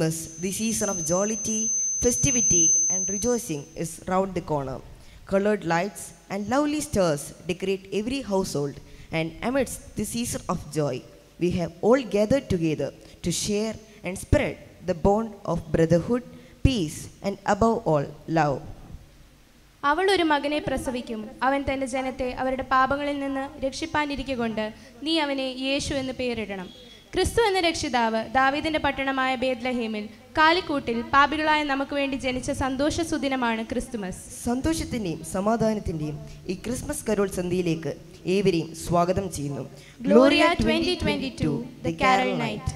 Christmas, the season of jollity, festivity, and rejoicing, is round the corner. Colored lights and lovely stars decorate every household, and amidst the season of joy, we have all gathered together to share and spread the bond of brotherhood, peace, and above all, love. അവൾ ഒരു മകനെ പ്രസവിക്കും അവൻ തന്റെ ജനത്തെ അവരുടെ പാപങ്ങളിൽ നിന്ന് രക്ഷിപ്പാനിരിക്കൊണ്ട് നീ അവനെ യേശു എന്ന് പേരിടണം ക്രിസ്തു എന്ന രക്ഷിതാവ് ദാവീദിന്റെ പട്ടണമായ ബേദ്ലഹേമിൽ കാലിക്കൂട്ടിൽ പാപികളായ നമുക്ക് വേണ്ടി ജനിച്ച സന്തോഷ സുദിനമാണ് ക്രിസ്തുമസ് സന്തോഷത്തിൻ്റെയും സമാധാനത്തിൻ്റെയും ഈ ക്രിസ്മസ് കരോൾ സന്ധ്യയിലേക്ക് ഏവരെയും സ്വാഗതം ചെയ്യുന്നു Gloria twenty twenty two the carol night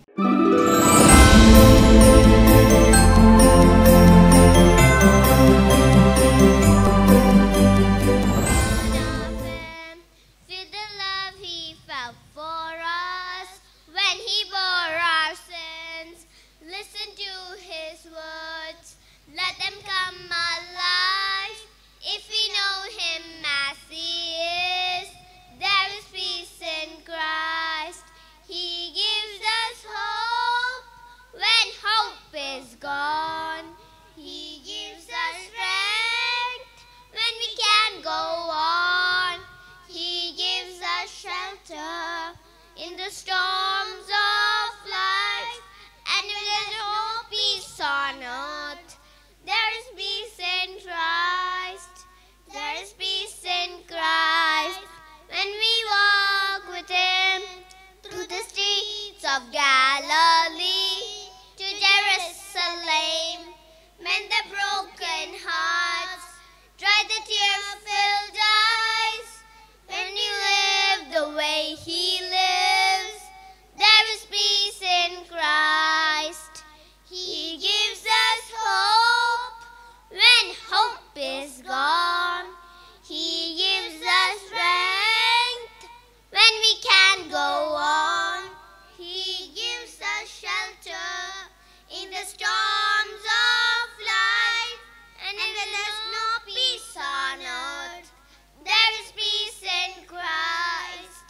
With the love he felt for us when he bore our sins. Listen to his words, let them come alive. If we know him as he is, there is peace in Christ. He gives us hope when hope is gone. He gives us strength when we can't go on. He gives us shelter in the storms of life. And if there's no peace on earth, there is peace in Christ. There is peace in Christ. When we walk with Him through the streets of Galilee to Jerusalem, mend the broken hearts, dry the tear-filled eyes. When we live the way He lives, there is peace in Christ. He gives us hope when hope is gone. He gives us strength when we can't go on. He gives us shelter in the storms of life. And if there's no peace on earth, there is peace in Christ.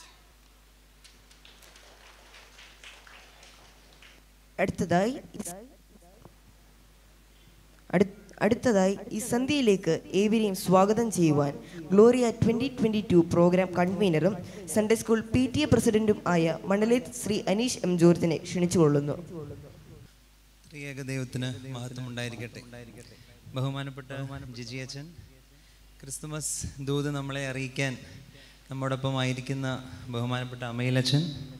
അടുത്തതായി അടു- അടുത്തതായി ഈ സന്ധ്യയിലേക്ക് ഏവരെയും സ്വാഗതം ചെയ്യുവാൻ Gloria twenty twenty two programme കൺവീനറും Sunday school P T A പ്രസിഡന്റും ആയ മണ്ഡലേത് ശ്രീ അനീഷ് എം ജോർജിനെ ക്ഷണിച്ചുകൊള്ളുന്നു ത്രിയേക ദൈവത്തിന് മഹത്വം ഉണ്ടായിരിക്കട്ടെ ബഹുമാനപ്പെട്ട ജിജി അച്ഛൻ ക്രിസ്തുമസ് ദൂത് നമ്മളെ അറിയിക്കാൻ നമ്മോടൊപ്പം ആയിരിക്കുന്ന ബഹുമാനപ്പെട്ട അമ്മയിലച്ഛൻ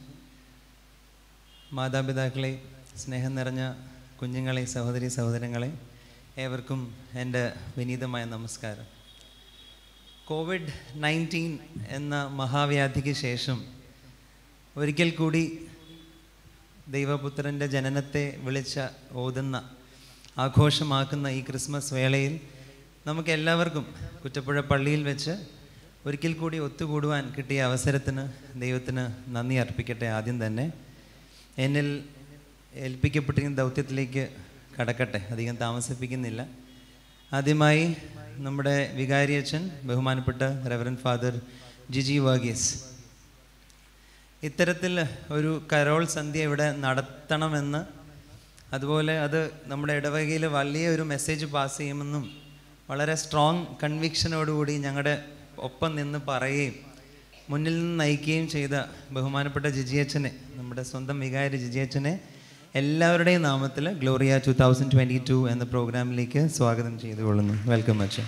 മാതാപിതാക്കളെ സ്നേഹം നിറഞ്ഞ കുഞ്ഞുങ്ങളെ സഹോദരി സഹോദരങ്ങളെ ഏവർക്കും എൻ്റെ വിനീതമായ നമസ്കാരം കോവിഡ് നയൻറ്റീൻ എന്ന മഹാവ്യാധിക്ക് ശേഷം ഒരിക്കൽ കൂടി ദൈവപുത്രൻ്റെ ജനനത്തെ വിളിച്ച ഓതുന്ന ആഘോഷമാക്കുന്ന ഈ ക്രിസ്മസ് വേളയിൽ നമുക്ക് എല്ലാവർക്കും കുറ്റപ്പുഴ പള്ളിയിൽ വെച്ച് ഒരിക്കൽ കൂടി ഒത്തുകൂടുവാൻ കിട്ടിയ അവസരത്തിന് ദൈവത്തിന് നന്ദി അർപ്പിക്കട്ടെ ആദ്യം തന്നെ എന്നിൽ ഏൽപ്പിക്കപ്പെട്ടിരിക്കുന്ന ദൗത്യത്തിലേക്ക് കടക്കട്ടെ അധികം താമസിപ്പിക്കുന്നില്ല ആദ്യമായി നമ്മുടെ വികാരിയച്ഛൻ ബഹുമാനപ്പെട്ട റെവറൻ ഫാദർ ജിജി വർഗീസ് ഇത്തരത്തിൽ ഒരു കരോൾ സന്ധ്യ ഇവിടെ നടത്തണമെന്ന് അതുപോലെ അത് നമ്മുടെ ഇടവകയിൽ വലിയ ഒരു മെസ്സേജ് പാസ് ചെയ്യുമെന്നും വളരെ സ്ട്രോങ് കൺവിക്ഷനോടുകൂടി ഞങ്ങളുടെ ഒപ്പം നിന്ന് പറയുകയും മുന്നിൽ നിന്ന് നയിക്കുകയും ചെയ്ത ബഹുമാനപ്പെട്ട ജിജിയച്ചനെ നമ്മുടെ സ്വന്തം വികാരി ജിജിയച്ചനെ എല്ലാവരുടെയും നാമത്തിൽ Gloria two thousand twenty two എന്ന പ്രോഗ്രാമിലേക്ക് സ്വാഗതം ചെയ്തുകൊള്ളുന്നു വെൽക്കം അച്ഛൻ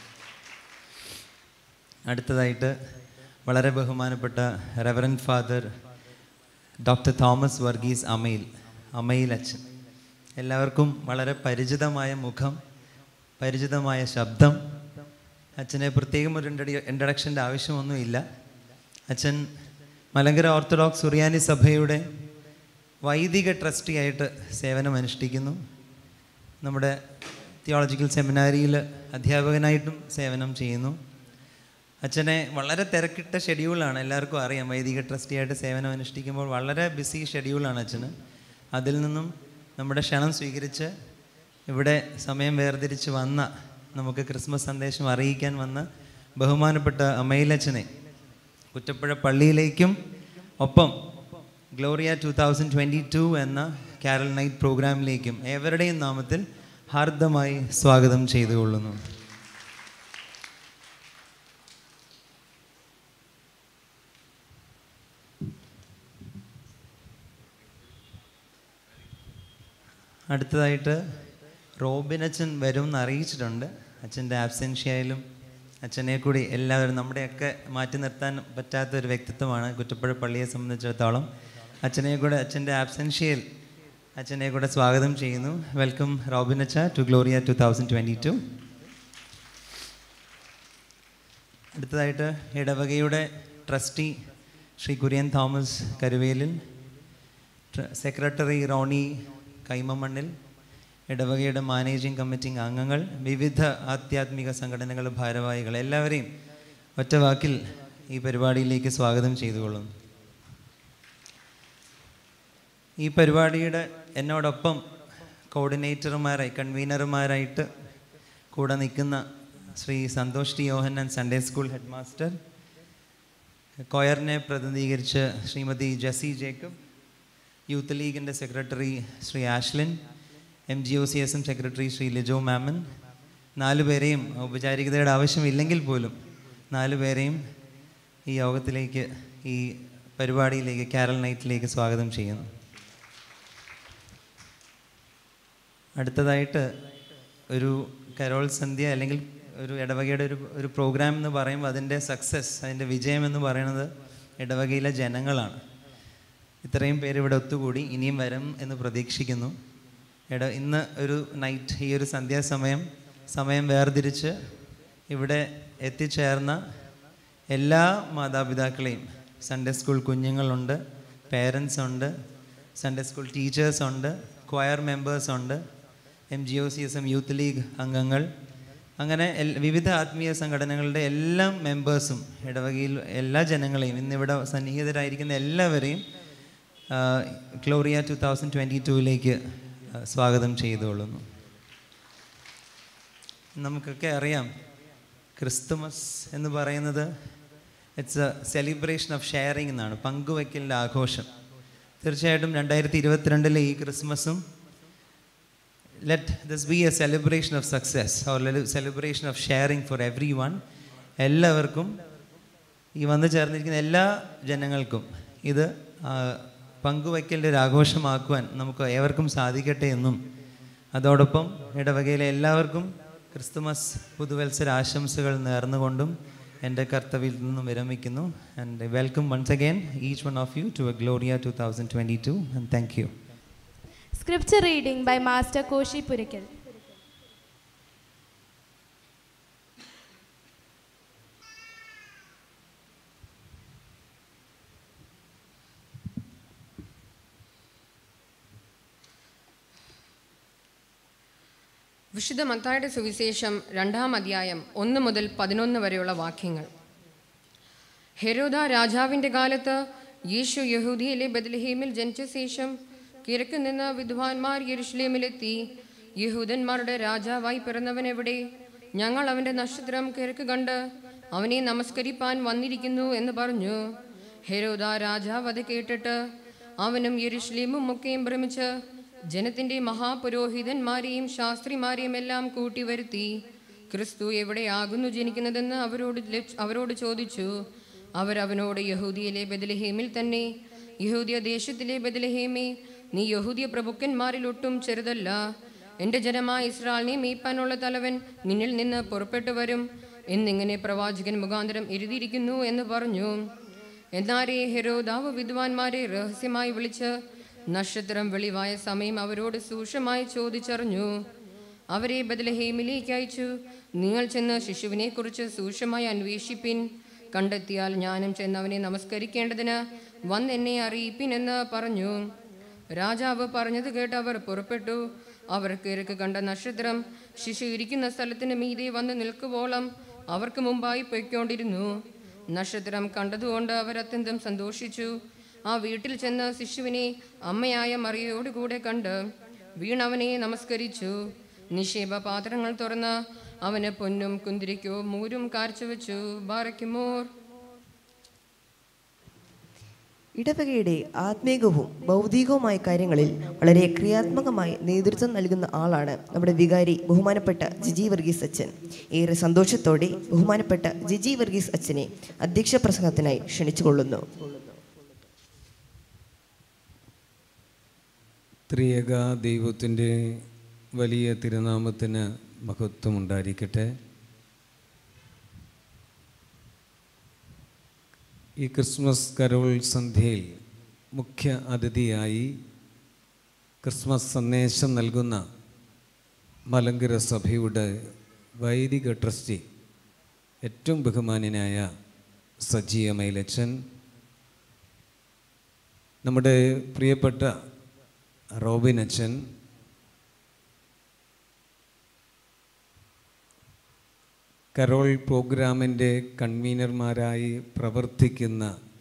അടുത്തതായിട്ട് വളരെ ബഹുമാനപ്പെട്ട reverend father doctor Thomas Varghese Amayil Amayil അച്ഛൻ എല്ലാവർക്കും വളരെ പരിചിതമായ മുഖം പരിചിതമായ ശബ്ദം അച്ഛനെ പ്രത്യേകം ഒരു ഇൻട്രഡക്ഷൻ്റെ ആവശ്യമൊന്നുമില്ല അച്ഛൻ മലങ്കര ഓർത്തഡോക്സ് സുറിയാനി സഭയുടെ വൈദിക ട്രസ്റ്റിയായിട്ട് സേവനം അനുഷ്ഠിക്കുന്നു നമ്മുടെ തിയോളജിക്കൽ സെമിനാരിയിൽ അധ്യാപകനായിട്ടും സേവനം ചെയ്യുന്നു അച്ഛനെ വളരെ തിരക്കിട്ട ഷെഡ്യൂളാണ് എല്ലാവർക്കും അറിയാം വൈദിക ട്രസ്റ്റിയായിട്ട് സേവനം അനുഷ്ഠിക്കുമ്പോൾ വളരെ ബിസി ഷെഡ്യൂളാണ് അച്ഛന് അതിൽ നിന്നും നമ്മുടെ ക്ഷണം സ്വീകരിച്ച് ഇവിടെ സമയം വേർതിരിച്ച് വന്ന നമുക്ക് ക്രിസ്മസ് സന്ദേശം അറിയിക്കാൻ വന്ന ബഹുമാനപ്പെട്ട അമ്മയിലച്ഛനെ കുറ്റപ്പുഴ പള്ളിയിലേക്കും ഒപ്പം Gloria two thousand twenty two എന്ന കാരൽ നൈറ്റ് പ്രോഗ്രാമിലേക്കും ഏവരുടെയും നാമത്തിൽ ഹാർദമായി സ്വാഗതം ചെയ്തുകൊള്ളുന്നു അടുത്തതായിട്ട് റോബിൻ അച്ഛൻ വരും എന്ന് അറിയിച്ചിട്ടുണ്ട് അച്ഛൻ്റെ ആബ്സെൻഷ്യയിലും അച്ഛനെ കൂടി എല്ലാവരും നമ്മുടെയൊക്കെ മാറ്റി നിർത്താൻ പറ്റാത്ത ഒരു വ്യക്തിത്വമാണ് കുറ്റപ്പുഴ പള്ളിയെ സംബന്ധിച്ചിടത്തോളം അച്ഛനെ കൂടെ അച്ഛൻ്റെ ആബ്സെൻഷ്യയിൽ അച്ഛനെ കൂടെ സ്വാഗതം ചെയ്യുന്നു വെൽക്കം റോബിൻ അച്ഛ to Gloria two thousand twenty two അടുത്തതായിട്ട് ഇടവകയുടെ ട്രസ്റ്റി ശ്രീ കുര്യൻ തോമസ് കരുവേലിൽ ട്ര- സെക്രട്ടറി റോണി കൈമമണ്ണിൽ ഇടവകയുടെ മാനേജിംഗ് കമ്മിറ്റി അംഗങ്ങൾ വിവിധ ആധ്യാത്മിക സംഘടനകളുടെ ഭാരവാഹികൾ എല്ലാവരെയും ഒറ്റ വാക്കിൽ ഈ പരിപാടിയിലേക്ക് സ്വാഗതം ചെയ്തുകൊള്ളുന്നു ഈ പരിപാടിയുടെ എന്നോടൊപ്പം കോർഡിനേറ്റർമാരായി കൺവീനർമാരായിട്ട് കൂടെ നിൽക്കുന്ന Shri Santhosh T Yohannan Sunday school head master കൊയറിനെ പ്രതിനിധീകരിച്ച് ശ്രീമതി ജസി ജേക്കബ് യൂത്ത് ലീഗിൻ്റെ secretary Shri Ashlin M G O C S M secretary Shri Lijo Mammen നാലു പേരെയും ഔപചാരികതയുടെ ആവശ്യമില്ലെങ്കിൽ പോലും നാലു പേരെയും ഈ യോഗത്തിലേക്ക് ഈ പരിപാടിയിലേക്ക് കാരൽ നൈറ്റിലേക്ക് സ്വാഗതം ചെയ്യുന്നു അടുത്തതായിട്ട് ഒരു കരോൾ സന്ധ്യ അല്ലെങ്കിൽ ഒരു ഇടവകയുടെ ഒരു ഒരു പ്രോഗ്രാം എന്ന് പറയുമ്പോൾ അതിൻ്റെ സക്സസ് അതിൻ്റെ വിജയം എന്ന് പറയുന്നത് ഇടവകയിലെ ജനങ്ങളാണ് ഇത്രയും പേര് ഇവിടെ ഒത്തുകൂടി ഇനിയും വരും എന്ന് പ്രതീക്ഷിക്കുന്നു ഇട ഇന്ന് ഒരു നൈറ്റ് ഈ ഒരു സന്ധ്യാസമയം സമയം വേർതിരിച്ച് ഇവിടെ എത്തിച്ചേർന്ന എല്ലാ മാതാപിതാക്കളെയും സൺഡേ സ്കൂൾ കുഞ്ഞുങ്ങളുണ്ട് പേരൻസ് ഉണ്ട് സൺഡേ സ്കൂൾ ടീച്ചേഴ്സ് ഉണ്ട് ക്വയർ മെമ്പേഴ്സ് ഉണ്ട് M G O C S M youth league അംഗങ്ങൾ അങ്ങനെ എൽ- വിവിധ ആത്മീയ സംഘടനകളുടെ എല്ലാ മെമ്പേഴ്സും ഇടവകയിൽ എല്ലാ ജനങ്ങളെയും ഇന്നിവിടെ സന്നിഹിതരായിരിക്കുന്ന എല്ലാവരെയും ക്ലോറിയ ടു തൗസൻഡ് ട്വൻറ്റി ടൂവിലേക്ക് സ്വാഗതം ചെയ്തുകൊള്ളുന്നു നമുക്കൊക്കെ അറിയാം ക്രിസ്തുമസ് എന്ന് പറയുന്നത് it's a celebration of sharing എന്നാണ് പങ്കുവയ്ക്കലിൻ്റെ ആഘോഷം തീർച്ചയായിട്ടും രണ്ടായിരത്തി ഇരുപത്തിരണ്ടിലെ ഈ ക്രിസ്മസും let this be a celebration of success or celebration of sharing for everyone എല്ലാവർക്കും ഈ വന്നു ചേർന്നിരിക്കുന്ന എല്ലാ ജനങ്ങൾക്കും ഇത് ആ, പങ്കുവയ്ക്കലിൻ്റെ ഒരു ആഘോഷമാക്കുവാൻ നമുക്ക് ഏവർക്കും സാധിക്കട്ടെ എന്നും അതോടൊപ്പം ഇടവകയിലെ എല്ലാവർക്കും ക്രിസ്തുമസ് പുതുവത്സര ആശംസകൾ നേർന്നുകൊണ്ടും എൻ്റെ കർത്തവ്യത്തിൽ നിന്നും വിരമിക്കുന്നു and welcome once again each one of you to a Gloria two thousand twenty two and thank you scripture reading by master Koshy Purackal വിശുദ്ധ മത്തായുടെ സുവിശേഷം രണ്ടാം അധ്യായം ഒന്ന് മുതൽ പതിനൊന്ന് വരെയുള്ള വാക്യങ്ങൾ ഹെരോദ രാജാവിൻ്റെ കാലത്ത് യേശു യഹൂദിയിലെ ബദലഹീമിൽ ജനിച്ച ശേഷം കിഴക്ക് നിന്ന് വിദ്വാൻമാർ യെരുഷലേമിലെത്തി യഹൂദന്മാരുടെ രാജാവായി പിറന്നവൻ എവിടെ ഞങ്ങൾ അവൻ്റെ നക്ഷത്രം കിഴക്ക് കണ്ട് അവനെ നമസ്കരിപ്പാൻ വന്നിരിക്കുന്നു എന്ന് പറഞ്ഞു ഹെരോദ രാജാവ് അത് കേട്ടിട്ട് അവനും യെരുഷലേമും ഒക്കെയും ഭ്രമിച്ച് ജനത്തിന്റെ മഹാപുരോഹിതന്മാരെയും ശാസ്ത്രിമാരെയും എല്ലാം കൂട്ടി വരുത്തി ക്രിസ്തു എവിടെയാകുന്നു ജനിക്കുന്നതെന്ന് അവരോട് ലക്ഷ- അവരോട് ചോദിച്ചു അവരവനോട് യഹൂദിയിലെ ബദലഹേമിൽ തന്നെ യഹൂദിയ ദേശത്തിലെ ബദലഹേമേ നീ യഹൂദിയ പ്രഭുക്കന്മാരിൽ ഒട്ടും ചെറുതല്ല എൻ്റെ ജനമായ ഇസ്രായേലിനെ മീപ്പാനുള്ള തലവൻ നിന്നിൽ നിന്ന് പുറപ്പെട്ടു വരും എന്നിങ്ങനെ പ്രവാചകൻ മുഖാന്തരം എഴുതിയിരിക്കുന്നു എന്ന് പറഞ്ഞു എന്നാരേ ഹെരോദാവ് വിദ്വാൻമാരെ രഹസ്യമായി വിളിച്ച് നക്ഷത്രം വെളിവായ സമയം അവരോട് സൂക്ഷ്മമായി ചോദിച്ചറിഞ്ഞു അവരെ ബദലഹേമിലേക്ക് അയച്ചു നിങ്ങൾ ചെന്ന് ശിശുവിനെ കുറിച്ച് സൂക്ഷ്മമായി അന്വേഷിപ്പിൻ കണ്ടെത്തിയാൽ ഞാനും ചെന്ന് അവനെ നമസ്കരിക്കേണ്ടതിന് വന്ന് എന്നെ അറിയിപ്പിൻ എന്ന് പറഞ്ഞു രാജാവ് പറഞ്ഞത് കേട്ട് അവർ പുറപ്പെട്ടു അവർ കിഴക്ക് കണ്ട നക്ഷത്രം ശിശു ഇരിക്കുന്ന സ്ഥലത്തിന് മീതെ വന്ന് നിൽക്കുവോളം അവർക്ക് മുമ്പായി പൊയ്ക്കൊണ്ടിരുന്നു നക്ഷത്രം കണ്ടതുകൊണ്ട് അവർ അത്യന്തം സന്തോഷിച്ചു ആ വീട്ടിൽ ചെന്ന് ശിശുവിനെ അമ്മയായ മറിയയോടുകൂടെ കണ്ട് വീണവനെ നമസ്കരിച്ചു നിക്ഷേപ പാത്രങ്ങൾ തുറന്ന് അവന് പൊന്നും കുന്തിരിക്കോ മൂരും കാഴ്ചവെച്ചു ബാറയ്ക്കുമോർ ഇടവകയുടെ ആത്മീകവും ഭൗതികവുമായ കാര്യങ്ങളിൽ വളരെ ക്രിയാത്മകമായി നേതൃത്വം നൽകുന്ന ആളാണ് നമ്മുടെ വികാരി ബഹുമാനപ്പെട്ട ജിജി വർഗീസ് അച്ഛൻ ഏറെ സന്തോഷത്തോടെ ബഹുമാനപ്പെട്ട ജിജി വർഗീസ് അച്ഛനെ അധ്യക്ഷ പ്രസംഗത്തിനായി ക്ഷണിച്ചുകൊള്ളുന്നു ത്രിയേക ദൈവത്തിൻ്റെ വലിയ തിരുനാമത്തിന് മഹത്വമുണ്ടായിരിക്കട്ടെ ഈ ക്രിസ്മസ് കരോൾ സന്ധ്യയിൽ മുഖ്യ അതിഥിയായി ക്രിസ്മസ് സന്ദേശം നൽകുന്ന മലങ്കര സഭയുടെ വൈദിക ട്രസ്റ്റി ഏറ്റവും ബഹുമാന്യനായ സജീയ മൈലച്ചൻ നമ്മുടെ പ്രിയപ്പെട്ട റോബിൻ അച്ഛൻ കരോൾ പ്രോഗ്രാമിൻ്റെ കൺവീനർമാരായി പ്രവർത്തിക്കുന്ന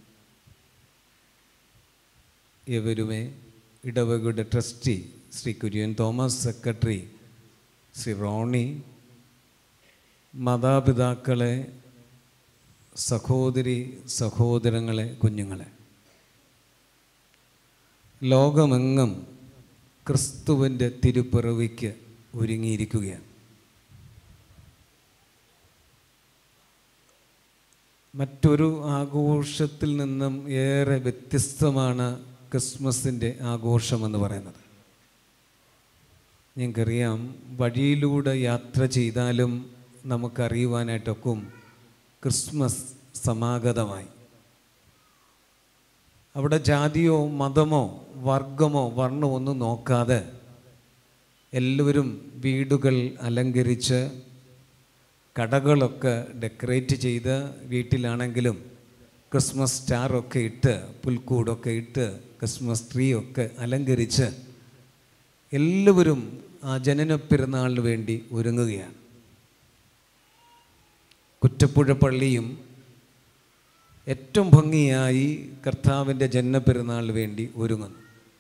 ഇവരുമേ ഇടവകയുടെ trustee Shri Kurian Thomas secretary Shri Ronnie മാതാപിതാക്കളെ സഹോദരി സഹോദരങ്ങളെ കുഞ്ഞുങ്ങളെ ലോകമെങ്ങും ക്രിസ്തുവിൻ്റെ തിരുപ്പിറവിക്ക് ഒരുങ്ങിയിരിക്കുകയാണ് മറ്റൊരു ആഘോഷത്തിൽ നിന്നും ഏറെ വ്യത്യസ്തമാണ് ക്രിസ്മസിൻ്റെ ആഘോഷമെന്ന് പറയുന്നത് ഞങ്ങൾക്കറിയാം വഴിയിലൂടെ യാത്ര ചെയ്താലും നമുക്കറിയുവാനായിട്ടൊക്കും ക്രിസ്മസ് സമാഗതമായി അവിടെ ജാതിയോ മതമോ വർഗമോ വർണ്ണമോ ഒന്നും നോക്കാതെ എല്ലാവരും വീടുകൾ അലങ്കരിച്ച് കടകളൊക്കെ ഡെക്കറേറ്റ് ചെയ്ത് വീട്ടിലാണെങ്കിലും ക്രിസ്മസ് സ്റ്റാറൊക്കെ ഇട്ട് പുൽക്കൂടൊക്കെ ഇട്ട് ക്രിസ്മസ് ട്രീ ഒക്കെ അലങ്കരിച്ച് എല്ലാവരും ആ ജനന പെരുന്നാളിന് വേണ്ടി ഒരുങ്ങുകയാണ് കുറ്റപ്പുഴ പള്ളിയും ഏറ്റവും ഭംഗിയായി കർത്താവിൻ്റെ ജന്മപ്പെരുന്നാളിന് വേണ്ടി ഒരുങ്ങുന്നു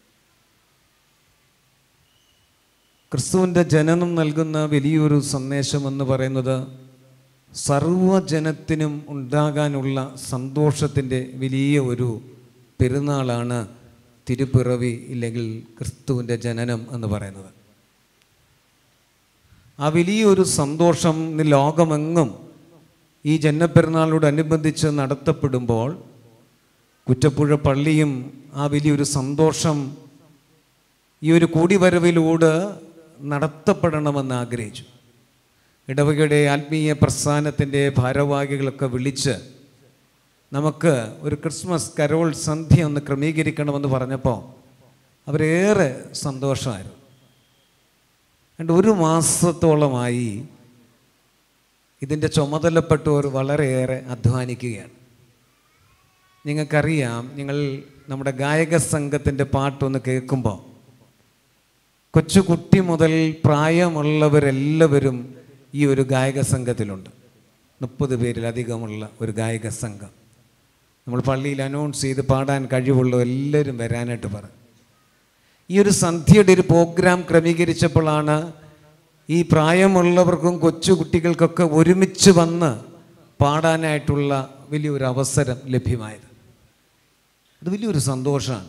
ക്രിസ്തുവിൻ്റെ ജനനം നൽകുന്ന വലിയൊരു സന്ദേശമെന്ന് പറയുന്നത് സർവജനത്തിനും ഉണ്ടാകാനുള്ള സന്തോഷത്തിൻ്റെ വലിയ ഒരു പെരുന്നാളാണ് തിരുപ്പിറവി ഇല്ലെങ്കിൽ ക്രിസ്തുവിൻ്റെ ജനനം എന്ന് പറയുന്നത് ആ വലിയൊരു സന്തോഷം ഇന്ന് ലോകമെങ്ങും ഈ ജന്മപ്പെരുന്നാളിനോടനുബന്ധിച്ച് നടത്തപ്പെടുമ്പോൾ കുറ്റപ്പുഴ പള്ളിയും ആ വലിയൊരു സന്തോഷം ഈ ഒരു കൂടിവരവിലൂടെ നടത്തപ്പെടണമെന്ന് ആഗ്രഹിച്ചു ഇടവകയുടെ ആത്മീയ പ്രസ്ഥാനത്തിൻ്റെ ഭാരവാഹികളൊക്കെ വിളിച്ച് നമുക്ക് ഒരു ക്രിസ്മസ് കരോൾ സന്ധ്യ ഒന്ന് ക്രമീകരിക്കണമെന്ന് പറഞ്ഞപ്പോൾ അവരേറെ സന്തോഷമായിരുന്നു രണ്ട് ഒരു മാസത്തോളമായി ഇതിൻ്റെ ചുമതലപ്പെട്ടവർ വളരെയേറെ അധ്വാനിക്കുകയാണ് നിങ്ങൾക്കറിയാം നിങ്ങൾ നമ്മുടെ ഗായക സംഘത്തിൻ്റെ പാട്ടൊന്ന് കേൾക്കുമ്പോൾ കൊച്ചുകുട്ടി മുതൽ പ്രായമുള്ളവരെല്ലാവരും ഈ ഒരു ഗായക സംഘത്തിലുണ്ട് മുപ്പത് പേരിലധികമുള്ള ഒരു ഗായക സംഘം നമ്മൾ പള്ളിയിൽ അനൗൺസ് ചെയ്ത് പാടാൻ കഴിവുള്ള എല്ലാവരും വരാനായിട്ട് പറ ഈ ഒരു സന്ധ്യയുടെ ഒരു പ്രോഗ്രാം ക്രമീകരിച്ചപ്പോഴാണ് ഈ പ്രായമുള്ളവർക്കും കൊച്ചു കുട്ടികൾക്കൊക്കെ ഒരുമിച്ച് വന്ന് പാടാനായിട്ടുള്ള വലിയൊരു അവസരം ലഭ്യമായത് അത് വലിയൊരു സന്തോഷമാണ്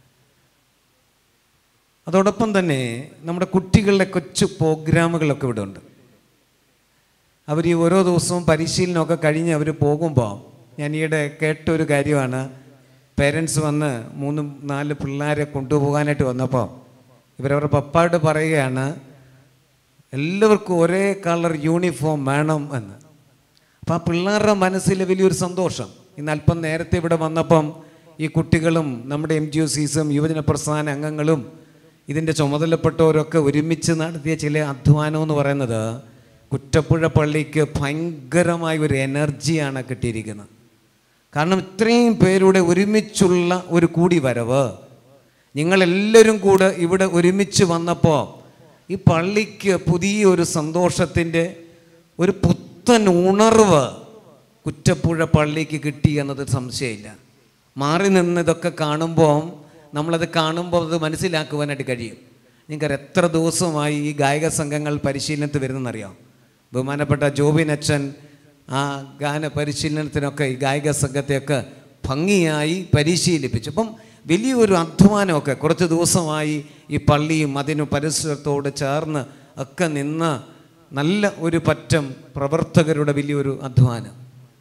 അതോടൊപ്പം തന്നെ നമ്മുടെ കുട്ടികളുടെ കൊച്ചു പ്രോഗ്രാമുകളൊക്കെ ഇവിടെ ഉണ്ട് അവർ ഈ ഓരോ ദിവസവും പരിശീലനമൊക്കെ കഴിഞ്ഞ് അവർ പോകുമ്പോൾ ഞാൻ ഈയിടെ കേട്ട ഒരു കാര്യമാണ് പേരൻസ് വന്ന് മൂന്ന് നാല് പിള്ളേരെ കൊണ്ടുപോകാനായിട്ട് വന്നപ്പോൾ ഇവരവരുടെ പപ്പായോട് പറയുകയാണ് എല്ലാവർക്കും ഒരേ കളർ യൂണിഫോം വേണം എന്ന് അപ്പം ആ പിള്ളേരുടെ മനസ്സിൽ വലിയൊരു സന്തോഷം ഇന്ന് അല്പം നേരത്തെ ഇവിടെ വന്നപ്പം ഈ കുട്ടികളും നമ്മുടെ എം ജി ഒ സീസും യുവജന പ്രസ്ഥാന അംഗങ്ങളും ഇതിൻ്റെ ചുമതലപ്പെട്ടവരൊക്കെ ഒരുമിച്ച് നടത്തിയ ചില അധ്വാനം എന്ന് പറയുന്നത് കുറ്റപ്പുഴ പള്ളിക്ക് ഭയങ്കരമായ ഒരു എനർജിയാണ് കിട്ടിയിരിക്കുന്നത് കാരണം ഇത്രയും പേരുടെ ഒരുമിച്ചുള്ള ഒരു കൂടി വരവ് നിങ്ങളെല്ലാവരും കൂടെ ഇവിടെ ഒരുമിച്ച് വന്നപ്പോൾ ഈ പള്ളിക്ക് പുതിയൊരു സന്തോഷത്തിൻ്റെ ഒരു പുത്തൻ ഉണർവ് കുറ്റപ്പുഴ പള്ളിക്ക് കിട്ടി എന്നത് സംശയമില്ല മാറി നിന്ന് ഇതൊക്കെ കാണുമ്പോൾ നമ്മളത് കാണുമ്പോൾ അത് മനസ്സിലാക്കുവാനായിട്ട് കഴിയും നിങ്ങൾക്കറിയാം എത്ര ദിവസമായി ഈ ഗായക സംഘങ്ങൾ പരിശീലനത്തിൽ വരുന്നതെന്നറിയാം ബഹുമാനപ്പെട്ട ജോബിൻ അച്ഛൻ ആ ഗാന പരിശീലനത്തിനൊക്കെ ഈ ഗായക സംഘത്തെയൊക്കെ ഭംഗിയായി പരിശീലിപ്പിച്ചു അപ്പം വലിയൊരു അധ്വാനമൊക്കെ കുറച്ച് ദിവസമായി ഈ പള്ളിയും അതിനു പരിസരത്തോട് ചേർന്ന് ഒക്കെ നിന്ന് നല്ല ഒരു പറ്റം പ്രവർത്തകരുടെ വലിയൊരു അധ്വാനം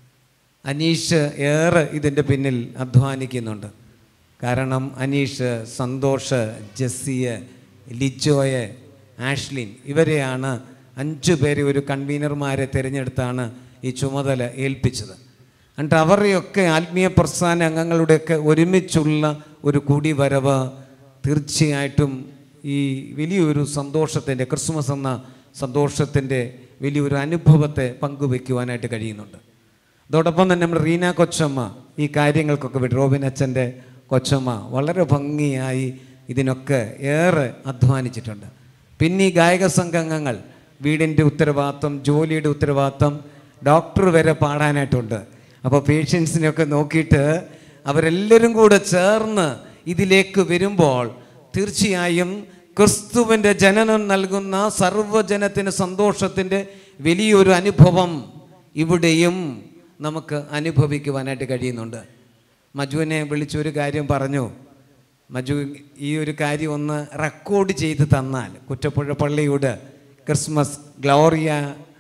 അനീഷ് ഏറെ ഇതിൻ്റെ പിന്നിൽ അധ്വാനിക്കുന്നുണ്ട് കാരണം അനീഷ് സന്തോഷ് ജസ്സിയെ ലിജോയെ ആഷ്ലിൻ ഇവരെയാണ് അഞ്ചു പേരെ ഒരു കൺവീനർമാരെ തിരഞ്ഞെടുത്താണ് ഈ ചുമതല ഏൽപ്പിച്ചത് എന്നിട്ട് അവരെയൊക്കെ ആത്മീയ പ്രസ്ഥാന അംഗങ്ങളുടെയൊക്കെ ഒരുമിച്ചുള്ള ഒരു കൂടിവരവ് തീർച്ചയായിട്ടും ഈ വലിയൊരു സന്തോഷത്തിൻ്റെ ക്രിസ്മസ് എന്ന സന്തോഷത്തിൻ്റെ വലിയൊരു അനുഭവത്തെ പങ്കുവെക്കുവാനായിട്ട് കഴിയുന്നുണ്ട് അതോടൊപ്പം തന്നെ നമ്മുടെ റീന കൊച്ചമ്മ ഈ കാര്യങ്ങൾക്കൊക്കെ വിട്ട് റോബിൻ അച്ഛൻ്റെ കൊച്ചമ്മ വളരെ ഭംഗിയായി ഇതിനൊക്കെ ഏറെ അധ്വാനിച്ചിട്ടുണ്ട് പിന്നെ ഈ ഗായക സംഘങ്ങൾ വീടിൻ്റെ ഉത്തരവാദിത്വം ജോലിയുടെ ഉത്തരവാദിത്വം ഡോക്ടർ വരെ പാടാനായിട്ടുണ്ട് അപ്പോൾ പേഷ്യൻസിനെയൊക്കെ നോക്കിയിട്ട് അവരെല്ലാവരും കൂടെ ചേർന്ന് ഇതിലേക്ക് വരുമ്പോൾ തീർച്ചയായും ക്രിസ്തുവിൻ്റെ ജനനം നൽകുന്ന സർവ്വജനത്തിന് സന്തോഷത്തിൻ്റെ വലിയൊരു അനുഭവം ഇവിടെയും നമുക്ക് അനുഭവിക്കുവാനായിട്ട് കഴിയുന്നുണ്ട് മജുവിനെ വിളിച്ചൊരു കാര്യം പറഞ്ഞു മജു ഈ ഒരു കാര്യം ഒന്ന് റെക്കോർഡ് ചെയ്ത് തന്നാൽ കുറ്റപ്പുഴ പള്ളിയുടെ Christmas Gloria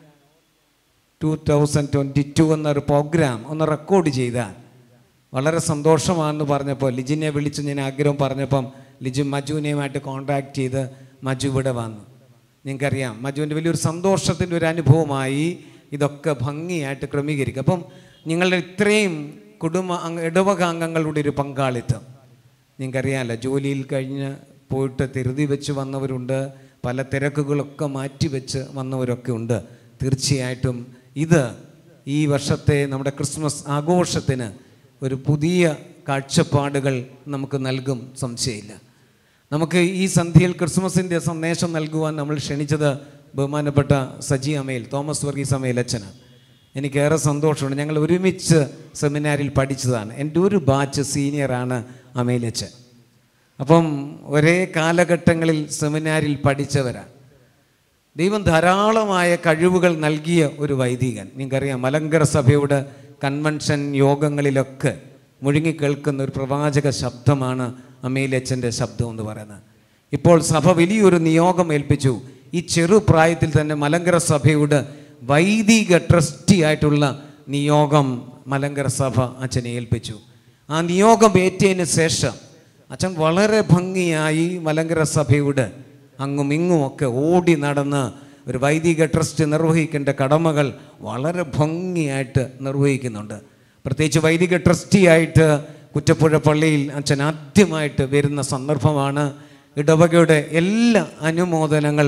two thousand twenty two എന്നൊരു പ്രോഗ്രാം ഒന്ന് റെക്കോർഡ് ചെയ്താൽ വളരെ സന്തോഷമാണെന്ന് പറഞ്ഞപ്പോൾ ലിജിനെ വിളിച്ച് ഞാൻ ആഗ്രഹം പറഞ്ഞപ്പം ലിജു മജുവിനെയുമായിട്ട് കോൺടാക്ട് ചെയ്ത് മജു ഇവിടെ വന്നു നിങ്ങൾക്കറിയാം മജുവിൻ്റെ വലിയൊരു സന്തോഷത്തിൻ്റെ ഒരു അനുഭവമായി ഇതൊക്കെ ഭംഗിയായിട്ട് ക്രമീകരിക്കും അപ്പം നിങ്ങളുടെ ഇത്രയും കുടുംബ അംഗ ഇടവക അംഗങ്ങളുടെ ഒരു പങ്കാളിത്തം നിങ്ങൾക്കറിയാമല്ലോ ജോലിയിൽ കഴിഞ്ഞ് പോയിട്ട് തിരുതി വെച്ച് വന്നവരുണ്ട് പല തിരക്കുകളൊക്കെ മാറ്റിവെച്ച് വന്നവരൊക്കെ ഉണ്ട് തീർച്ചയായിട്ടും ഇത് ഈ വർഷത്തെ നമ്മുടെ ക്രിസ്മസ് ആഘോഷത്തിന് ഒരു പുതിയ കാഴ്ചപ്പാടുകൾ നമുക്ക് നൽകും സംശയമില്ല നമുക്ക് ഈ സന്ധ്യയിൽ ക്രിസ്മസിൻ്റെ സന്ദേശം നൽകുവാൻ നമ്മൾ ക്ഷണിച്ചത് ബഹുമാനപ്പെട്ട സജി അമയിൽ തോമസ് വർഗീസ് അമയിൽ അച്ഛനാണ് എനിക്കേറെ സന്തോഷമുണ്ട് ഞങ്ങൾ ഒരുമിച്ച് സെമിനാരിൽ പഠിച്ചതാണ് എൻ്റെ ഒരു ബാച്ച് സീനിയറാണ് അമേലച്ചൻ അപ്പം ഒരേ കാലഘട്ടങ്ങളിൽ സെമിനാരിൽ പഠിച്ചവരാണ് ദൈവം ധാരാളമായ കഴിവുകൾ നൽകിയ ഒരു വൈദികൻ നിങ്ങൾക്കറിയാം മലങ്കര സഭയുടെ കൺവെൻഷൻ യോഗങ്ങളിലൊക്കെ മുഴുങ്ങിക്കേൾക്കുന്ന ഒരു പ്രവാചക ശബ്ദമാണ് അമേലച്ചൻ്റെ ശബ്ദം എന്ന് പറയുന്നത് ഇപ്പോൾ സഭ വലിയൊരു നിയോഗം ഏൽപ്പിച്ചു ഈ ചെറുപ്രായത്തിൽ തന്നെ മലങ്കര സഭയുടെ വൈദിക ട്രസ്റ്റി ആയിട്ടുള്ള നിയോഗം മലങ്കര സഭ അച്ഛനെ ഏൽപ്പിച്ചു ആ നിയോഗം ഏറ്റതിന് ശേഷം അച്ഛൻ വളരെ ഭംഗിയായി മലങ്കര സഭയുടെ അങ്ങും ഇങ്ങും ഒക്കെ ഓടി നടന്ന് ഒരു വൈദിക ട്രസ്റ്റ് നിർവഹിക്കേണ്ട കടമകൾ വളരെ ഭംഗിയായിട്ട് നിർവഹിക്കുന്നുണ്ട് പ്രത്യേകിച്ച് വൈദിക ട്രസ്റ്റിയായിട്ട് കുറ്റപ്പുഴ പള്ളിയിൽ അച്ഛൻ ആദ്യമായിട്ട് വരുന്ന സന്ദർഭമാണ് ഇടവകയുടെ എല്ലാ അനുമോദനങ്ങൾ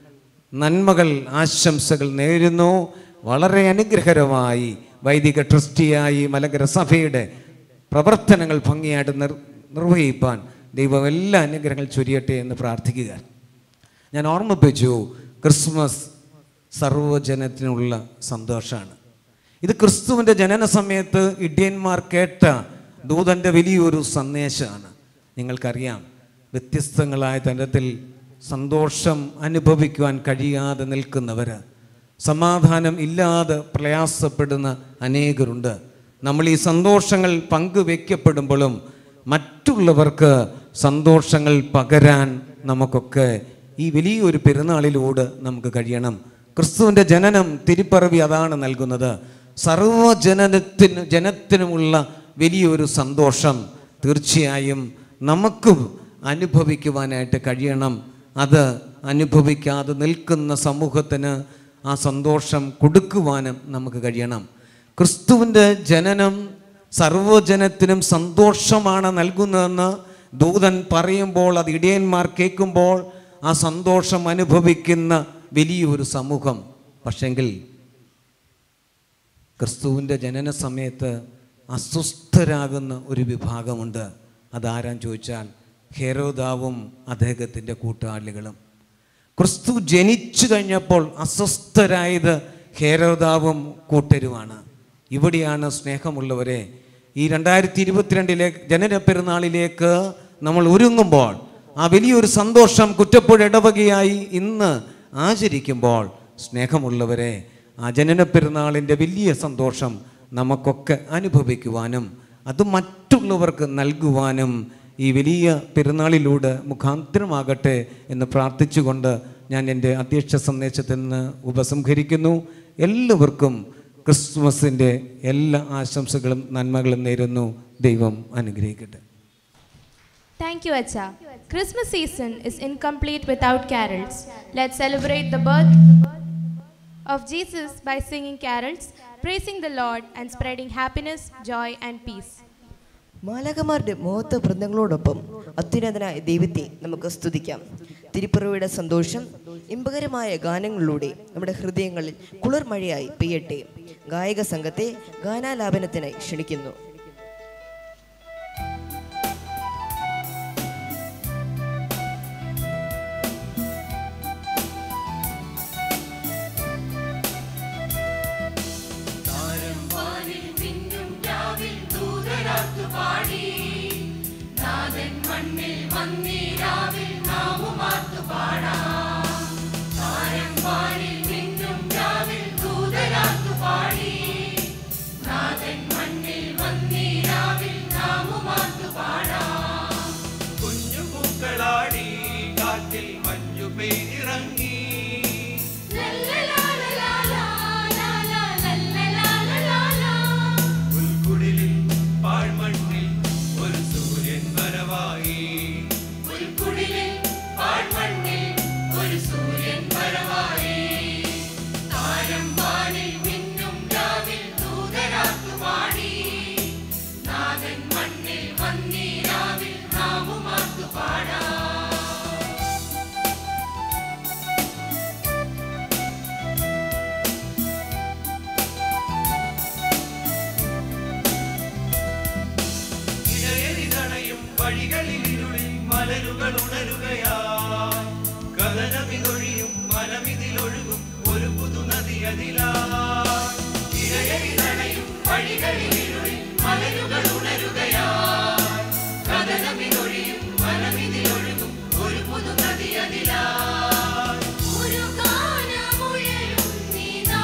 നന്മകൾ ആശംസകൾ നേരുന്നു വളരെ അനുഗ്രഹകരമായി വൈദിക ട്രസ്റ്റിയായി മലങ്കര സഭയുടെ പ്രവർത്തനങ്ങൾ ഭംഗിയായിട്ട് നിർ നിർവഹിപ്പാൻ ദൈവം എല്ലാ അനുഗ്രഹങ്ങൾ ചൊരിയട്ടെ എന്ന് പ്രാർത്ഥിക്കുക ഞാൻ ഓർമ്മിപ്പിച്ചു ക്രിസ്മസ് സർവ്വജനത്തിനുള്ള സന്തോഷമാണ് ഇത് ക്രിസ്തുവിൻ്റെ ജനന സമയത്ത് ഇഡിയന്മാർ കേട്ട ദൂതൻ്റെ വലിയൊരു സന്ദേശമാണ് നിങ്ങൾക്കറിയാം വ്യത്യസ്തങ്ങളായ തരത്തിൽ സന്തോഷം അനുഭവിക്കുവാൻ കഴിയാതെ നിൽക്കുന്നവർ സമാധാനം ഇല്ലാതെ പ്രയാസപ്പെടുന്ന അനേകരുണ്ട് നമ്മൾ ഈ സന്തോഷങ്ങൾ പങ്കുവെക്കപ്പെടുമ്പോഴും മറ്റുള്ളവർക്ക് സന്തോഷങ്ങൾ പകരാൻ നമുക്കൊക്കെ ഈ വലിയൊരു പെരുന്നാളിലൂടെ നമുക്ക് കഴിയണം ക്രിസ്തുവിൻ്റെ ജനനം തിരുപ്പറവി അതാണ് നൽകുന്നത് സർവ്വജനത്തിന് ജനത്തിനുമുള്ള വലിയൊരു സന്തോഷം തീർച്ചയായും നമുക്കും അനുഭവിക്കുവാനായിട്ട് കഴിയണം അത് അനുഭവിക്കാതെ നിൽക്കുന്ന സമൂഹത്തിന് ആ സന്തോഷം കൊടുക്കുവാനും നമുക്ക് കഴിയണം ക്രിസ്തുവിൻ്റെ ജനനം സർവ്വജനത്തിനും സന്തോഷമാണ് നൽകുന്നതെന്ന് ദൂതൻ പറയുമ്പോൾ അത് ഇടയന്മാർ കേൾക്കുമ്പോൾ ആ സന്തോഷം അനുഭവിക്കുന്ന വലിയൊരു സമൂഹം പക്ഷെങ്കിൽ ക്രിസ്തുവിൻ്റെ ജനന സമയത്ത് അസ്വസ്ഥരാകുന്ന ഒരു വിഭാഗമുണ്ട് അതാരാൻ ചോദിച്ചാൽ ഹെരോദാവും അദ്ദേഹത്തിൻ്റെ കൂട്ടാളികളും ക്രിസ്തു ജനിച്ചു കഴിഞ്ഞപ്പോൾ അസ്വസ്ഥരായത് ഹേരോദാവും കൂട്ടരുമാണ് ഇവിടെയാണ് സ്നേഹമുള്ളവരെ ഈ രണ്ടായിരത്തി ഇരുപത്തിരണ്ടിലെ ജനന പെരുന്നാളിലേക്ക് നമ്മൾ ഒരുങ്ങുമ്പോൾ ആ വലിയൊരു സന്തോഷം കുറ്റപ്പുഴ ഇടവകയായി ഇന്ന് ആചരിക്കുമ്പോൾ സ്നേഹമുള്ളവരെ ആ ജനന പെരുന്നാളിൻ്റെ വലിയ സന്തോഷം നമുക്കൊക്കെ അനുഭവിക്കുവാനും അത് മറ്റുള്ളവർക്ക് നൽകുവാനും ഈ വലിയ പെരുന്നാളിലൂടെ മുഖാന്തരമാകട്ടെ എന്ന് പ്രാർത്ഥിച്ചുകൊണ്ട് ഞാൻ എൻ്റെ അധ്യക്ഷ സന്ദേശത്തിൽ നിന്ന് ഉപസംഹരിക്കുന്നു എല്ലാവർക്കും ക്രിസ്മസിൻ്റെ എല്ലാ ആശംസകളും നന്മകളും നേരുന്നു ദൈവം അനുഗ്രഹിക്കട്ടെ Thank you, Acha. Christmas season is incomplete without carols. Let's celebrate the birth of Jesus by singing carols, praising the Lord, and spreading happiness, joy, and peace. മാലകമാരുടെ മുഖത്ത് വൃന്ദങ്ങളോടൊപ്പം അത്യുന്നതനായ ദൈവത്തെ നമുക്ക് സ്തുതിക്കാം തിരുപ്പിറവിയുടെ സന്തോഷം ഇമ്പകരമായ ഗാനങ്ങളിലൂടെ നമ്മുടെ ഹൃദയങ്ങളിൽ കുളിർമഴയായി പെയ്യട്ടെ ഗായക സംഘത്തെ ഗാനാലാപനത്തിനായി ക്ഷണിക്കുന്നു കുഞ്ഞു പൂക്കളാടി കാറ്റിൽ മഞ്ഞു പെയ്തിറങ്ങി പുൽക്കുടിലിൽ പാഴ്മണ്ണിൽ ഒരു സൂര്യൻ വരവായി പുൽക്കുടിലിൽ പാഴ്മണ്ണിൽ ഒരു സൂര്യൻ വരവായി താരം വാനിൽ മിന്നും രാവിൽ ദൂതരാത്തു പാടി നാഥൻ മണ്ണിൽ വന്നീരാവിൽ നാമുമാത്തു പാടാ ഇടയരിതണയും വഴികളിൽ ഇരുളിൽ മലരുകൾ ഉണരുകയായി കഥനമിതൊഴിയും മനമിതിലൊഴുകും ഒരു പുതുനദി അതിലായി ഇടയരിതണയും വഴികളിൽ ഇരുളിൽ മലരുകൾ ഉണരുകയായി കഥനമിതൊഴിയും മനമിതിലൊഴുകും ഒരു പുതുനദി അതിലായി ഒരു ഗാനമുയരും നീതാ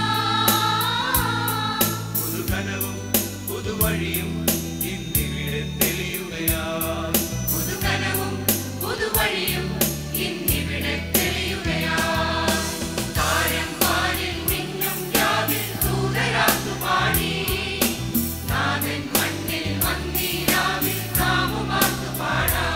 പുതുകനവും പുതുവഴിയും ഇന്നിവിടെ തെളിയുകയായി പുതുകനവും പുതുവഴിയും ഇന്നിവിടെ തെളിയുകയായി താരം വാനിൽ മിന്നും രാവിൽ ദൂതരാത്തു പാടി നാഥൻ മണ്ണിൽ വന്നീരാവിൽ നാമുമാത്തു പാടാം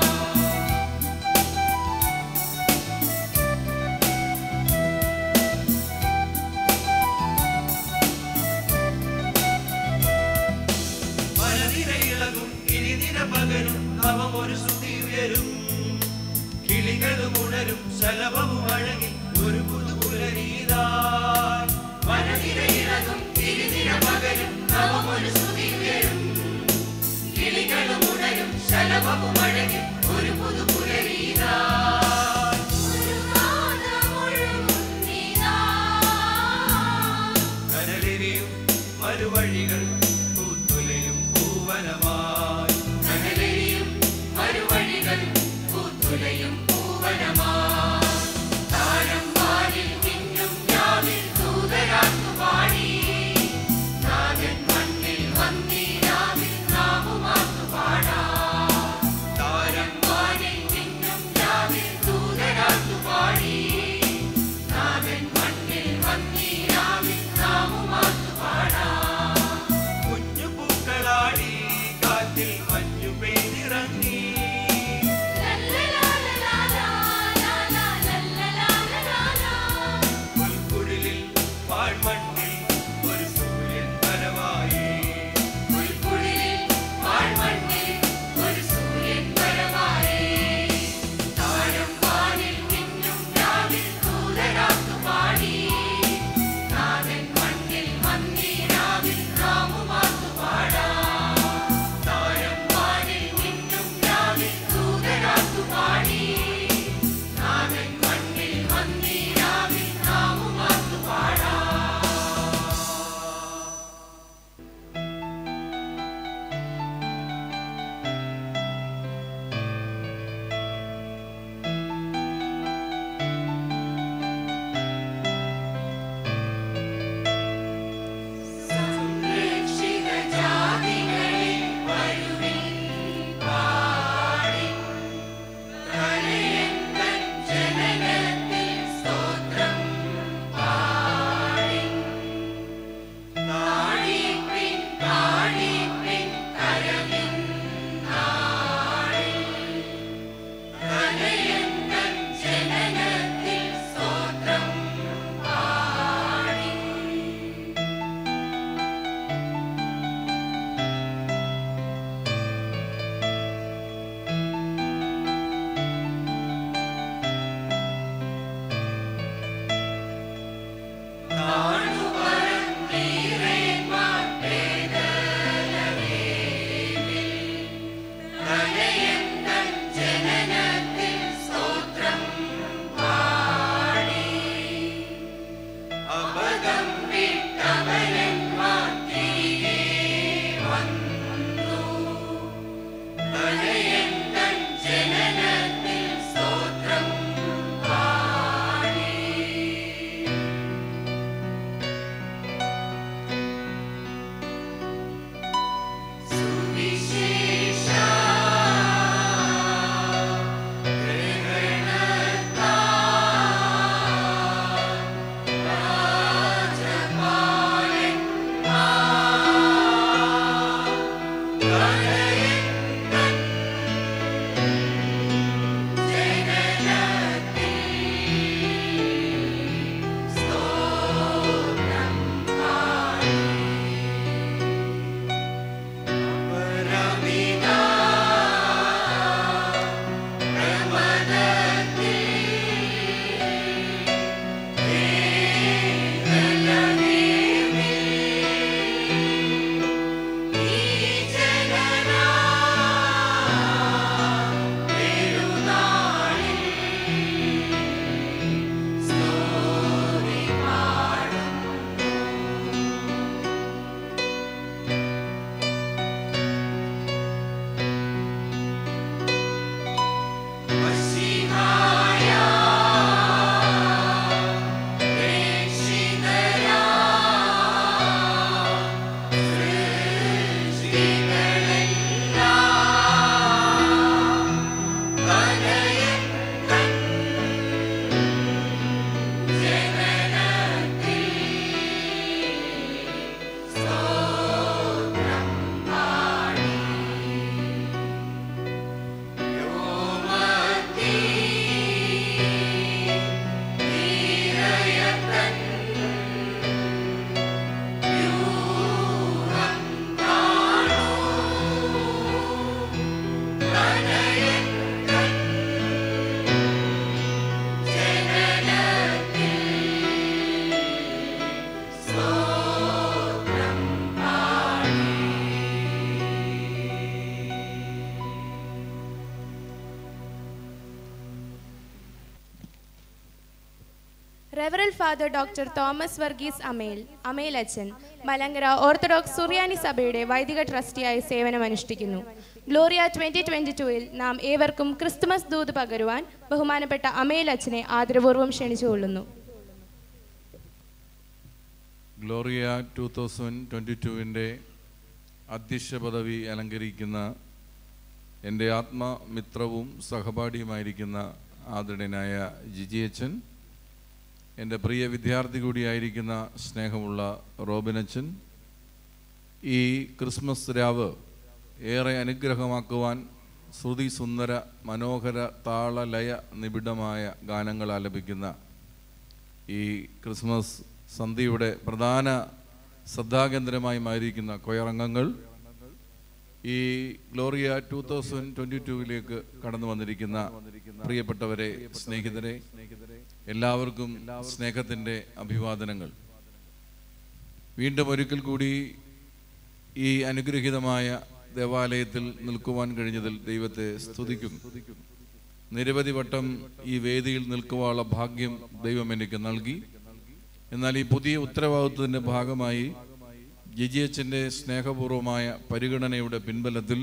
മലനിരയിളകും ഇനിദിന പകരും നവം ഒരു ശ്രുതി ഉയരും കിളികളും ഉണരും ശലഭവും അഴകി ഒരു പുതുപുലരീതായി മലനിരയിളകും ഇനിദിന പകരും നവം ഒരു ശ്രുതി ഉയരും കിളികളും ഉണരും ശലഭവും അഴകി ഒരു പുതുപുലരീതായി ഒരു ഗാനമുയരും നീതാ കനലിരിയും മരുവഴികൾ പൂത്തുലയും പൂവനമായി കനലിരിയും മരുവഴികൾ പൂത്തുലയും പൂവനമായി താരം വാനിൽ മിന്നും രാവിൽ ദൂതരാത്തു പാടി നാഥൻ മണ്ണിൽ വന്നീരാവിൽ നാമുമാത്തു പാടാം താരം വാനിൽ മിന്നും രാവിൽ ദൂതരാത്തു പാടി നാഥൻ മണ്ണിൽ വന്നീരാവിൽ നാമുമാത്തു പാടാം കുഞ്ഞു പൂക്കളാടി കാറ്റിൽ മഞ്ഞു പെയ്തിറങ്ങി ലല്ലലാലലാ father doctor Thomas Varghese Amayil Amayil അച്ഛൻ മലങ്കര ഓർത്തഡോക്സ് സുറിയാനി സഭയുടെ വൈദിക ട്രസ്റ്റിയായി സേവനമനുഷ്ഠിക്കുന്നു ഗ്ലോറിയ ട്വന്റി ട്വന്റി ടൂവിൽ നാം ഏവർക്കും ക്രിസ്തുമസ് ദൂത് പകരുവാൻ ബഹുമാനപ്പെട്ട അമേൽ അച്ഛനെ ആദരപൂർവ്വം ക്ഷണിച്ചുകൊള്ളുന്നു ഗ്ലോറിയ ടു തൗസൻഡ് ട്വൻറ്റി ടുവിൻ്റെ അധ്യക്ഷ പദവി അലങ്കരിക്കുന്ന എൻ്റെ ആത്മമിത്രവും സഹപാഠിയുമായിരിക്കുന്ന ആദരണീയനായ ജിജിയച്ചൻ എൻ്റെ പ്രിയ വിദ്യാർത്ഥി കൂടിയായിരിക്കുന്ന സ്നേഹമുള്ള റോബിനച്ചൻ ഈ ക്രിസ്മസ് രാവ് ഏറെ അനുഗ്രഹമാക്കുവാൻ ശ്രുതി സുന്ദര മനോഹര താളലയ നിബിഡമായ ഗാനങ്ങൾ ആലപിക്കുന്ന ഈ ക്രിസ്മസ് സന്ധ്യയുടെ പ്രധാന ശ്രദ്ധാകേന്ദ്രമായി മാറിയിരിക്കുന്ന കൊയറംഗങ്ങൾ ഈ ഗ്ലോറിയ ടൂ തൗസൻഡ് ട്വൻറ്റി ടൂവിലേക്ക് കടന്നു വന്നിരിക്കുന്ന പ്രിയപ്പെട്ടവരെ സ്നേഹിതരെ എല്ലാവർക്കും സ്നേഹത്തിൻ്റെ അഭിവാദനങ്ങൾ വീണ്ടും ഒരിക്കൽ കൂടി ഈ അനുഗ്രഹീതമായ ദേവാലയത്തിൽ നിൽക്കുവാൻ കഴിഞ്ഞതിൽ ദൈവത്തെ സ്തുതിക്കുന്നു നിരവധി വട്ടം ഈ വേദിയിൽ നിൽക്കുവാനുള്ള ഭാഗ്യം ദൈവം എനിക്ക് നൽകി എന്നാൽ ഈ പുതിയ ഉത്തരവാദിത്വത്തിൻ്റെ ഭാഗമായി ജിജിയച്ചൻ്റെ സ്നേഹപൂർവമായ പരിഗണനയുടെ പിൻബലത്തിൽ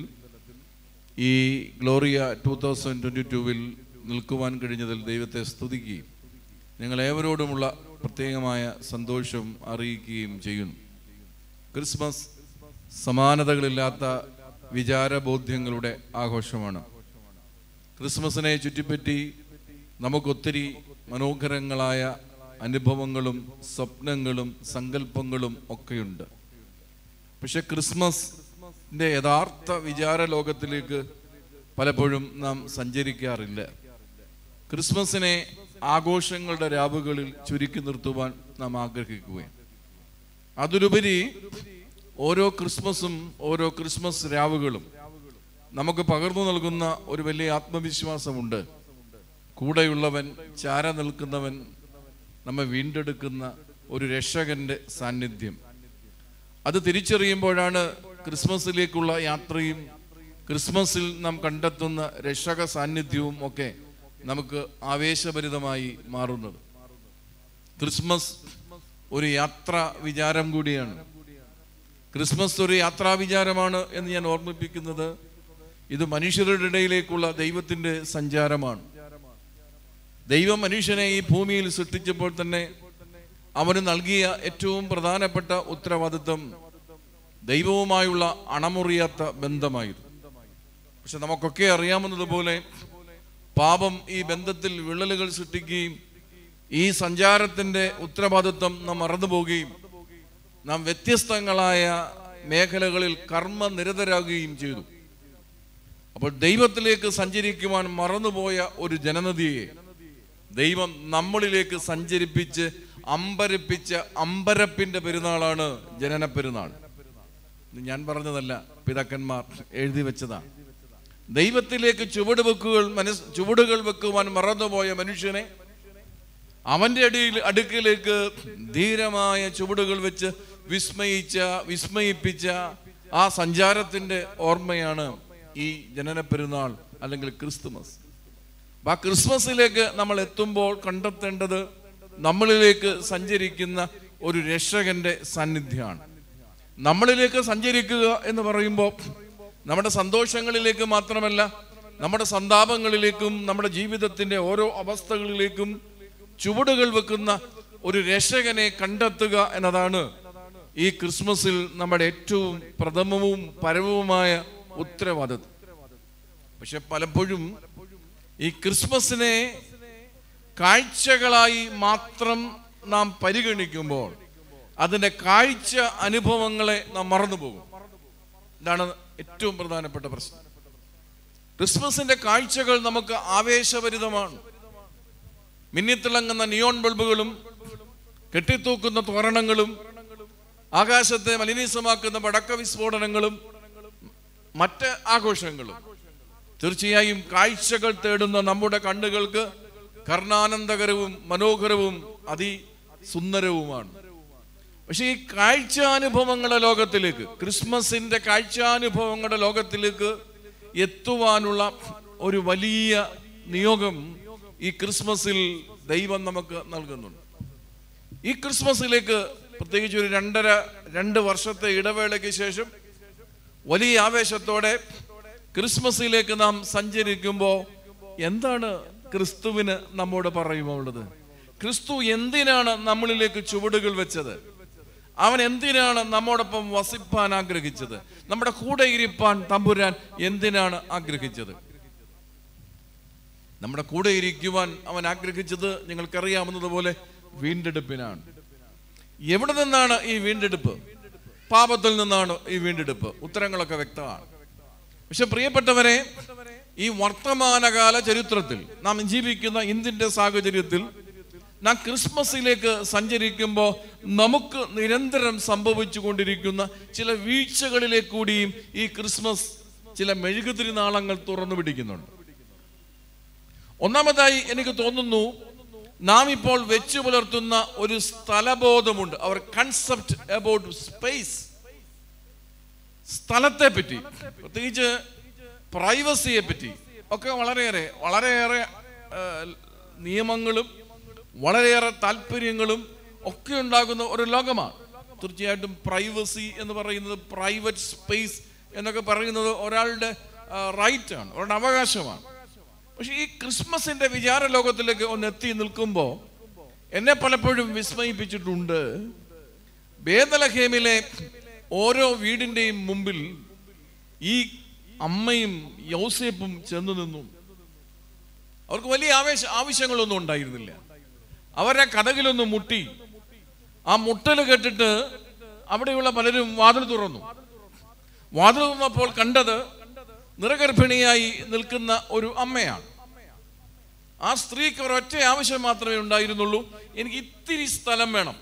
ഈ ഗ്ലോറിയ ടൂ തൗസൻഡ് ട്വൻറ്റി ടൂവിൽ നിൽക്കുവാൻ കഴിഞ്ഞതിൽ ദൈവത്തെ സ്തുതിക്കുകയും നിങ്ങളേവരോടുമുള്ള പ്രത്യേകമായ സന്തോഷം അറിയിക്കുകയും ചെയ്യുന്നു ക്രിസ്മസ് സമാനതകളില്ലാത്ത വിചാരബോധ്യങ്ങളുടെ ആഘോഷമാണ് ക്രിസ്മസിനെ ചുറ്റിപ്പറ്റി നമുക്കൊത്തിരി മനോഹരങ്ങളായ അനുഭവങ്ങളും സ്വപ്നങ്ങളും സങ്കല്പങ്ങളും ഒക്കെയുണ്ട് പക്ഷെ ക്രിസ്മസിൻ്റെ യഥാർത്ഥ വിചാര ലോകത്തിലേക്ക് പലപ്പോഴും നാം സഞ്ചരിക്കാറില്ല ക്രിസ്മസിനെ ആഘോഷങ്ങളുടെ രാവുകളിൽ ചുരുക്കി നിർത്തുവാൻ നാം ആഗ്രഹിക്കുകയാണ് അതിലുപരി ഓരോ ക്രിസ്മസും ഓരോ ക്രിസ്മസ് രാവുകളും നമുക്ക് പകർന്നു നൽകുന്ന ഒരു വലിയ ആത്മവിശ്വാസമുണ്ട് കൂടെയുള്ളവൻ ചാര നിൽക്കുന്നവൻ നമ്മെ വീണ്ടെടുക്കുന്ന ഒരു രക്ഷകന്റെ സാന്നിധ്യം അത് തിരിച്ചറിയുമ്പോഴാണ് ക്രിസ്മസിലേക്കുള്ള യാത്രയും ക്രിസ്മസിൽ നാം കണ്ടെത്തുന്ന രക്ഷക സാന്നിധ്യവും ഒക്കെ നമുക്ക് ആവേശഭരിതമായി മാറുന്നത് ക്രിസ്മസ് ഒരു യാത്രാ വിചാരം കൂടിയാണ് ക്രിസ്മസ് ഒരു യാത്രാ വിചാരമാണ് എന്ന് ഞാൻ ഓർമ്മിപ്പിക്കുന്നത് ഇത് മനുഷ്യരുടെ ഇടയിലേക്കുള്ള ദൈവത്തിന്റെ സഞ്ചാരമാണ് ദൈവം മനുഷ്യനെ ഈ ഭൂമിയിൽ സൃഷ്ടിച്ചപ്പോൾ തന്നെ അവന് നൽകിയ ഏറ്റവും പ്രധാനപ്പെട്ട ഉത്തരവാദിത്വം ദൈവവുമായുള്ള അണമുറിയാത്ത ബന്ധമായിരുന്നു പക്ഷെ നമുക്കൊക്കെ അറിയാവുന്നതുപോലെ പാപം ഈ ബന്ധത്തിൽ വിള്ളലുകൾ സൃഷ്ടിക്കുകയും ഈ സഞ്ചാരത്തിന്റെ ഉത്തരവാദിത്വം നാം മറന്നുപോവുകയും നാം വ്യത്യസ്തങ്ങളായ മേഖലകളിൽ കർമ്മ നിരതരാകുകയും ചെയ്തു അപ്പോൾ ദൈവത്തിലേക്ക് സഞ്ചരിക്കുവാൻ മറന്നുപോയ ഒരു ജനനദിയെ ദൈവം നമ്മളിലേക്ക് സഞ്ചരിപ്പിച്ച് അമ്പരപ്പിച്ച അമ്പരപ്പിന്റെ പെരുന്നാളാണ് ജനന പെരുന്നാൾ ഇത് ഞാൻ പറഞ്ഞതല്ല പിതാക്കന്മാർ എഴുതി വെച്ചതാണ് ദൈവത്തിലേക്ക് ചുവട് വെക്കുകൾ മനസ് ചുവടുകൾ വെക്കുവാൻ മറന്നുപോയ മനുഷ്യനെ അവന്റെ അടിയിൽ അടുക്കിലേക്ക് ധീരമായ ചുവടുകൾ വെച്ച് വിസ്മയിച്ച വിസ്മയിപ്പിച്ച ആ സഞ്ചാരത്തിന്റെ ഓർമ്മയാണ് ഈ ജനന പെരുന്നാൾ അല്ലെങ്കിൽ ക്രിസ്തുമസ് അപ്പൊ ആ ക്രിസ്മസിലേക്ക് നമ്മൾ എത്തുമ്പോൾ കണ്ടെത്തേണ്ടത് നമ്മളിലേക്ക് സഞ്ചരിക്കുന്ന ഒരു രക്ഷകന്റെ സാന്നിധ്യമാണ് നമ്മളിലേക്ക് സഞ്ചരിക്കുക എന്ന് പറയുമ്പോൾ നമ്മുടെ സന്തോഷങ്ങളിലേക്ക് മാത്രമല്ല നമ്മുടെ സന്താപങ്ങളിലേക്കും നമ്മുടെ ജീവിതത്തിന്റെ ഓരോ അവസ്ഥകളിലേക്കും ചുവടുകൾ വെക്കുന്ന ഒരു രക്ഷകനെ കണ്ടെത്തുക എന്നതാണ് ഈ ക്രിസ്മസിൽ നമ്മുടെ ഏറ്റവും പ്രഥമവും പരമവുമായ ഉത്തരവാദിത്വം പക്ഷെ പലപ്പോഴും ഈ ക്രിസ്മസിനെ കാഴ്ചകളായി മാത്രം നാം പരിഗണിക്കുമ്പോൾ അതിൻ്റെ കാഴ്ച അനുഭവങ്ങളെ നാം മറന്നുപോകും ഇതാണ് ഏറ്റവും പ്രധാനപ്പെട്ട പ്രശ്നം ക്രിസ്മസിന്റെ കാഴ്ചകൾ നമുക്ക് ആവേശഭരിതമാണ് മിന്നിത്തിളങ്ങുന്ന നിയോൺ ബൾബുകളും കെട്ടിത്തൂക്കുന്ന തോരണങ്ങളും ആകാശത്തെ മലിനീസമാക്കുന്ന പടക്ക വിസ്ഫോടനങ്ങളും മറ്റ് ആഘോഷങ്ങളും തീർച്ചയായും കാഴ്ചകൾ തേടുന്ന നമ്മുടെ കണ്ണുകൾക്ക് കർണാനന്ദകരവും മനോഹരവും അതിസുന്ദരവുമാണ് പക്ഷെ ഈ കാഴ്ചാനുഭവങ്ങളുടെ ലോകത്തിലേക്ക് ക്രിസ്മസിന്റെ കാഴ്ചാനുഭവങ്ങളുടെ ലോകത്തിലേക്ക് എത്തുവാനുള്ള ഒരു വലിയ നിയോഗം ഈ ക്രിസ്മസിൽ ദൈവം നമുക്ക് നൽകുന്നുണ്ട് ഈ ക്രിസ്മസിലേക്ക് പ്രത്യേകിച്ച് ഒരു രണ്ടര രണ്ട് വർഷത്തെ ഇടവേളയ്ക്ക് ശേഷം വലിയ ആവേശത്തോടെ ക്രിസ്മസിലേക്ക് നാം സഞ്ചരിക്കുമ്പോൾ എന്താണ് ക്രിസ്തുവിന് നമ്മോട് പറയുമുള്ളത് ക്രിസ്തു എന്തിനാണ് നമ്മളിലേക്ക് ചുവടുകൾ വെച്ചത് അവൻ എന്തിനാണ് നമ്മോടൊപ്പം വസിപ്പാൻ ആഗ്രഹിച്ചത് നമ്മുടെ കൂടെ ഇരിപ്പാൻ തമ്പുരാൻ എന്തിനാണ് ആഗ്രഹിച്ചത് നമ്മുടെ കൂടെ ഇരിക്കുവാൻ അവൻ ആഗ്രഹിച്ചത് നിങ്ങൾക്കറിയാവുന്നതുപോലെ വീണ്ടെടുപ്പിനാണ് എവിടെ നിന്നാണ് ഈ വീണ്ടെടുപ്പ് പാപത്തിൽ നിന്നാണ് ഈ വീണ്ടെടുപ്പ് ഉത്തരങ്ങളൊക്കെ വ്യക്തമാണ് പക്ഷെ പ്രിയപ്പെട്ടവരെ ഈ വർത്തമാനകാല ചരിത്രത്തിൽ നാം ജീവിക്കുന്ന ഇന്ത്യൻ്റെ സാഹചര്യത്തിൽ നാം ക്രിസ്മസിലേക്ക് സഞ്ചരിക്കുമ്പോൾ നമുക്ക് നിരന്തരം സംഭവിച്ചു കൊണ്ടിരിക്കുന്ന ചില വീഴ്ചകളിലേക്ക് കൂടിയും ഈ ക്രിസ്മസ് ചില മെഴുകുതിരി നാളങ്ങൾ തുറന്നു പിടിക്കുന്നുണ്ട് ഒന്നാമതായി എനിക്ക് തോന്നുന്നു നാം ഇപ്പോൾ വെച്ചു പുലർത്തുന്ന ഒരു സ്ഥലബോധമുണ്ട് അവർ കൺസെപ്റ്റ് അബൌട്ട് സ്പേസ് സ്ഥലത്തെ പറ്റി പ്രത്യേകിച്ച് പ്രൈവസിയെ പറ്റി ഒക്കെ വളരെയേറെ വളരെയേറെ ആ, നിയമങ്ങളും വളരെയേറെ താല്പര്യങ്ങളും ഒക്കെ ഉണ്ടാകുന്ന ഒരു ലോകമാണ് തീർച്ചയായിട്ടും പ്രൈവസി എന്ന് പറയുന്നത് പ്രൈവറ്റ് സ്പേസ് എന്നൊക്കെ പറയുന്നത് ഒരാളുടെ റൈറ്റ് ആണ് ഒരാളുടെ അവകാശമാണ് പക്ഷെ ഈ ക്രിസ്മസിന്റെ വിചാര ലോകത്തിലേക്ക് ഒന്ന് എത്തി നിൽക്കുമ്പോൾ എന്നെ പലപ്പോഴും വിസ്മയിപ്പിച്ചിട്ടുണ്ട് ബേദലഹേമിലെ ഓരോ വീടിന്റെയും മുമ്പിൽ ഈ അമ്മയും യൗസേപ്പും ചെന്നു നിന്നു അവർക്ക് വലിയ ആവേശ ആവശ്യങ്ങളൊന്നും ഉണ്ടായിരുന്നില്ല അവരെ കഥകിലൊന്ന് മുട്ടി ആ മുട്ടൽ കേട്ടിട്ട് അവിടെയുള്ള പലരും വാതിൽ തുറന്നു വാതിൽ തുറന്നപ്പോൾ കണ്ടത് നിറഗർഭിണിയായി നിൽക്കുന്ന ഒരു അമ്മയാണ് ആ സ്ത്രീക്ക് ഒരൊറ്റ ആവശ്യം മാത്രമേ ഉണ്ടായിരുന്നുള്ളൂ എനിക്ക് ഇത്തിരി സ്ഥലം വേണം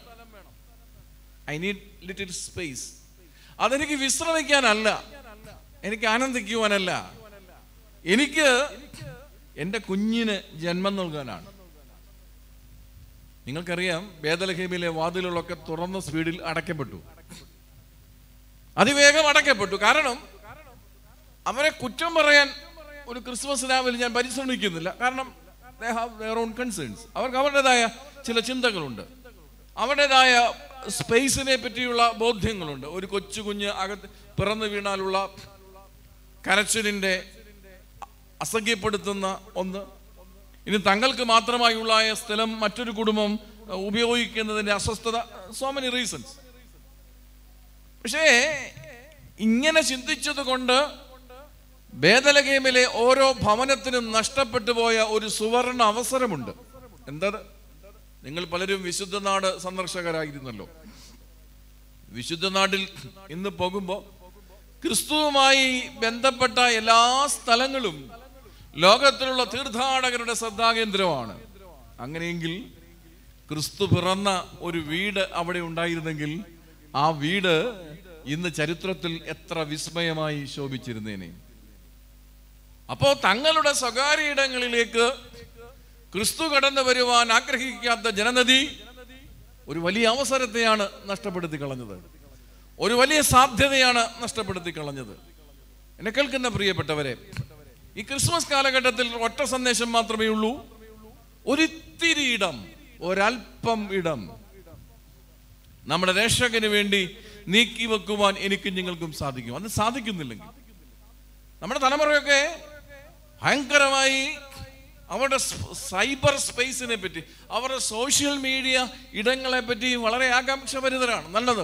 ഐ നീഡ് ലിറ്റിൽ സ്പേസ് അതെനിക്ക് വിശ്രമിക്കാനല്ല എനിക്ക് ആനന്ദിക്കുവാനല്ല എനിക്ക് എൻ്റെ കുഞ്ഞിന് ജന്മം നൽകാനാണ് നിങ്ങൾക്കറിയാം ബേദലഹേമിലെ വാതിലുകളൊക്കെ തുറന്ന സ്പീഡിൽ അടയ്ക്കപ്പെട്ടു അതിവേഗം അടയ്ക്കപ്പെട്ടു കാരണം അവരെ കുറ്റം പറയാൻ ഒരു ക്രിസ്മസ് രാവിലെ ഞാൻ പരിശ്രമിക്കുന്നില്ല കാരണം they have their own concerns അവർക്ക് അവരുടേതായ ചില ചിന്തകളുണ്ട് അവരുടേതായ സ്പേസിനെ പറ്റിയുള്ള ബോധ്യങ്ങളുണ്ട് ഒരു കൊച്ചു കുഞ്ഞ് അകത്ത് പിറന്നു വീണാലുള്ള കരച്ചിലിൻ്റെ അസഖ്യപ്പെടുത്തുന്ന ഒന്ന് ഇനി തങ്ങൾക്ക് മാത്രമായുള്ള സ്ഥലം മറ്റൊരു കുടുംബം അഹ്, ഉപയോഗിക്കുന്നതിന്റെ അസ്വസ്ഥത സോ മെനി റീസൺസ് പക്ഷേ ഇങ്ങനെ ചിന്തിച്ചത് കൊണ്ട് ബേദലഗേമിലെ ഓരോ ഭവനത്തിനും നഷ്ടപ്പെട്ടു പോയ ഒരു സുവർണ അവസരമുണ്ട് എന്തത് നിങ്ങൾ പലരും വിശുദ്ധ നാട് സന്ദർശകരായിരുന്നല്ലോ വിശുദ്ധ നാട്ടിൽ ഇന്ന് പോകുമ്പോൾ ക്രിസ്തുവുമായി ബന്ധപ്പെട്ട എല്ലാ സ്ഥലങ്ങളും ലോകത്തിലുള്ള തീർത്ഥാടകരുടെ ശ്രദ്ധാകേന്ദ്രമാണ് അങ്ങനെയെങ്കിൽ ക്രിസ്തു പിറന്ന ഒരു വീട് അവിടെ ഉണ്ടായിരുന്നെങ്കിൽ ആ വീട് ഇന്ന് ചരിത്രത്തിൽ എത്ര വിസ്മയമായി ശോഭിച്ചിരുന്നേനെ അപ്പോ തങ്ങളുടെ സ്വകാര്യ ഇടങ്ങളിലേക്ക് ക്രിസ്തു കടന്നു വരുവാൻ ആഗ്രഹിക്കാത്ത ജനനദി ഒരു വലിയ അവസരത്തെയാണ് നഷ്ടപ്പെടുത്തി കളഞ്ഞത് ഒരു വലിയ സാധ്യതയാണ് നഷ്ടപ്പെടുത്തി കളഞ്ഞത് എന്നെ കേൾക്കുന്ന പ്രിയപ്പെട്ടവരെ ഈ ക്രിസ്മസ് കാലഘട്ടത്തിൽ ഒറ്റ സന്ദേശം മാത്രമേ ഉള്ളൂ ഒരിത്തിരി ഇടം ഒരൽപ്പം ഇടം നമ്മുടെ രക്ഷകന് വേണ്ടി നീക്കി വെക്കുവാൻ എനിക്കും നിങ്ങൾക്കും സാധിക്കും അത് സാധിക്കുന്നില്ലെങ്കിൽ നമ്മുടെ തലമുറയൊക്കെ ഭയങ്കരമായി അവരുടെ സ് സൈബർ സ്പേസിനെ പറ്റി അവരുടെ സോഷ്യൽ മീഡിയ ഇടങ്ങളെ പറ്റി വളരെ ആകാംക്ഷഭരിതരാണ് നല്ലത്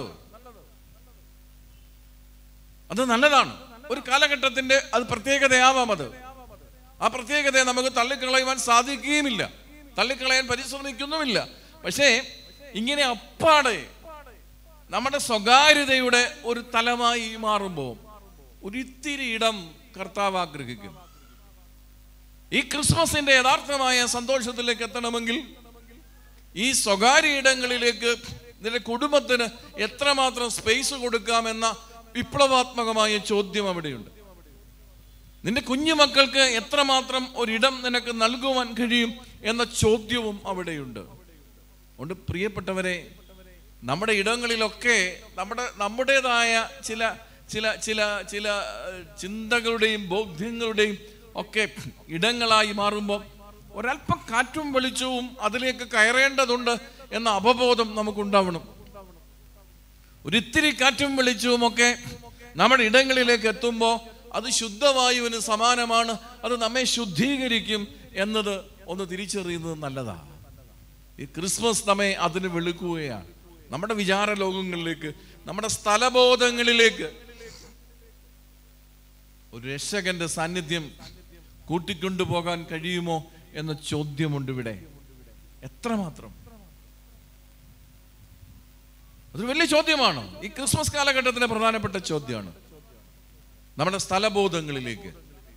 അത് നല്ലതാണ് ഒരു കാലഘട്ടത്തിന്റെ അത് പ്രത്യേകതയാവാം അത് ആ പ്രത്യേകതയെ നമുക്ക് തള്ളിക്കളയുവാൻ സാധിക്കുകയുമില്ല തള്ളിക്കളയാൻ പരിശ്രമിക്കുന്നുമില്ല പക്ഷേ ഇങ്ങനെ അപ്പാടെ നമ്മുടെ സ്വകാര്യതയുടെ ഒരു തലമായി മാറുമ്പോൾ ഒരിത്തിരി ഇടം കർത്താവ് ആഗ്രഹിക്കുന്നു ഈ ക്രിസ്മസിന്റെ യഥാർത്ഥമായ സന്തോഷത്തിലേക്ക് എത്തണമെങ്കിൽ ഈ സ്വകാര്യ ഇടങ്ങളിലേക്ക് നിന്റെ കുടുംബത്തിന് എത്രമാത്രം സ്പേസ് കൊടുക്കാമെന്ന വിപ്ലവാത്മകമായ ചോദ്യം അവിടെയുണ്ട് നിന്റെ കുഞ്ഞുമക്കൾക്ക് എത്രമാത്രം ഒരിടം നിനക്ക് നൽകുവാൻ കഴിയും എന്ന ചോദ്യവും അവിടെയുണ്ട് അതുകൊണ്ട് പ്രിയപ്പെട്ടവരെ നമ്മുടെ ഇടങ്ങളിലൊക്കെ നമ്മുടെ നമ്മുടേതായ ചില ചില ചില ചില ഏഹ്, ചിന്തകളുടെയും ബോധ്യങ്ങളുടെയും ഒക്കെ ഇടങ്ങളായി മാറുമ്പോൾ ഒരല്പം കാറ്റും വെളിച്ചവും അതിലേക്ക് കയറേണ്ടതുണ്ട് എന്ന അവബോധം നമുക്കുണ്ടാവണം ഒരിത്തിരി കാറ്റും വെളിച്ചവും ഒക്കെ നമ്മുടെ ഇടങ്ങളിലേക്ക് എത്തുമ്പോൾ അത് ശുദ്ധവായുവിന് സമാനമാണ് അത് നമ്മെ ശുദ്ധീകരിക്കും എന്നത് ഒന്ന് തിരിച്ചറിയുന്നത് നല്ലതാണ് ഈ ക്രിസ്മസ് നമ്മെ അതിന് വെളുക്കുകയാണ് നമ്മുടെ വിചാര ലോകങ്ങളിലേക്ക് നമ്മുടെ സ്ഥലബോധങ്ങളിലേക്ക് ഒരു രക്ഷകന്റെ സാന്നിധ്യം കൂട്ടിക്കൊണ്ടുപോകാൻ കഴിയുമോ എന്ന ചോദ്യമുണ്ട് ഇവിടെ എത്രമാത്രം അതൊരു വലിയ ചോദ്യമാണ് ഈ ക്രിസ്മസ് കാലഘട്ടത്തിലെ പ്രധാനപ്പെട്ട ചോദ്യമാണ് നമ്മുടെ സ്ഥലബോധങ്ങളിലേക്ക്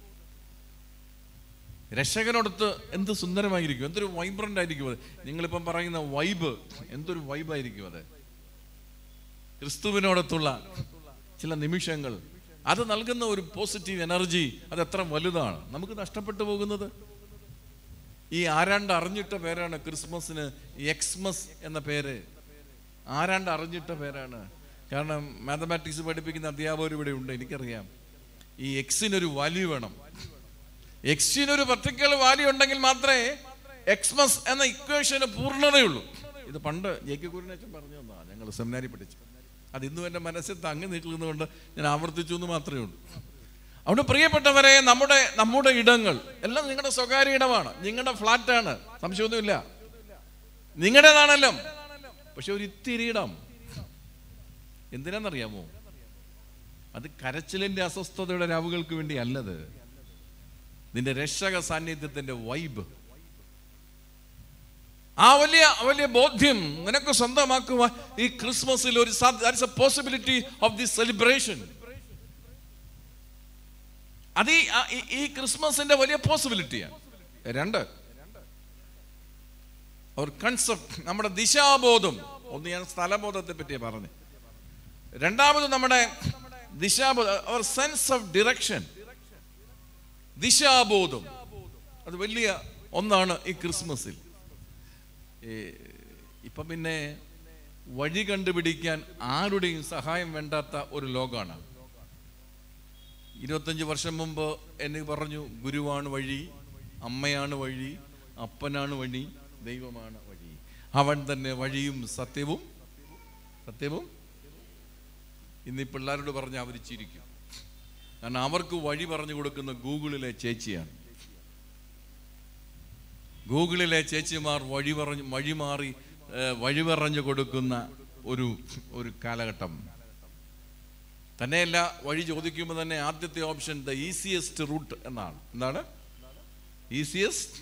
രക്ഷകനോടത്ത് എന്ത് സുന്ദരമായിരിക്കും എന്തൊരു വൈബ്രന്റ് ആയിരിക്കും അത് നിങ്ങളിപ്പം പറയുന്ന വൈബ് എന്തൊരു വൈബായിരിക്കും അത് ക്രിസ്തുവിനോടത്തുള്ള ചില നിമിഷങ്ങൾ അത് നൽകുന്ന ഒരു പോസിറ്റീവ് എനർജി അത് എത്ര വലുതാണ് നമുക്ക് നഷ്ടപ്പെട്ടു പോകുന്നത് ഈ ആരാണ്ട് അറിഞ്ഞിട്ട പേരാണ് ക്രിസ്മസിന് എക്സ്മസ് എന്ന പേര് ആരാണ്ട് അറിഞ്ഞിട്ട പേരാണ് കാരണം മാത്തമാറ്റിക്സ് പഠിപ്പിക്കുന്ന അധ്യാപകർ ഇവിടെ ഉണ്ട് എനിക്കറിയാം ഈ എക്സിനൊരു വാല്യൂ വേണം എക്സിനൊരു പർട്ടിക്കുലർ വാല്യൂ ഉണ്ടെങ്കിൽ മാത്രമേ എക്സ്മസ് എന്ന ഇക്വേഷന് പൂർണ്ണതയുള്ളൂ ഇത് പണ്ട് ജെ കെ കുരുനേച്ചൻ പറഞ്ഞു തന്നാ ഞങ്ങൾ സെമിനാരി പഠിച്ചു അത് ഇന്നും എൻ്റെ മനസ്സിൽ തങ്ങി നിൽക്കുന്നതുകൊണ്ട് ഞാൻ ആവർത്തിച്ചു എന്ന് മാത്രമേ ഉള്ളൂ അവിടെ പ്രിയപ്പെട്ടവരെ നമ്മുടെ നമ്മുടെ ഇടങ്ങൾ എല്ലാം നിങ്ങളുടെ സ്വകാര്യ ഇടമാണ് നിങ്ങളുടെ ഫ്ലാറ്റാണ് സംശയമൊന്നുമില്ല നിങ്ങളുടേതാണല്ലോ പക്ഷെ ഒരു ഇത്തിരി ഇടം എന്തിനാണെന്നറിയാമോ അത് കരച്ചിലിന്റെ അസ്വസ്ഥതയുടെ രാവുകൾക്ക് വേണ്ടി അല്ലത് നിന്റെ രക്ഷക സാന്നിധ്യത്തിന്റെ വൈബ് ആ വലിയ വലിയ ബോധ്യം നിനക്ക് സ്വന്തമാക്കുവാൻ ഈ ക്രിസ്മസിൽ ഒരു പോസിബിലിറ്റി ഓഫ് ദി സെലിബ്രേഷൻ അത് ഈ ആ- ഈ- ഈ ക്രിസ്മസിന്റെ വലിയ പോസിബിലിറ്റിയാണ് രണ്ട് ഒരു കൺസെപ്റ്റ് നമ്മുടെ ദിശാബോധം ഒന്ന് ഞാൻ സ്ഥലബോധത്തെ പറ്റിയാണ് പറഞ്ഞു രണ്ടാമത് നമ്മുടെ ദിശാബോധം അവർ സെൻസ് ഓഫ് ഡിറക്ഷൻ ദിശാബോധം അത് വലിയ ഒന്നാണ് ഈ ക്രിസ്മസിൽ ഈ ഇപ്പം പിന്നെ വഴി കണ്ടുപിടിക്കാൻ ആരുടെയും സഹായം വേണ്ടാത്ത ഒരു ലോകമാണ് ഇരുപത്തഞ്ച് വർഷം മുമ്പ് എന്നെ പറഞ്ഞു ഗുരുവാണ് വഴി അമ്മയാണ് വഴി അപ്പനാണ് വഴി ദൈവമാണ് വഴി അവൻ തന്നെ വഴിയും സത്യവും സത്യവും ഇന്ന് ഈ പിള്ളേരോട് പറഞ്ഞ് അവർ ചിരിക്കും കാരണം അവർക്ക് വഴി പറഞ്ഞു കൊടുക്കുന്ന ഗൂഗിളിലെ ചേച്ചിയാണ് ഗൂഗിളിലെ ചേച്ചിമാർ വഴി പറഞ്ഞു വഴി മാറി ഏഹ്, വഴി പറഞ്ഞു കൊടുക്കുന്ന ഒരു ഒരു കാലഘട്ടം തന്നെയല്ല വഴി ചോദിക്കുമ്പോൾ തന്നെ ആദ്യത്തെ ഓപ്ഷൻ ദ ഈസിയസ്റ്റ് റൂട്ട് എന്നാണ് എന്താണ് ഈസിയസ്റ്റ്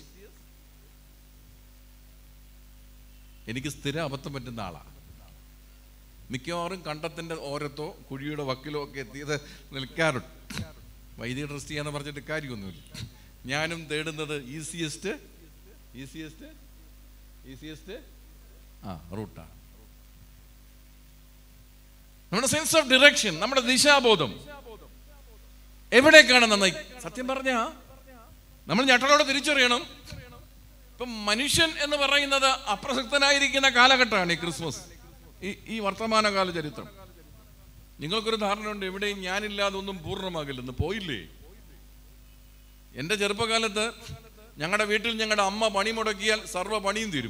എനിക്ക് സ്ഥിരം അബദ്ധം പറ്റുന്ന ആളാണ് മിക്കവാറും കണ്ടത്തിന്റെ ഓരത്തോ കുഴിയുടെ വക്കിലോ ഒക്കെ എത്തിയത് നിൽക്കാറുണ്ട് വൈദ്യുതി ട്രസ്റ്റ് ചെയ്യാന്ന് പറഞ്ഞിട്ട് കാര്യമൊന്നുമില്ല ഞാനും തേടുന്നത് ഈസിയസ്റ്റ് ഈസിയസ്റ്റ് ഈസിയസ്റ്റ് ആ റൂട്ടാണ് നമ്മുടെ സെൻസ് ഓഫ് ഡിറക്ഷൻ നമ്മുടെ ദിശാബോധം എവിടേക്കാണ് നന്നായി സത്യം പറഞ്ഞ നമ്മൾ ഞെട്ടലോടെ തിരിച്ചറിയണം ഇപ്പം മനുഷ്യൻ എന്ന് പറയുന്നത് അപ്രസക്തനായിരിക്കുന്ന കാലഘട്ടമാണ് ഈ ക്രിസ്മസ് ഈ ഈ വർത്തമാനകാല ചരിത്രം നിങ്ങൾക്കൊരു ധാരണയുണ്ട് എവിടെയും ഞാനില്ലാതെ ഒന്നും പൂർണ്ണമാകില്ലെന്ന് പോയില്ലേ എൻ്റെ ചെറുപ്പകാലത്ത് ഞങ്ങളുടെ വീട്ടിൽ ഞങ്ങളുടെ അമ്മ പണി മുടക്കിയാൽ സർവ്വ പണിയും തീരും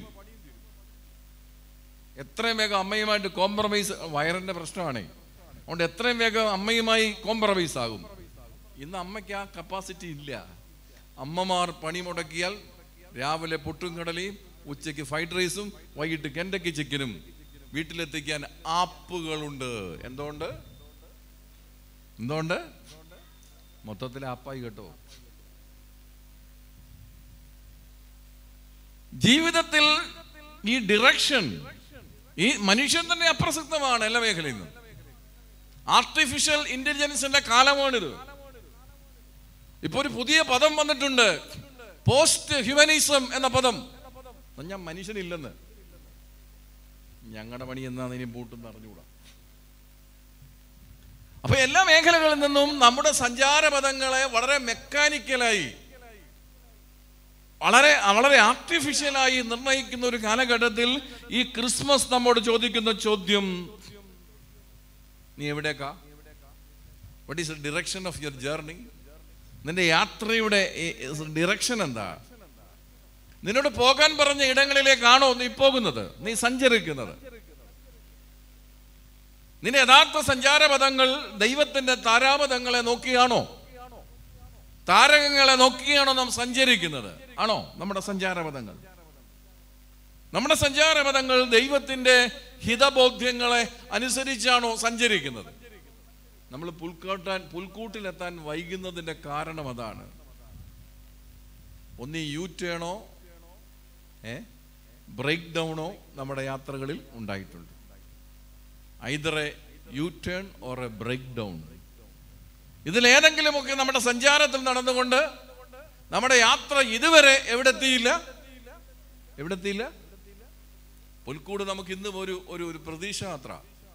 എത്രയും വേഗം അമ്മയുമായിട്ട് കോംപ്രമൈസ് വയറിന്റെ പ്രശ്നമാണേ അതുകൊണ്ട് എത്രയും വേഗം അമ്മയുമായി കോംപ്രമൈസ് ആകും ഇന്ന് അമ്മയ്ക്ക് ആ കപ്പാസിറ്റി ഇല്ല അമ്മമാർ പണി മുടക്കിയാൽ രാവിലെ പൊട്ടും കടലയും ഉച്ചയ്ക്ക് ഫ്രൈഡ് റൈസും വൈകിട്ട് കെൻഡക്കി ചിക്കനും വീട്ടിലെത്തിക്കാൻ ആപ്പുകളുണ്ട് എന്തുകൊണ്ട് എന്തുകൊണ്ട് മൊത്തത്തിൽ ആപ്പായി കേട്ടോ ജീവിതത്തിൽ ഈ ഡിറക്ഷൻ ഈ മനുഷ്യൻ തന്നെ അപ്രസക്തമാണ് എല്ലാ മേഖലയിൽ നിന്നും ആർട്ടിഫിഷ്യൽ ഇന്റലിജൻസിന്റെ കാലമാണിത് ഇപ്പൊ ഒരു പുതിയ പദം വന്നിട്ടുണ്ട് പോസ്റ്റ് ഹ്യൂമനിസം എന്ന പദം ഞാൻ മനുഷ്യനില്ലെന്ന് ഞങ്ങളുടെ പണി എന്നാണ് ഇനി പൂട്ടെന്ന് അറിഞ്ഞുകൂടാ അപ്പൊ എല്ലാ മേഖലകളിൽ നിന്നും നമ്മുടെ സഞ്ചാരപഥങ്ങളെ വളരെ മെക്കാനിക്കലായി വളരെ വളരെ ആർട്ടിഫിഷ്യലായി നിർണയിക്കുന്ന ഒരു കാലഘട്ടത്തിൽ ഈ ക്രിസ്മസ് നമ്മോട് ചോദിക്കുന്ന ചോദ്യം നീ എവിടേക്കാ what is direction of your journey നിന്റെ യാത്രയുടെ ഡിറക്ഷൻ എന്താ നിന്നോട് പോകാൻ പറഞ്ഞ ഇടങ്ങളിലേക്കാണോ നീ പോകുന്നത് നീ സഞ്ചരിക്കുന്നത് നിന്റെ യഥാർത്ഥ സഞ്ചാരപഥങ്ങൾ ദൈവത്തിന്റെ താരാപഥങ്ങളെ നോക്കിയാണോ താരകങ്ങളെ നോക്കിയാണോ നാം സഞ്ചരിക്കുന്നത് ആണോ നമ്മുടെ സഞ്ചാരപഥങ്ങൾ നമ്മുടെ സഞ്ചാരപഥങ്ങൾ ദൈവത്തിന്റെ ഹിതബോധ്യങ്ങളെ അനുസരിച്ചാണോ സഞ്ചരിക്കുന്നത് നമ്മൾ പുൽക്കൂട്ടാൻ പുൽക്കൂട്ടിലെത്താൻ വൈകുന്നതിന്റെ കാരണം അതാണ് ഒന്ന് യു ടേണോ ഏ ബ്രേക്ക് ഡൗണോ നമ്മുടെ യാത്രകളിൽ ഉണ്ടായിട്ടുണ്ട് either a U turn or a break down ഇതിലേതെങ്കിലുമൊക്കെ നമ്മുടെ സഞ്ചാരത്തിൽ നടന്നുകൊണ്ട് നമ്മുടെ യാത്ര ഇതുവരെ എവിടെ എത്തിയില്ല എവിടെ എത്തിയില്ല പുൽക്കൂട് നമുക്ക് ഇന്നും ഒരു ഒരു ഒരു പ്രതീക്ഷ മാത്ര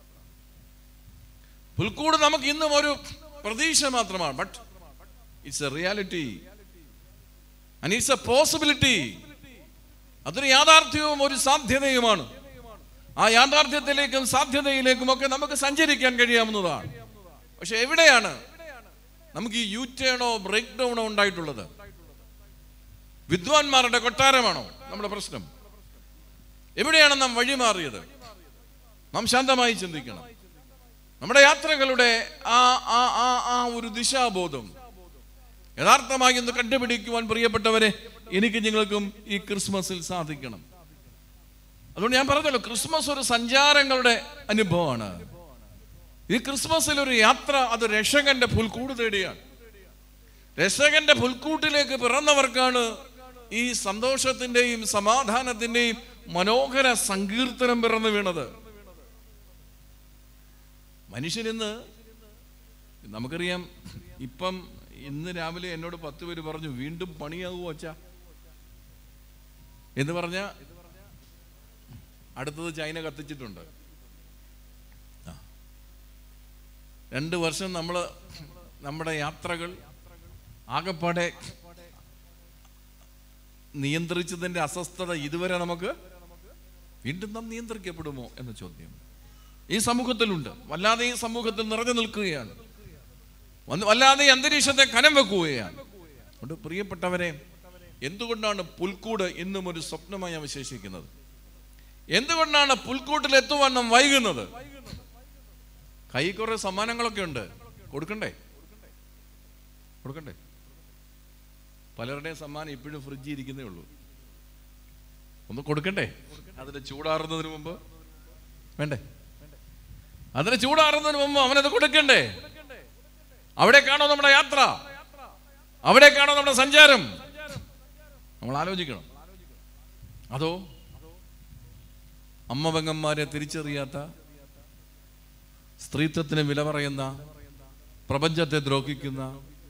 പുൽക്കൂട് നമുക്ക് ഇന്നും ഒരു പ്രതീക്ഷ മാത്രമാണ് but it's a reality and it's a possibility അതൊരു യാഥാർത്ഥ്യവും ഒരു സാധ്യതയുമാണ് ആ യാഥാർത്ഥ്യത്തിലേക്കും സാധ്യതയിലേക്കും ഒക്കെ നമുക്ക് സഞ്ചരിക്കാൻ കഴിയാവുന്നതാണ് പക്ഷെ എവിടെയാണ് നമുക്ക് ഈ യു ടേണോ ബ്രേക്ക് ഡൗണോ ഉണ്ടായിട്ടുള്ളത് വിദ്വാൻമാരുടെ കൊട്ടാരമാണോ നമ്മുടെ പ്രശ്നം എവിടെയാണ് നാം വഴിമാറിയത് നാം ശാന്തമായി ചിന്തിക്കണം നമ്മുടെ യാത്രകളുടെ ആ ആ ആ ആ ഒരു ദിശാബോധം യഥാർത്ഥമായി ഒന്ന് കണ്ടുപിടിക്കുവാൻ പ്രിയപ്പെട്ടവരെ എനിക്ക് നിങ്ങൾക്കും ഈ ക്രിസ്മസിൽ സാധിക്കണം അതുകൊണ്ട് ഞാൻ പറഞ്ഞല്ലോ ക്രിസ്മസ് ഒരു സഞ്ചാരങ്ങളുടെ അനുഭവമാണ് ഈ ക്രിസ്മസിൽ ഒരു യാത്ര അത് രക്ഷകന്റെ പുൽക്കൂട് തേടിയാണ് രക്ഷകന്റെ പുൽക്കൂട്ടിലേക്ക് പിറന്നവർക്കാണ് ഈ സന്തോഷത്തിന്റെയും സമാധാനത്തിന്റെയും മനോഹര സങ്കീർത്തനം പിറന്നു വീണത് മനുഷ്യനിന്ന് നമുക്കറിയാം ഇപ്പം ഇന്ന് രാവിലെ എന്നോട് പത്ത് പേര് പറഞ്ഞു വീണ്ടും പണിയാകുമോ അച്ഛ എന്ന് പറഞ്ഞ അടുത്തത് ചൈന കത്തിച്ചിട്ടുണ്ട് ആ. രണ്ട് വർഷം നമ്മൾ നമ്മുടെ യാത്രകൾ ആകപ്പാടെ നിയന്ത്രിച്ചതിന്റെ അസ്വസ്ഥത ഇതുവരെ നമുക്ക് വീണ്ടും നാം നിയന്ത്രിക്കപ്പെടുമോ എന്ന ചോദ്യം ഈ സമൂഹത്തിലുണ്ട് വല്ലാതെ ഈ സമൂഹത്തിൽ നിറഞ്ഞു നിൽക്കുകയാണ് വന്ന് വല്ലാതെ ഈ അന്തരീക്ഷത്തെ കനം വെക്കുകയാണ് അതുകൊണ്ട് പ്രിയപ്പെട്ടവരെ എന്തുകൊണ്ടാണ് പുൽക്കൂട് ഇന്നും ഒരു സ്വപ്നമായി അവശേഷിക്കുന്നത് എന്തുകൊണ്ടാണ് പുൽക്കൂട്ടിൽ എത്തുവാൻ നാം വൈകുന്നത് കൈ കുറെ സമ്മാനങ്ങളൊക്കെ ഉണ്ട് കൊടുക്കണ്ടേ കൊടുക്കണ്ടേ പലരുടെയും സമ്മാനം ഇപ്പോഴും ഫ്രിഡ്ജിൽ ഇരിക്കുന്നേ ഉള്ളൂ ഒന്ന് കൊടുക്കണ്ടേ അതിന് ചൂടാറുന്നതിന് മുമ്പ് വേണ്ടേ അതിന് ചൂടാറുന്നതിന് മുമ്പ് അവനത് കൊടുക്കണ്ടേ അവിടേക്കാണോ നമ്മുടെ യാത്ര അവിടേക്കാണോ നമ്മുടെ സഞ്ചാരം നമ്മൾ ആലോചിക്കണം അതോ അമ്മ പെങ്ങന്മാരെ തിരിച്ചറിയാത്ത സ്ത്രീത്വത്തിന് വില പറയുന്ന പ്രപഞ്ചത്തെ ദ്രോഹിക്കുന്ന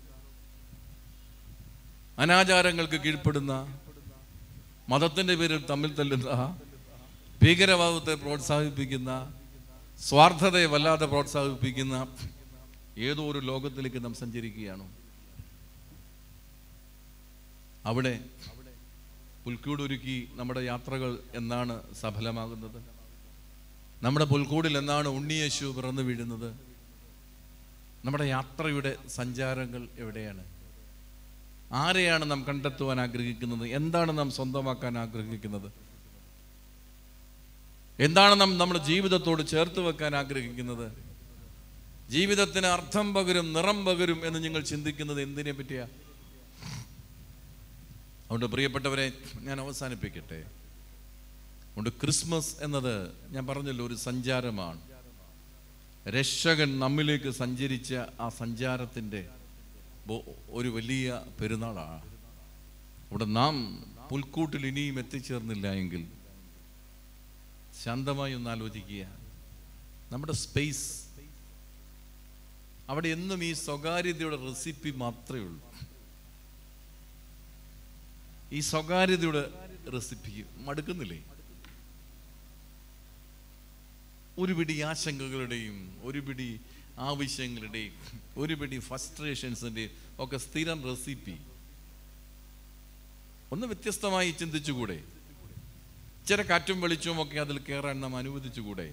അനാചാരങ്ങൾക്ക് കീഴ്പ്പെടുന്ന മതത്തിന്റെ പേരിൽ തമ്മിൽ തല്ലുന്ന ഭീകരവാദത്തെ പ്രോത്സാഹിപ്പിക്കുന്ന സ്വാർത്ഥതയെ വല്ലാതെ പ്രോത്സാഹിപ്പിക്കുന്ന ഏതോ ഒരു ലോകത്തിലേക്ക് നാം സഞ്ചരിക്കുകയാണോ അവിടെ പുൽക്കൂടൊരുക്കി നമ്മുടെ യാത്രകൾ എന്നാണ് സഫലമാകുന്നത് നമ്മുടെ പുൽക്കൂടിൽ എന്നാണ് ഉണ്ണിയേശു പിറന്നു വീഴുന്നത് നമ്മുടെ യാത്രയുടെ സഞ്ചാരങ്ങൾ എവിടെയാണ് ആരെയാണ് നാം കണ്ടെത്തുവാൻ ആഗ്രഹിക്കുന്നത് എന്താണ് നാം സ്വന്തമാക്കാൻ ആഗ്രഹിക്കുന്നത് എന്താണ് നാം നമ്മുടെ ജീവിതത്തോട് ചേർത്ത് വെക്കാൻ ആഗ്രഹിക്കുന്നത് ജീവിതത്തിന് അർത്ഥം പകരും നിറം പകരും എന്ന് നിങ്ങൾ ചിന്തിക്കുന്നത് എന്തിനെ പറ്റിയാ അതുകൊണ്ട് പ്രിയപ്പെട്ടവരെ ഞാൻ അവസാനിപ്പിക്കട്ടെ അതുകൊണ്ട് ക്രിസ്മസ് എന്നത് ഞാൻ പറഞ്ഞല്ലോ ഒരു സഞ്ചാരമാണ് രക്ഷകൻ നമ്മിലേക്ക് സഞ്ചരിച്ച ആ സഞ്ചാരത്തിൻ്റെ ബോ- ഒരു വലിയ പെരുന്നാളാണ് അവിടെ നാം പുൽക്കൂട്ടിൽ ഇനിയും എത്തിച്ചേർന്നില്ല എങ്കിൽ ശാന്തമായി ഒന്ന് ആലോചിക്കുക നമ്മുടെ സ്പേസ് അവിടെ എന്നും ഈ സ്വകാര്യതയുടെ റെസിപ്പി മാത്രമേ ഉള്ളൂ ഈ സ്വകാര്യതയുടെ റെസിപ്പി മടുക്കുന്നില്ലേ ഒരു പിടി ആശങ്കകളുടെയും ഒരു പിടി ആവശ്യങ്ങളുടെയും ഒരു പിടി ഫസ്ട്രേഷൻസിൻ്റെയും ഒക്കെ സ്ഥിരം റെസിപ്പി ഒന്ന് വ്യത്യസ്തമായി ചിന്തിച്ചുകൂടെ ചില കാറ്റും വെളിച്ചവും ഒക്കെ അതിൽ കയറാൻ നാം അനുവദിച്ചുകൂടെ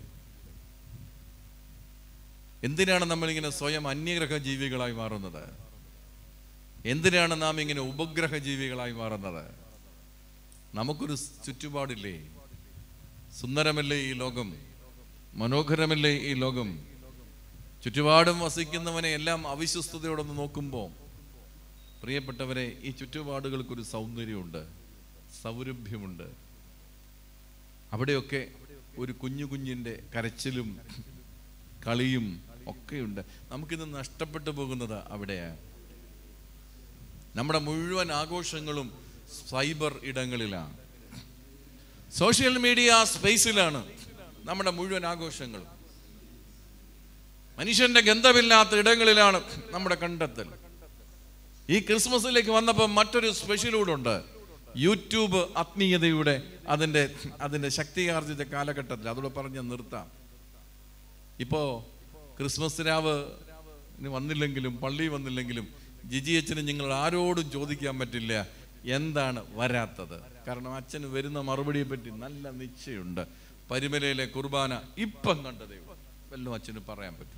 എന്തിനാണ് നമ്മളിങ്ങനെ സ്വയം അന്യഗ്രഹ ജീവികളായി മാറുന്നത് എന്തിനാണ് നാം ഇങ്ങനെ ഉപഗ്രഹ ജീവികളായി മാറുന്നത് നമുക്കൊരു ചുറ്റുപാടില്ലേ സുന്ദരമല്ലേ ഈ ലോകം മനോഹരമല്ലേ ഈ ലോകം ചുറ്റുപാടും വസിക്കുന്നവനെ എല്ലാം അവിശ്വസ്തയോടൊന്ന് നോക്കുമ്പോൾ പ്രിയപ്പെട്ടവരെ ഈ ചുറ്റുപാടുകൾക്കൊരു സൗന്ദര്യമുണ്ട് സൗരഭ്യമുണ്ട് അവിടെയൊക്കെ ഒരു കുഞ്ഞു കുഞ്ഞിൻ്റെ കരച്ചിലും കളിയും ഒക്കെയുണ്ട് നമുക്കിന്ന് നഷ്ടപ്പെട്ടു പോകുന്നത് അവിടെയാണ് നമ്മുടെ മുഴുവൻ ആഘോഷങ്ങളും സൈബർ ഇടങ്ങളിലാണ് സോഷ്യൽ മീഡിയ സ്പേസിലാണ് നമ്മുടെ മുഴുവൻ ആഘോഷങ്ങളും മനുഷ്യന്റെ ഗന്ധമില്ലാത്ത ഇടങ്ങളിലാണ് നമ്മുടെ കണ്ടെത്തൽ ഈ ക്രിസ്മസിലേക്ക് വന്നപ്പോൾ മറ്റൊരു സ്പെഷ്യലൂടെ ഉണ്ട് യൂട്യൂബ് ആത്മീയതയുടെ അതിൻ്റെ അതിൻ്റെ ശക്തിയാർജിത കാലഘട്ടത്തിൽ അതോടെ പറഞ്ഞ് നിർത്താം ഇപ്പോൾ ക്രിസ്മസ് രാവ് ഇനി വന്നില്ലെങ്കിലും പള്ളി വന്നില്ലെങ്കിലും ജിജി അച്ഛന് നിങ്ങൾ ആരോടും ചോദിക്കാൻ പറ്റില്ല എന്താണ് വരാത്തത് കാരണം അച്ഛന് വരുന്ന മറുപടിയെ പറ്റി നല്ല നിശ്ചയമുണ്ട് പരിമലയിലെ കുർബാന ഇപ്പം കണ്ടതേ ഉള്ളൂ വല്ലതും അച്ഛന് പറയാൻ പറ്റും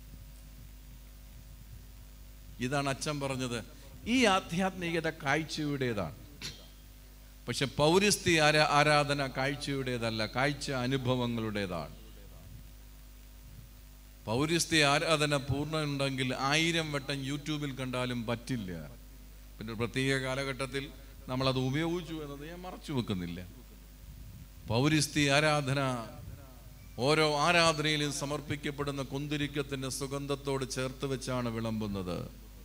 ഇതാണ് അച്ഛൻ പറഞ്ഞത് ഈ ആധ്യാത്മികത കാഴ്ചയുടേതാണ് പക്ഷെ പൗരസ്ത്യ ആരാ ആരാധന കാഴ്ചയുടേതല്ല കാഴ്ച അനുഭവങ്ങളുടേതാണ് പൗരസ്ത്യ ആരാധന പൂർണ്ണമുണ്ടെങ്കിൽ ആയിരം വട്ടം യൂട്യൂബിൽ കണ്ടാലും പറ്റില്ല പിന്നെ ഒരു പ്രത്യേക കാലഘട്ടത്തിൽ നമ്മളത് ഉപയോഗിച്ചു എന്നത് ഞാൻ മറച്ചു വെക്കുന്നില്ല പൗരസ്ത്യ ആരാധന ഓരോ ആരാധനയിലും സമർപ്പിക്കപ്പെടുന്ന കുന്തിരിക്കത്തിന്റെ സുഗന്ധത്തോട് ചേർത്ത് വെച്ചാണ് വിളമ്പുന്നത്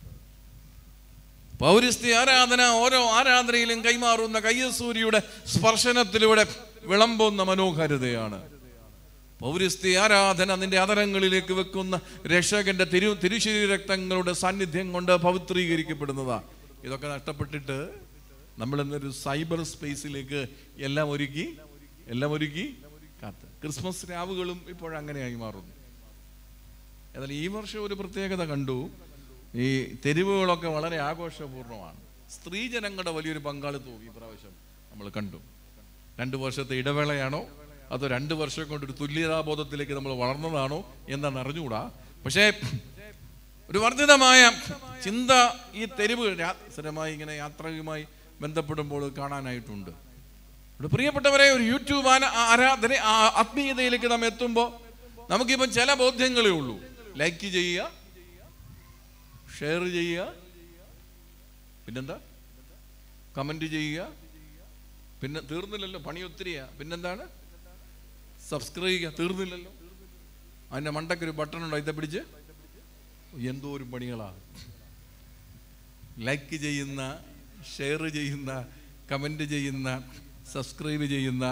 പൗരസ്ത്യ ആരാധന ഓരോ ആരാധനയിലും കൈമാറുന്ന കയ്യസൂരിയുടെ സ്പർശനത്തിലൂടെ വിളമ്പുന്ന മനോഹാരിതയാണ് പൗരസ്ത്യ ആരാധന നിന്റെ അതരങ്ങളിലേക്ക് വെക്കുന്ന രക്ഷകന്റെ തിരു തിരുശരീര രക്തങ്ങളുടെ സാന്നിധ്യം കൊണ്ട് പവിത്രീകരിക്കപ്പെടുന്നതാ ഇതൊക്കെ നഷ്ടപ്പെട്ടിട്ട് നമ്മൾ ഇന്നൊരു സൈബർ സ്പേസിലേക്ക് എല്ലാം ഒരുക്കി എല്ലാം ഒരുക്കി കാത്ത് ക്രിസ്മസ് രാവുകളും ഇപ്പോഴങ്ങനെയായി മാറുന്നു എന്നാൽ ഈ വർഷം ഒരു പ്രത്യേകത കണ്ടു ഈ തെരുവുകളൊക്കെ വളരെ ആഘോഷപൂർണ്ണമാണ് സ്ത്രീജനങ്ങളുടെ വലിയൊരു പങ്കാളിത്തവും ഈ പ്രാവശ്യം നമ്മൾ കണ്ടു രണ്ട് വർഷത്തെ ഇടവേളയാണോ അതോ രണ്ട് വർഷം കൊണ്ട് ഒരു തുല്യതാബോധത്തിലേക്ക് നമ്മൾ വളർന്നതാണോ എന്താണെന്ന് അറിഞ്ഞുകൂടാ പക്ഷേ ഒരു വർദ്ധിതമായ ചിന്ത ഈ തെരുവുകൾ രാ- സ്ഥിരമായി ഇങ്ങനെ യാത്രയുമായി ബന്ധപ്പെടുമ്പോൾ കാണാനായിട്ടുണ്ട് ഇവിടെ പ്രിയപ്പെട്ടവരെ ഒരു യൂട്യൂബ് ആന- ആരാധന ആ- ആത്മീയതയിലേക്ക് നാം എത്തുമ്പോൾ നമുക്കിപ്പം ചില ബോധ്യങ്ങളേ ഉള്ളൂ ലൈക്ക് ചെയ്യുക ഷെയർ ചെയ്യുക പിന്നെന്താ കമന്റ് ചെയ്യുക പിന്നെ തീർന്നില്ലല്ലോ പണി ഒത്തിരിയാ പിന്നെന്താണ് സബ്സ്ക്രൈബ് ചെയ്യുക തീർന്നില്ലല്ലോ അതിന്റെ മണ്ടയ്ക്കൊരു ബട്ടൺ ഉണ്ടോ ഇതെ പിടിച്ച് എന്തോ ഒരു പണികളാ ലൈക്ക് ചെയ്യുന്ന ഷെയർ ചെയ്യുന്ന കമന്റ് ചെയ്യുന്ന സബ്സ്ക്രൈബ് ചെയ്യുന്ന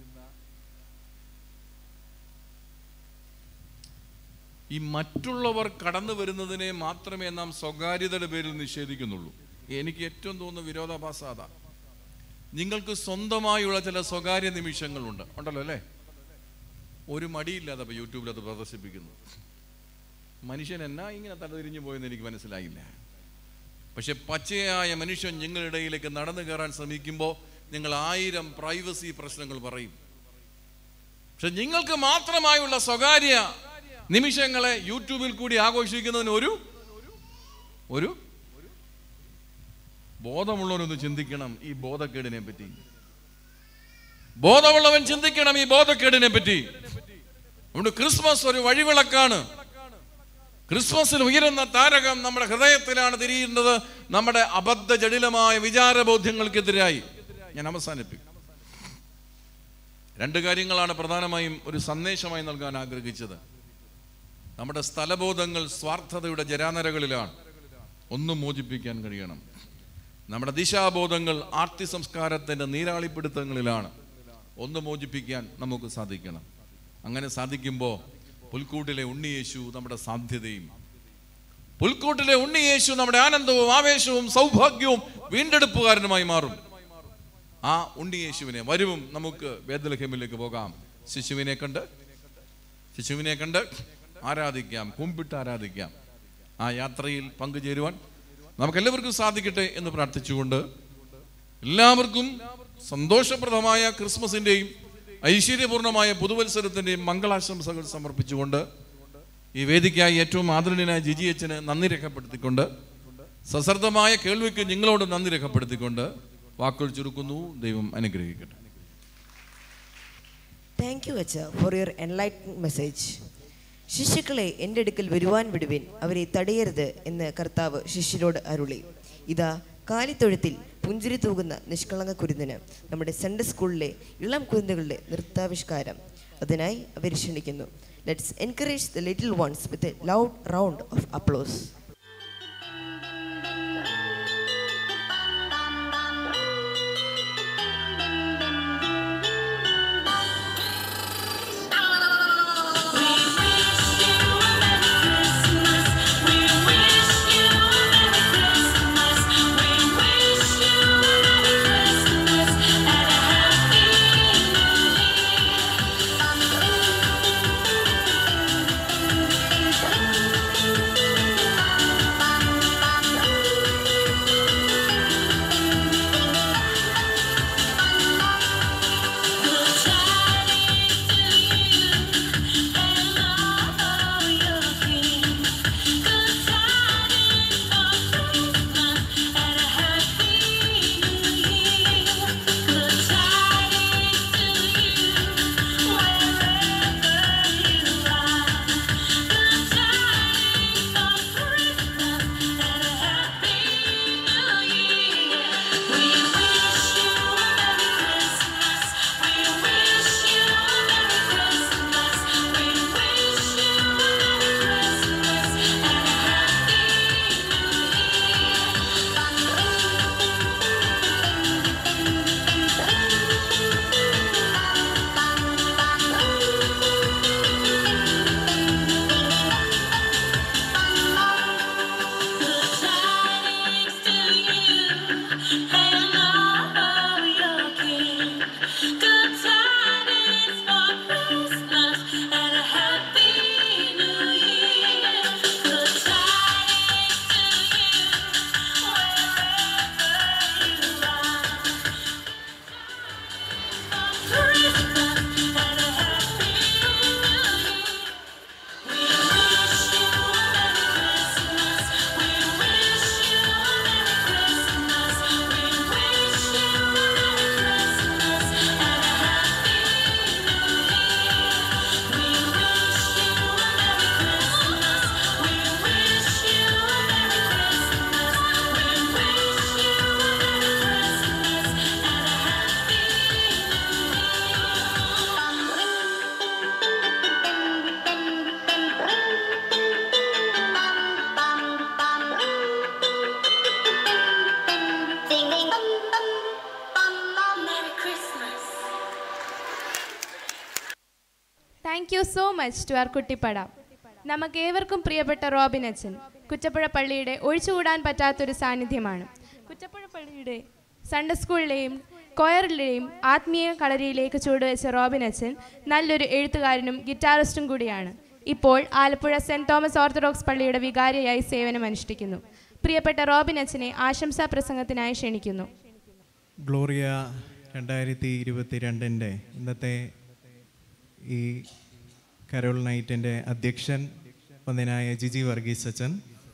ഈ മറ്റുള്ളവർ കടന്നു വരുന്നതിനെ മാത്രമേ നാം സ്വകാര്യതയുടെ പേരിൽ നിഷേധിക്കുന്നുള്ളൂ എനിക്ക് ഏറ്റവും തോന്നുന്ന വിരോധാഭാസ അതാ നിങ്ങൾക്ക് സ്വന്തമായുള്ള ചില സ്വകാര്യ നിമിഷങ്ങളുണ്ട് ഉണ്ടല്ലോ അല്ലേ ഒരു മടിയില്ലാതെ ഇപ്പൊ യൂട്യൂബിൽ അത് പ്രദർശിപ്പിക്കുന്നു മനുഷ്യൻ എന്നാ ഇങ്ങനെ തലതിരിഞ്ഞു പോയെന്ന് എനിക്ക് മനസ്സിലായില്ല പക്ഷെ പച്ചയായ മനുഷ്യൻ നിങ്ങളുടെ ഇടയിലേക്ക് നടന്നു കയറാൻ ശ്രമിക്കുമ്പോൾ നിങ്ങൾ ആയിരം പ്രൈവസി പ്രശ്നങ്ങൾ പറയും പക്ഷെ നിങ്ങൾക്ക് മാത്രമായുള്ള സ്വകാര്യ നിമിഷങ്ങളെ യൂട്യൂബിൽ കൂടി ആഘോഷിക്കുന്നതിന് ഒരു ഒരു ബോധമുള്ളവരൊന്ന് ചിന്തിക്കണം ഈ ബോധക്കേടിനെ പറ്റി ബോധമുള്ളവൻ ചിന്തിക്കണം ഈ ബോധക്കേടിനെ പറ്റി അതുകൊണ്ട് ക്രിസ്മസ് ഒരു വഴിവിളക്കാണ് ക്രിസ്മസിൽ ഉയരുന്ന താരകം നമ്മുടെ ഹൃദയത്തിലാണ് തിരിയുന്നത് നമ്മുടെ അബദ്ധ ജടിലമായ വിചാരബോധ്യങ്ങൾക്കെതിരായി ഞാൻ അവസാനിപ്പിക്കും രണ്ട് കാര്യങ്ങളാണ് പ്രധാനമായും ഒരു സന്ദേശമായി നൽകാൻ ആഗ്രഹിച്ചത് നമ്മുടെ സ്ഥലബോധങ്ങൾ സ്വാർത്ഥതയുടെ ജരാനരകളിലാണ് ഒന്നും മോചിപ്പിക്കാൻ കഴിയണം നമ്മുടെ ദിശാബോധങ്ങൾ ആർത്തി സംസ്കാരത്തിന്റെ നീരാളിപ്പിടുത്തങ്ങളിലാണ് ഒന്ന് മോചിപ്പിക്കാൻ നമുക്ക് സാധിക്കണം അങ്ങനെ സാധിക്കുമ്പോൾ പുൽക്കൂട്ടിലെ ഉണ്ണിയേശു നമ്മുടെ സാധ്യതയും പുൽക്കൂട്ടിലെ ഉണ്ണിയേശു നമ്മുടെ ആനന്ദവും ആവേശവും സൗഭാഗ്യവും വീണ്ടെടുപ്പുകാരനുമായി മാറും ആ ഉണ്ണിയേശുവിനെ വരുവും നമുക്ക് വേദലഹ്യമിലേക്ക് പോകാം ശിശുവിനെ കണ്ട് ശിശുവിനെ കണ്ട് ആരാധിക്കാം കുമ്പിട്ട് ആരാധിക്കാം ആ യാത്രയിൽ പങ്കുചേരുവാൻ നമുക്കെല്ലാവർക്കും സാധിക്കട്ടെ എന്ന് പ്രാർത്ഥിച്ചുകൊണ്ട് എല്ലാവർക്കും സന്തോഷപ്രദമായ ക്രിസ്മസിൻ്റെയും ഐശ്വര്യപൂർണമായ പുതുവത്സരത്തിൻ്റെയും മംഗളാശംസകൾ സമർപ്പിച്ചുകൊണ്ട് ഈ വേദിക്കായി ഏറ്റവും ആദരണീയനായ ജിജി അച്ഛന് നന്ദി രേഖപ്പെടുത്തിക്കൊണ്ട് സശ്രദ്ധമായ കേൾവിക്ക് നിങ്ങളോട് നന്ദി രേഖപ്പെടുത്തിക്കൊണ്ട് വാക്കുകൾ ചുരുക്കുന്നു ദൈവം അനുഗ്രഹിക്കട്ടെ താങ്ക് യു അച്ഛ ഫോർ യുവർ എൻലൈറ്റൻ മെസ്സേജ് ശിശുക്കളെ എൻ്റെ അടുക്കൽ വരുവാൻ വിടുവിൻ അവരെ തടയരുത് എന്ന് കർത്താവ് ശിഷ്യരോട് അരുളി ഇതാ കാലിത്തൊഴുത്തിൽ പുഞ്ചിരി തൂകുന്ന നിഷ്കളങ്ക കുരുന്നിന് നമ്മുടെ സൺഡേ സ്കൂളിലെ ഇളം കുരുന്നുകളുടെ നൃത്താവിഷ്കാരം അതിനായി അവർ ക്ഷണിക്കുന്നു let's encourage the little ones with a loud round of applause thank you so much to our കുട്ടിപ്പട നമുക്ക് ഏവർക്കും പ്രിയപ്പെട്ട റോബിൻ അച്ഛൻ കുറ്റപ്പുഴ പള്ളിയുടെ ഒഴിച്ചുകൂടാൻ പറ്റാത്തൊരു സാന്നിധ്യമാണ് കുറ്റപ്പുഴ പള്ളിയുടെ സൺഡേ സ്കൂളിലെയും കൊയറിലെയും ആത്മീയ കളരിയിലേക്ക് ചുവടുവെച്ച റോബിൻ അച്ഛൻ നല്ലൊരു എഴുത്തുകാരനും ഗിറ്റാറിസ്റ്റും കൂടിയാണ് ഇപ്പോൾ ആലപ്പുഴ സെൻറ് തോമസ് ഓർത്തഡോക്സ് പള്ളിയുടെ വികാരിയായി സേവനമനുഷ്ഠിക്കുന്നു പ്രിയപ്പെട്ട റോബിൻ അച്ഛനെ ആശംസാ പ്രസംഗത്തിനായി ക്ഷണിക്കുന്നു ഗ്ലോറിയ രണ്ടായിരത്തി ഇരുപത്തി രണ്ടിൻ്റെ ഇന്നത്തെ ഈ കരോൾ നൈറ്റിൻ്റെ അധ്യക്ഷൻ വന്ദനായ ജിജി വർഗീസ് അച്ഛൻ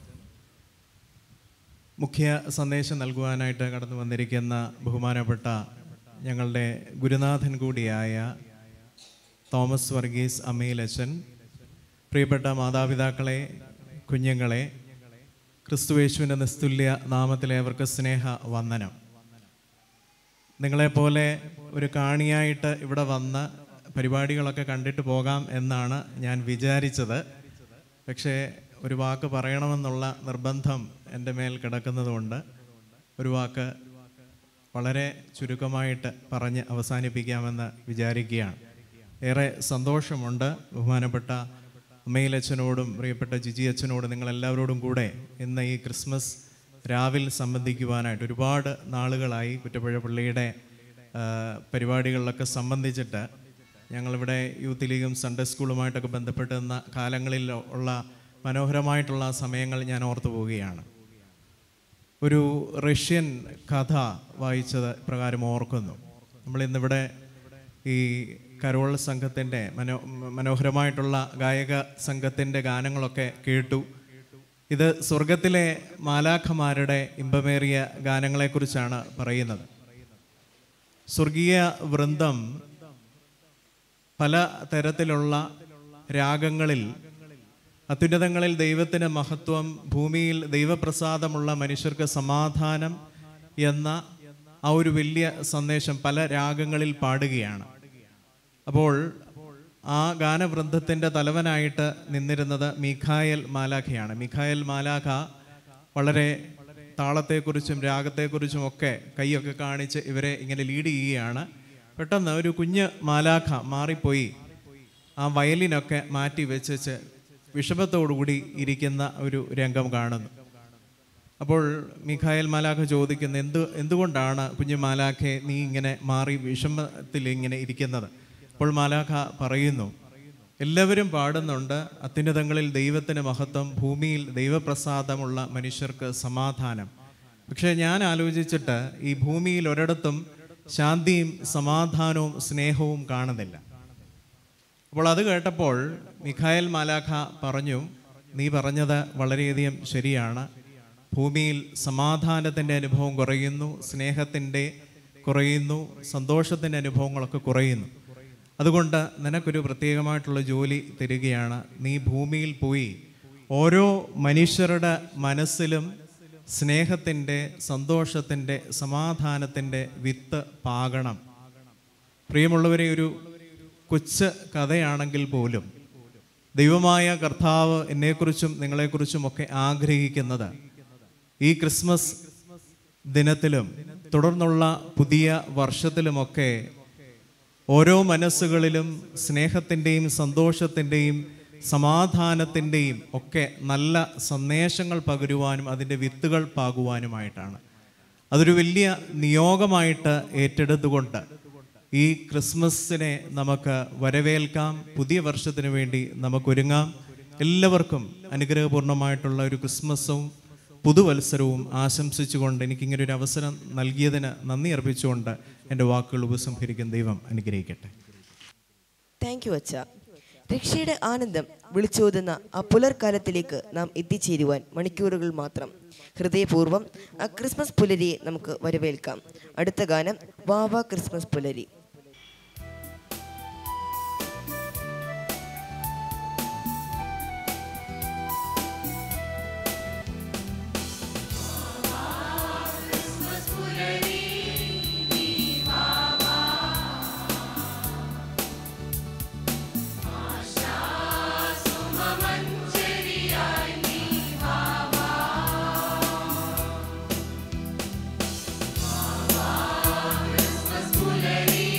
മുഖ്യ സന്ദേശം നൽകുവാനായിട്ട് കടന്നു വന്നിരിക്കുന്ന ബഹുമാനപ്പെട്ട ഞങ്ങളുടെ ഗുരുനാഥൻ കൂടിയായ തോമസ് വർഗീസ് അമ്മയിൽ അച്ഛൻ പ്രിയപ്പെട്ട മാതാപിതാക്കളെ കുഞ്ഞുങ്ങളെ ക്രിസ്തുവേശുവിൻ്റെ നിസ്തുല്യ നാമത്തിലെ അവർക്ക് സ്നേഹ വന്ദനം നിങ്ങളെപ്പോലെ ഒരു കാണിയായിട്ട് ഇവിടെ വന്ന് പരിപാടികളൊക്കെ കണ്ടിട്ട് പോകാം എന്നാണ് ഞാൻ വിചാരിച്ചത് പക്ഷേ ഒരു വാക്ക് പറയണമെന്നുള്ള നിർബന്ധം എൻ്റെ മേൽ കിടക്കുന്നതുകൊണ്ട് ഒരു വാക്ക് വളരെ ചുരുക്കമായിട്ട് പറഞ്ഞ് അവസാനിപ്പിക്കാമെന്ന് വിചാരിക്കുകയാണ് ഏറെ സന്തോഷമുണ്ട് ബഹുമാനപ്പെട്ട അമ്മയിലച്ഛനോടും പ്രിയപ്പെട്ട ജിജി അച്ഛനോടും നിങ്ങളെല്ലാവരോടും കൂടെ ഇന്ന് ഈ ക്രിസ്മസ് രാവിൽ സംബന്ധിക്കുവാനായിട്ട് ഒരുപാട് നാളുകളായി കുറ്റപ്പുഴ പള്ളിയുടെ ആ, പരിപാടികളിലൊക്കെ സംബന്ധിച്ചിട്ട് ഞങ്ങളിവിടെ യൂത്ത് ലീഗും സൺഡേ സ്കൂളുമായിട്ടൊക്കെ ബന്ധപ്പെട്ടുന്ന കാലങ്ങളിൽ ഉള്ള മനോഹരമായിട്ടുള്ള സമയങ്ങൾ ഞാൻ ഓർത്തു പോവുകയാണ് ഒരു റഷ്യൻ കഥ വായിച്ചത് പ്രകാരം ഓർക്കുന്നു നമ്മൾ ഇന്നിവിടെ ഈ കരോൾ സംഘത്തിൻ്റെ മനോ മനോഹരമായിട്ടുള്ള ഗായക സംഘത്തിൻ്റെ ഗാനങ്ങളൊക്കെ കേട്ടു ഇത് സ്വർഗത്തിലെ മാലാഖമാരുടെ ഇമ്പമേറിയ ഗാനങ്ങളെക്കുറിച്ചാണ് പറയുന്നത് സ്വർഗീയ വൃന്ദം പല തരത്തിലുള്ള രാഗങ്ങളിൽ അത്യുന്നതങ്ങളിൽ ദൈവത്തിന് മഹത്വം ഭൂമിയിൽ ദൈവപ്രസാദമുള്ള മനുഷ്യർക്ക് സമാധാനം എന്ന ആ ഒരു വലിയ സന്ദേശം പല രാഗങ്ങളിൽ പാടുകയാണ് അപ്പോൾ ആ ഗാനവൃന്ദത്തിൻ്റെ തലവനായിട്ട് നിന്നിരുന്നത് മിഖായൽ മാലാഖയാണ് മിഖായൽ മാലാഖ വളരെ താളത്തെക്കുറിച്ചും രാഗത്തെക്കുറിച്ചും ഒക്കെ കൈയൊക്കെ കാണിച്ച് ഇവരെ ഇങ്ങനെ ലീഡ് ചെയ്യുകയാണ് പെട്ടെന്ന് ഒരു കുഞ്ഞ് മാലാഖ മാറിപ്പോയി ആ വയലിനൊക്കെ മാറ്റി വെച്ച് വിഷമത്തോടുകൂടി ഇരിക്കുന്ന ഒരു രംഗം കാണുന്നു അപ്പോൾ മിഖായൽ മാലാഖ ചോദിക്കുന്നു എന്ത് എന്തുകൊണ്ടാണ് കുഞ്ഞു മാലാഖെ നീ ഇങ്ങനെ മാറി വിഷമത്തിൽ ഇങ്ങനെ ഇരിക്കുന്നത് അപ്പോൾ മാലാഖ പറയുന്നു എല്ലാവരും പാടുന്നുണ്ട് അത്യുന്നതങ്ങളിൽ ദൈവത്തിന് മഹത്വം ഭൂമിയിൽ ദൈവപ്രസാദമുള്ള മനുഷ്യർക്ക് സമാധാനം പക്ഷേ ഞാൻ ആലോചിച്ചിട്ട് ഈ ഭൂമിയിൽ ഒരിടത്തും ശാന്തിയും സമാധാനവും സ്നേഹവും കാണുന്നില്ല അപ്പോൾ അത് കേട്ടപ്പോൾ മിഖായൽ മാലാഖ പറഞ്ഞു നീ പറഞ്ഞത് വളരെയധികം ശരിയാണ് ഭൂമിയിൽ സമാധാനത്തിൻ്റെ അനുഭവം കുറയുന്നു സ്നേഹത്തിൻ്റെ കുറയുന്നു സന്തോഷത്തിൻ്റെ അനുഭവങ്ങളൊക്കെ കുറയുന്നു അതുകൊണ്ട് നിനക്കൊരു പ്രത്യേകമായിട്ടുള്ള ജോലി തരികയാണ് നീ ഭൂമിയിൽ പോയി ഓരോ മനുഷ്യരുടെ മനസ്സിലും സ്നേഹത്തിൻ്റെ സന്തോഷത്തിൻ്റെ സമാധാനത്തിൻ്റെ വിത്ത് പാകണം പ്രിയമുള്ളവരെ ഒരു കൊച്ചു കഥയാണെങ്കിൽ പോലും ദൈവമായ കർത്താവ് എന്നെക്കുറിച്ചും നിങ്ങളെക്കുറിച്ചും ഒക്കെ ആഗ്രഹിക്കുന്നത് ഈ ക്രിസ്മസ് ദിനത്തിലും തുടർന്നുള്ള പുതിയ വർഷത്തിലുമൊക്കെ ഓരോ മനസ്സുകളിലും സ്നേഹത്തിൻ്റെയും സന്തോഷത്തിൻ്റെയും സമാധാനത്തിൻ്റെയും ഒക്കെ നല്ല സന്ദേശങ്ങൾ പകരുവാനും അതിൻ്റെ വിത്തുകൾ പാകുവാനുമായിട്ടാണ് അതൊരു വലിയ നിയോഗമായിട്ട് ഏറ്റെടുത്തുകൊണ്ട് ഈ ക്രിസ്മസിനെ നമുക്ക് വരവേൽക്കാം പുതിയ വർഷത്തിന് വേണ്ടി നമുക്കൊരുങ്ങാം എല്ലാവർക്കും അനുഗ്രഹപൂർണ്ണമായിട്ടുള്ള ഒരു ക്രിസ്മസും പുതുവത്സരവും ആശംസിച്ചുകൊണ്ട് എനിക്കിങ്ങനെ ഒരു അവസരം നൽകിയതിന് നന്ദി അർപ്പിച്ചുകൊണ്ട് എൻ്റെ വാക്കുകൾ ഉപസംഹരിക്കുന്ന ദൈവം അനുഗ്രഹിക്കട്ടെ താങ്ക് യു അച്ഛ രക്ഷയുടെ ആനന്ദം വിളിച്ചോതുന്ന ആ പുലർക്കാലത്തിലേക്ക് നാം എത്തിച്ചേരുവാൻ മണിക്കൂറുകൾ മാത്രം ഹൃദയപൂർവ്വം ആ ക്രിസ്മസ് പുലരിയെ നമുക്ക് വരവേൽക്കാം അടുത്ത ഗാനം വാവ ക്രിസ്മസ് പുലരി Christmas puleri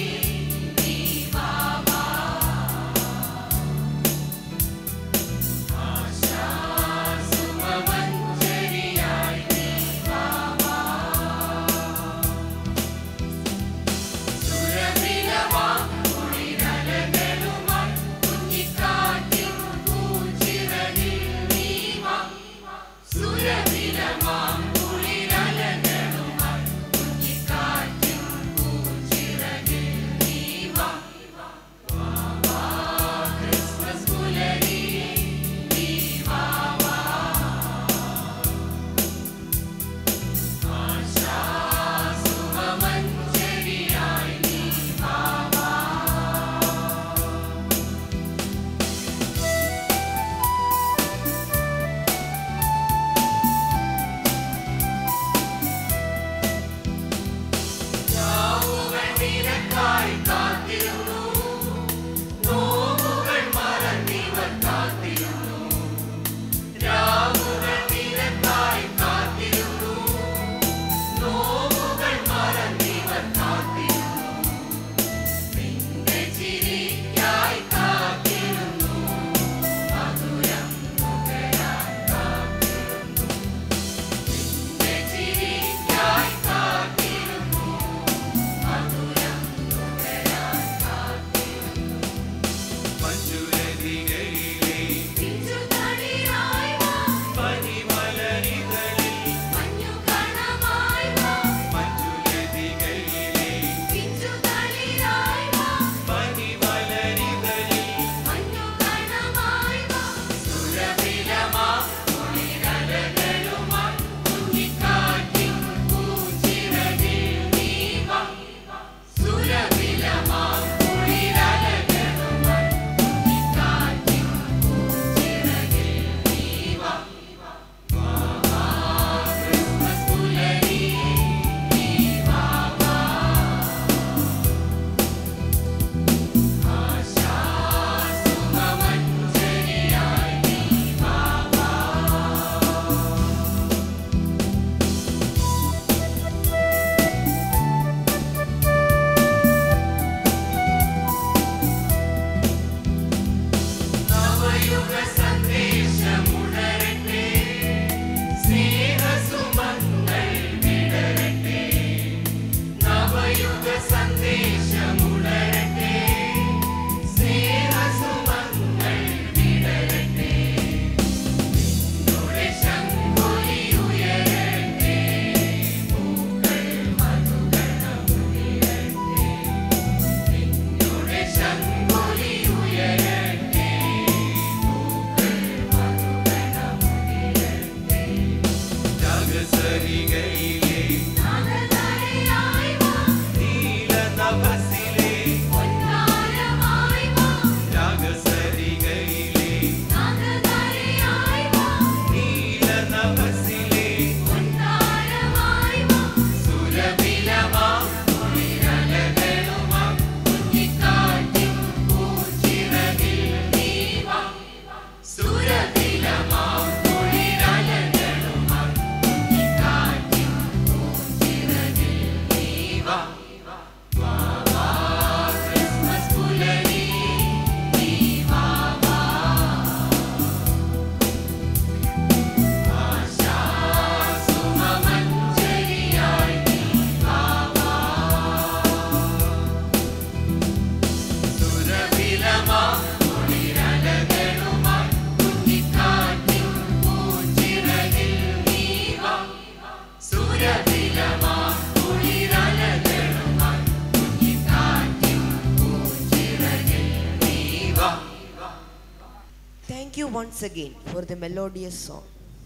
once again for the melodious song.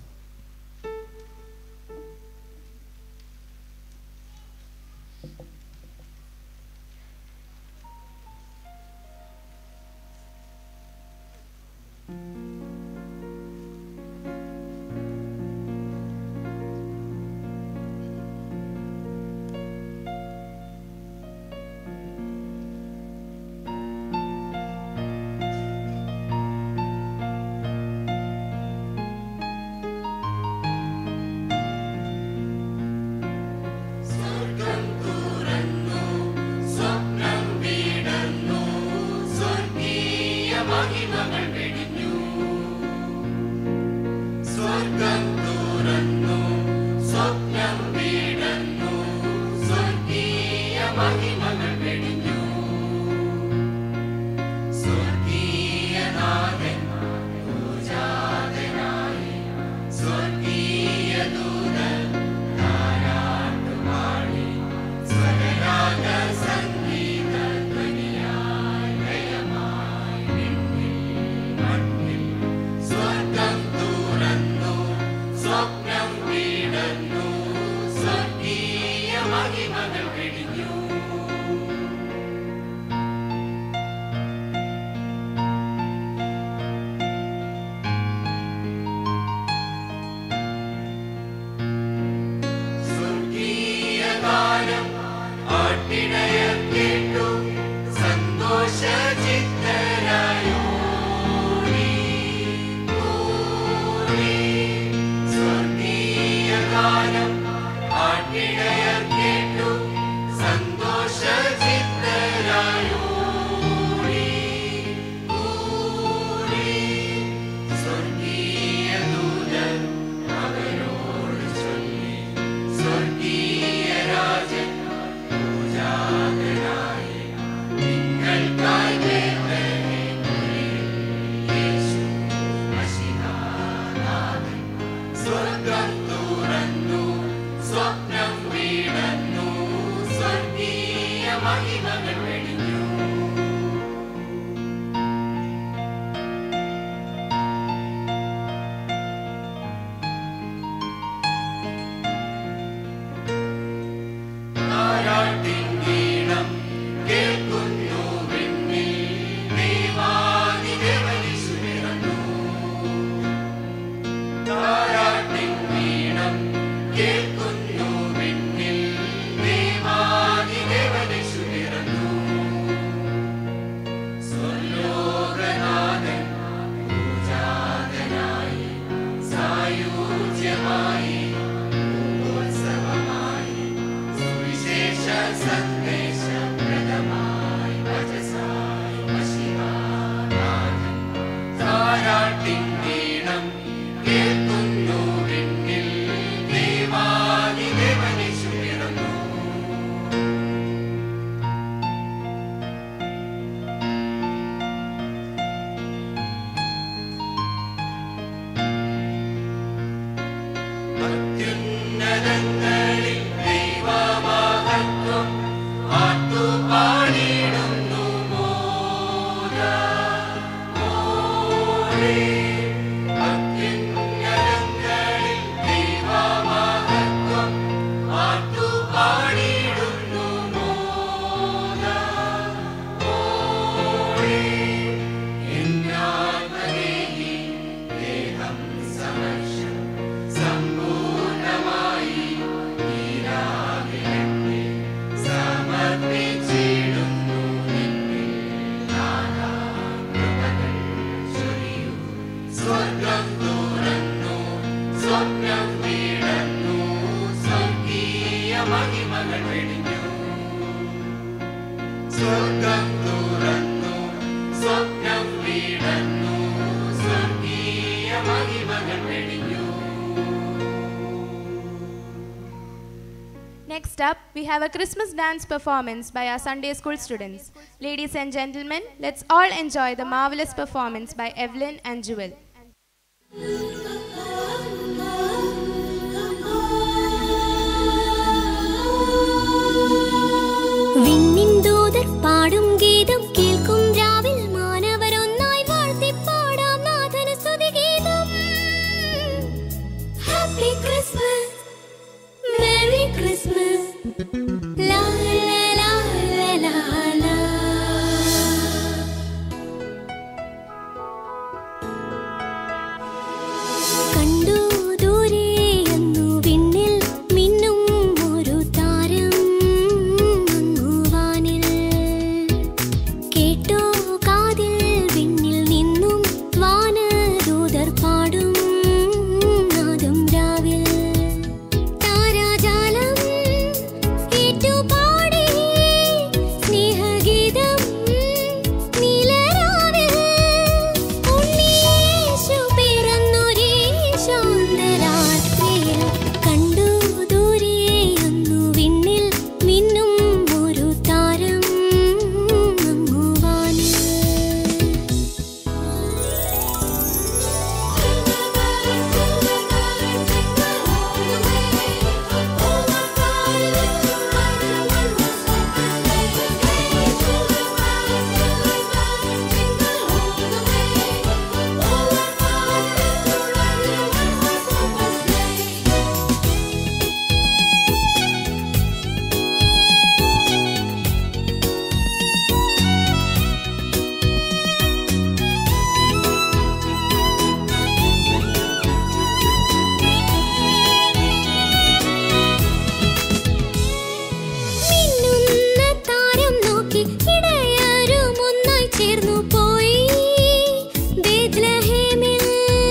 Next up, we have a Christmas dance performance by our Sunday school students. Ladies and gentlemen, let's all enjoy the marvelous performance by Evelyn and Jewel. വിണ്ണിൻ ദൂതർ പാടും ഗീതം കേൾക്കും രാവിൽ മാനവരൊന്നായി വാഴ്ത്തിപ്പാടാം നാഥന സ്തുതികൾ La la la la la la. കണ്ടു ദൂരെയെന്നു വിണ്ണിൽ മിന്നും ഒരു താരം അങ്ങുവാനിൽ കേട്ടോ കാതിൽ വിണ്ണിൽ നിന്നും വാനദൂതർ പാടും നാദം രാവിൽ താരാജാലം ഏറ്റുപാടി സ്നേഹഗീതം നീലരാവിൽ ഉണ്ണീശു പിറന്നൊരേ ശാന്തരാത്രിയിൽ കണ്ടു ദൂരെയൊന്നു വിണ്ണിൽ മിന്നും ഒരു താരം അങ്ങുവാനിൽ മിന്നുന്ന താരം നോക്കി ഇടയരും ഒന്നായി ചേർന്നു പോയി ബേത്ലഹേമിൽ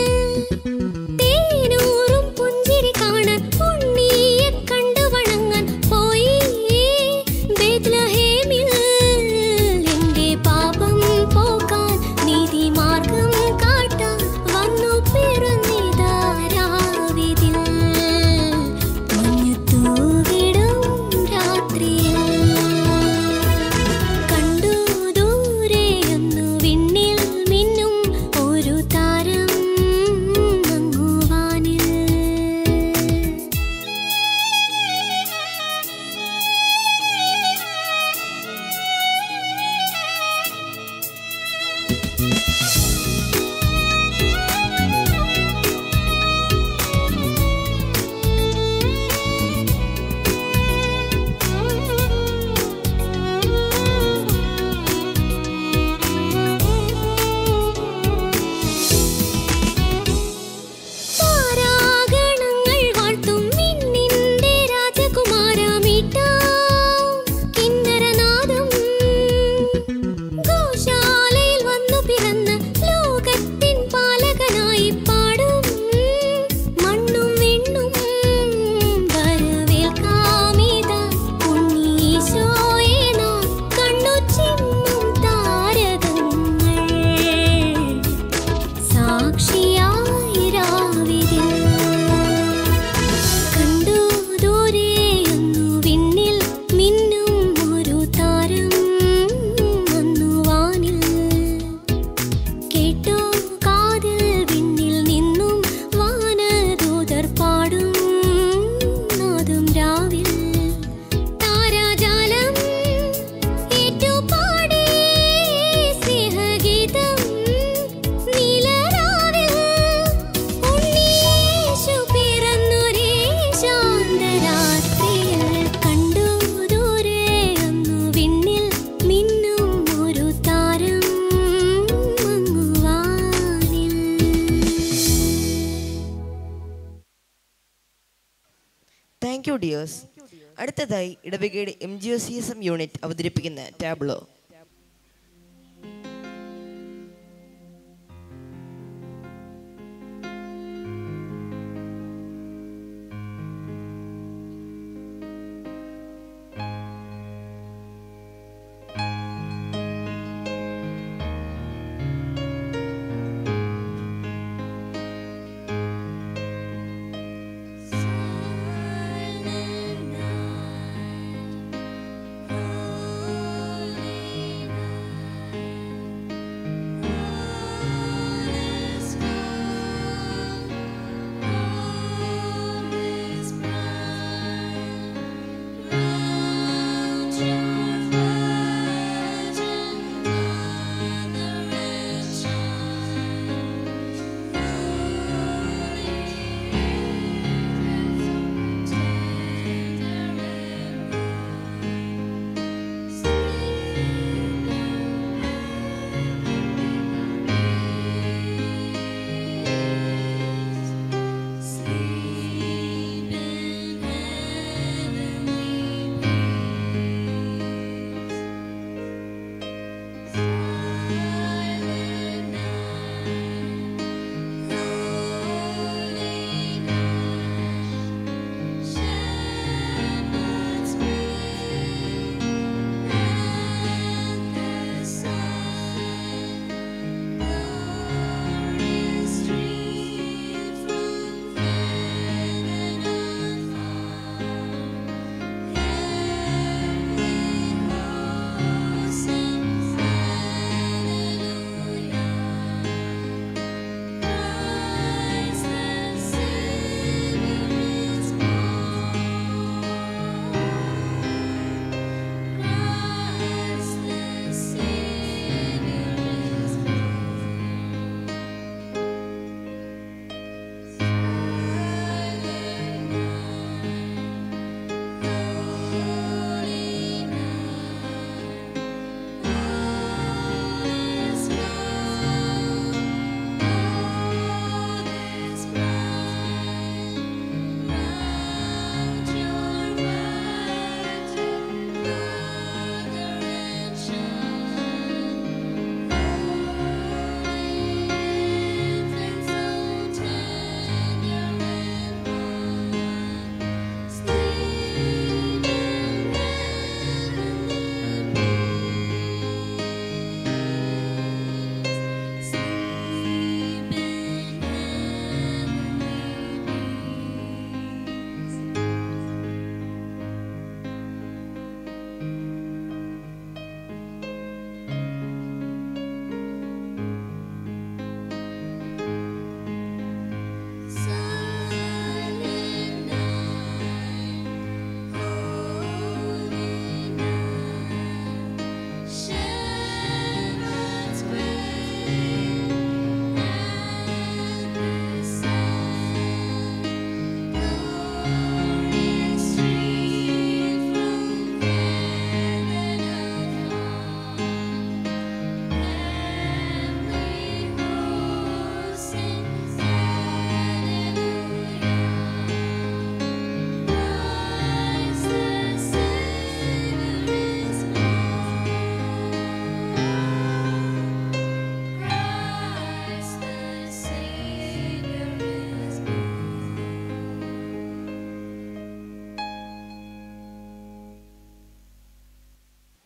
തേനൂറും പുഞ്ചിരി കാണാൻ ഉണ്ണിയെ കണ്ടു വണങ്ങാൻ പോയി ബേത്ലഹേമിൽ എന്റെ പാപം പോകാൻ നീതി മാർഗം കാട്ടാൻ വന്നു പിറന്നിതാ രാവിതിൽ മഞ്ഞു തൂവിടും രാത്രിയിൽ കണ്ടു ദൂരെയൊന്നു വിണ്ണിൽ മിന്നും ഒരു താരം അങ്ങുവാനിൽ താരാഗണങ്ങൾ വാഴ്ത്തും മിന്നിന്റെ രാജകുമാരമീട്ടാം കിന്നരനാദം ഗോശാലയിൽ വന്നു പിറന്ന ലോകത്തിൻ പാലകനായി പാടും മണ്ണും വിണ്ണും വരവേൽക്കാമിതാ ഉണ്ണീശോയെ നാം കണ്ണു ചിമ്മും താരകങ്ങൾ സാക്ഷിയായി രാവിതിൽ കണ്ടു ദൂരെയൊന്നു വിണ്ണിൽ മിന്നും ഒരു താരം വന്നു വാനിൽ കേട്ടോ കാതിൽ വിണ്ണിൽ നിന്നും വാനദൂതർ പാടും നാദം രാവിൽ താരാജാലം ഏറ്റുപാടി സ്നേഹഗീതം നീലരാവിൽ ഉണ്ണീശു പിറന്നൊരേ ശാന്തരാത്രിയിൽ കണ്ടു ദൂരെയൊന്നു വിണ്ണിൽ മിന്നും ഒരു താരം അങ്ങുവാനിൽ താങ്ക് യു ഡിയേഴ്സ് അടുത്തതായി ഇടവകയുടെ M G O C S M unit അവതരിപ്പിക്കുന്ന tableau Silent night, holy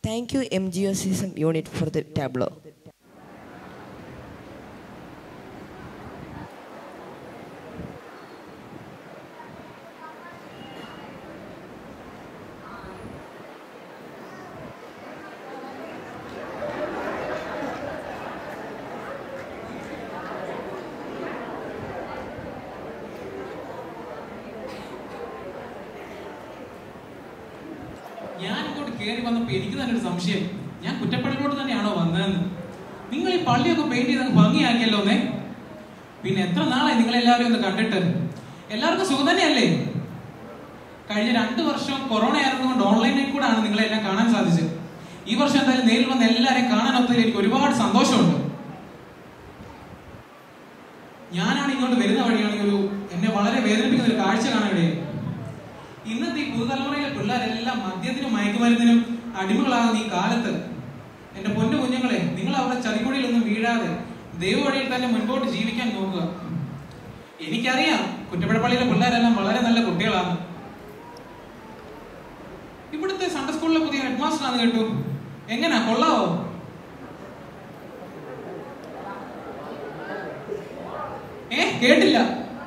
Thank you, MGOCSM unit, for the tableau. ഞാൻ ഇങ്ങോട്ട് കയറി വന്നപ്പോൾ എനിക്ക് തന്നെ ഒരു സംശയം ഞാൻ കുറ്റപ്പെടുത്തിലോട്ട് തന്നെയാണോ വന്നതെന്ന് നിങ്ങൾ ഈ പള്ളിയൊക്കെ പെയിന്റ് ചെയ്ത് അങ്ങ് ഭംഗിയാക്കിയല്ലോ എന്നേ പിന്നെ എത്ര നാളായി നിങ്ങളെല്ലാവരും ഒന്ന് കണ്ടിട്ട് എല്ലാവർക്കും സുഖം തന്നെയല്ലേ കഴിഞ്ഞ രണ്ട് വർഷം കൊറോണ ആയിരുന്നുകൊണ്ട് ഓൺലൈനിൽ കൂടാണ് നിങ്ങളെല്ലാം കാണാൻ സാധിച്ചത് ഈ വർഷം എന്തായാലും നേരിൽ വന്ന് എല്ലാവരെയും കാണാൻ ഒത്തതിൽ എനിക്ക് ഒരുപാട് സന്തോഷമുണ്ട് ഞാനാണ് ഇങ്ങോട്ട് വരുന്ന വഴിയാണെങ്കിൽ ഒരു എന്നെ വളരെ വേദനിപ്പിക്കുന്ന ഒരു കാഴ്ച കാണാൻ ഇടയായി ഇന്നത്തെ ഈ പുതുതലമുറയിലെ പിള്ളേരെല്ലാം മദ്യത്തിനും മയക്കുമരുന്നിനും അടിമകളാകുന്ന ഈ കാലത്ത് എന്റെ പൊന്നു കുഞ്ഞുങ്ങളെ നിങ്ങൾ അവരുടെ ചതിക്കുഴിയിലൊന്നും വീഴാതെ ദൈവവഴിയിൽ തന്നെ മുൻപോട്ട് ജീവിക്കാൻ നോക്കുക എനിക്കറിയാം കുറ്റപ്പുഴപ്പള്ളിയിലെ പിള്ളേരെല്ലാം വളരെ നല്ല കുട്ടികളാണ് ഇവിടുത്തെ സൺഡേ സ്കൂളിലെ പുതിയ ഹെഡ് മാസ്റ്റർ ആണ് കേട്ടു എങ്ങനാ കൊള്ളാവോ ഏ കേട്ടില്ല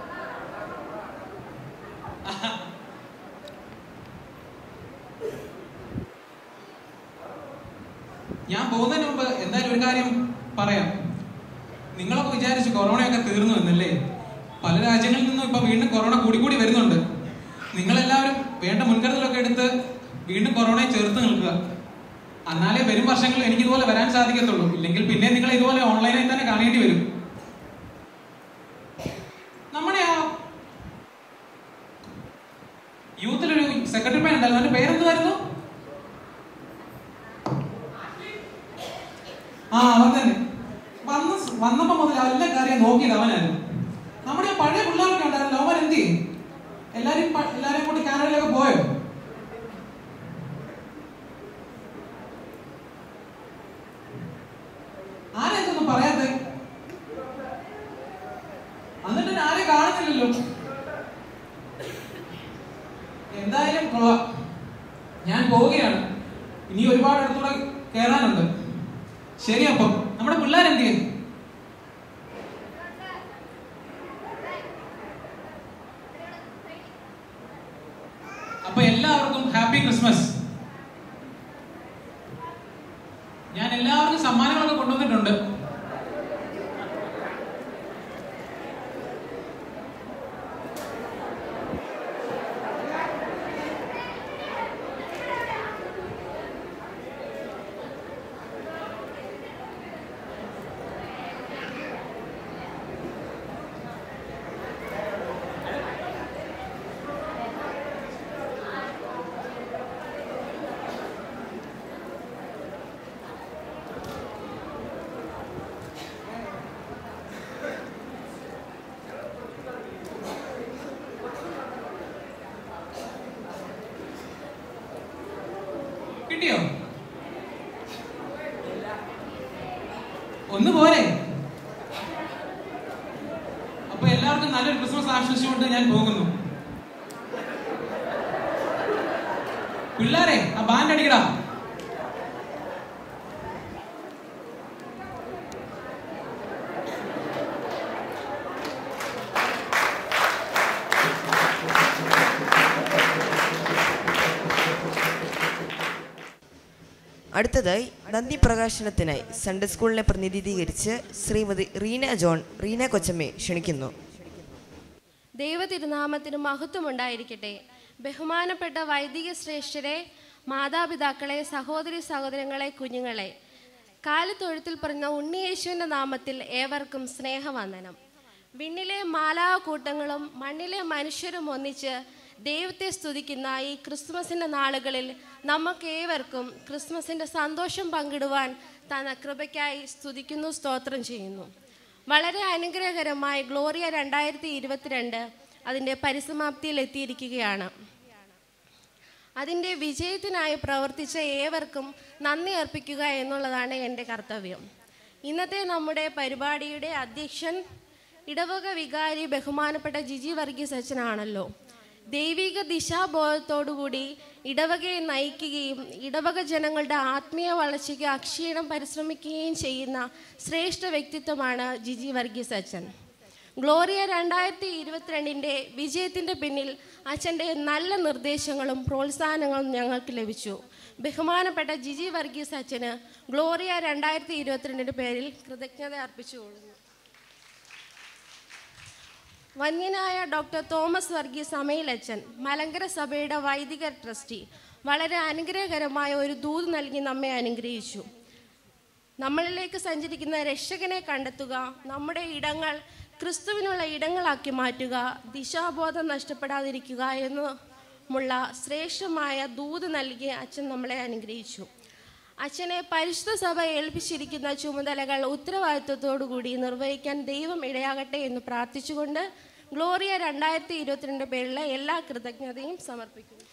ഞാൻ പോകുന്നതിന് മുമ്പ് എന്തായാലും ഒരു കാര്യം പറയാം നിങ്ങളൊക്കെ വിചാരിച്ചു കൊറോണയൊക്കെ തീർന്നു എന്നല്ലേ പല രാജ്യങ്ങളിൽ നിന്നും ഇപ്പൊ വീണ്ടും കൊറോണ കൂടി കൂടി വരുന്നുണ്ട് നിങ്ങളെല്ലാവരും വേണ്ട മുൻകരുതലൊക്കെ എടുത്ത് വീണ്ടും കൊറോണയെ ചേർത്ത് നിൽക്കുക എന്നാലേ വരും വർഷങ്ങളിൽ എനിക്ക് ഇതുപോലെ വരാൻ സാധിക്കത്തുള്ളൂ ഇല്ലെങ്കിൽ പിന്നെ നിങ്ങൾ ഇതുപോലെ ഓൺലൈനായി തന്നെ കാണേണ്ടി വരും നമ്മുടെ ആ യൂത്തിലൊരു സെക്രട്ടറി മാൻ ഉണ്ടായിരുന്നു അവന്റെ പേരെന്തുവായിരുന്നു ആ അവൻ തന്നെ വന്ന വന്നപ്പോ മുതൽ എല്ലാ കാര്യം നോക്കിയത് അവനായിരുന്നു നമ്മുടെ ഈ പഴയ പിള്ളേരൊക്കെ ഉണ്ടായിരുന്നല്ലോ അവൻ എന്ത് ചെയ്യും എല്ലാരും പ- എല്ലാരെയും കൂടി കാനഡയിലൊക്കെ പോയോ ആരാ ഇതൊന്നും പറയാത്തെ എന്നിട്ട് ഞാൻ ആരെയും കാണുന്നില്ലല്ലോ എന്തായാലും കൊള്ളാം ഞാൻ പോവുകയാണ് ഇനി ഒരുപാട് അടുത്തൂടെ കയറാനുണ്ട് ശരി അപ്പം നമ്മുടെ പിള്ളേരെന്ത് ചെയ്യും അപ്പൊ എല്ലാവർക്കും ഹാപ്പി ക്രിസ്മസ് ഞാൻ എല്ലാവർക്കും സമ്മാനങ്ങളൊക്കെ കൊണ്ടുവന്നിട്ടുണ്ട് കിട്ടിയോ ഒന്ന് പോരെ അപ്പൊ എല്ലാവർക്കും നല്ലൊരു ക്രിസ്മസ് ആശംസിച്ചുകൊണ്ട് ഞാൻ പോകുന്നു പിള്ളേരെ ആ ബാൻഡ് അടിക്കടാ അടുത്തതായി നന്ദി പ്രകാശനത്തിനായി സൺഡേ സ്കൂളിനെ പ്രതിനിധീകരിച്ച് ശ്രീമതി റീന ജോൺ റീന കൊച്ചമ്മയെ ക്ഷണിക്കുന്നു ദൈവ തിരുനാമത്തിന് മഹത്വമുണ്ടായിരിക്കട്ടെ ബഹുമാനപ്പെട്ട വൈദിക ശ്രേഷ്ഠരെ മാതാപിതാക്കളെ സഹോദരി സഹോദരങ്ങളെ കുഞ്ഞുങ്ങളെ കാലത്തൊഴുത്തിൽ പറഞ്ഞ ഉണ്ണിയേശുവിൻ്റെ നാമത്തിൽ ഏവർക്കും സ്നേഹവന്ദനം വിണ്ണിലെ മാലാകൂട്ടങ്ങളും മണ്ണിലെ മനുഷ്യരും ഒന്നിച്ച് ദൈവത്തെ സ്തുതിക്കുന്ന ഈ ക്രിസ്മസിൻ്റെ നാളുകളിൽ നമുക്ക് ഏവർക്കും ക്രിസ്മസിൻ്റെ സന്തോഷം പങ്കിടുവാൻ തന്ന കൃപയ്ക്കായി സ്തുതിക്കുന്നു സ്തോത്രം ചെയ്യുന്നു വളരെ അനുഗ്രഹകരമായ ഗ്ലോറിയ രണ്ടായിരത്തി ഇരുപത്തിരണ്ട് അതിൻ്റെ പരിസമാപ്തിയിൽ എത്തിയിരിക്കുകയാണ് അതിൻ്റെ വിജയത്തിനായി പ്രവർത്തിച്ച ഏവർക്കും നന്ദി അർപ്പിക്കുക എന്നുള്ളതാണ് എൻ്റെ കർത്തവ്യം ഇന്നത്തെ നമ്മുടെ പരിപാടിയുടെ അധ്യക്ഷൻ ഇടവക വികാരി ബഹുമാനപ്പെട്ട ജിജി വർഗീസ് അച്ഛനാണല്ലോ ദൈവിക ദിശാബോധത്തോടുകൂടി ഇടവകയെ നയിക്കുകയും ഇടവക ജനങ്ങളുടെ ആത്മീയ വളർച്ചയ്ക്ക് അക്ഷീണം പരിശ്രമിക്കുകയും ചെയ്യുന്ന ശ്രേഷ്ഠ വ്യക്തിത്വമാണ് ജിജി വർഗീസ് അച്ഛൻ ഗ്ലോറിയ രണ്ടായിരത്തി ഇരുപത്തിരണ്ടിൻ്റെ വിജയത്തിൻ്റെ പിന്നിൽ അച്ഛൻ്റെ നല്ല നിർദ്ദേശങ്ങളും പ്രോത്സാഹനങ്ങളും ഞങ്ങൾക്ക് ലഭിച്ചു ബഹുമാനപ്പെട്ട ജിജി വർഗീസ് അച്ഛന് ഗ്ലോറിയ രണ്ടായിരത്തി ഇരുപത്തിരണ്ടിൻ്റെ പേരിൽ കൃതജ്ഞത അർപ്പിച്ചുകൊള്ളുന്നു വന്യനായ ഡോക്ടർ തോമസ് വർഗീസ് അമയിലച്ചൻ മലങ്കര സഭയുടെ വൈദിക ട്രസ്റ്റി വളരെ അനുഗ്രഹകരമായ ഒരു ദൂത് നൽകി നമ്മെ അനുഗ്രഹിച്ചു നമ്മളിലേക്ക് സഞ്ചരിക്കുന്ന രക്ഷകനെ കണ്ടെത്തുക നമ്മുടെ ഇടങ്ങൾ ക്രിസ്തുവിനുള്ള ഇടങ്ങളാക്കി മാറ്റുക ദിശാബോധം നഷ്ടപ്പെടാതിരിക്കുക എന്നുമുള്ള ശ്രേഷ്ഠമായ ദൂത് നൽകി അച്ഛൻ നമ്മളെ അനുഗ്രഹിച്ചു അച്ഛനെ പരിശുദ്ധ സഭ ഏൽപ്പിച്ചിരിക്കുന്ന ചുമതലകൾ ഉത്തരവാദിത്വത്തോടുകൂടി നിർവഹിക്കാൻ ദൈവം ഇടയാകട്ടെ എന്ന് പ്രാർത്ഥിച്ചുകൊണ്ട് ഗ്ലോറിയ രണ്ടായിരത്തി ഇരുപത്തിരണ്ട് പേരിലെ എല്ലാ കൃതജ്ഞതയും സമർപ്പിക്കുന്നു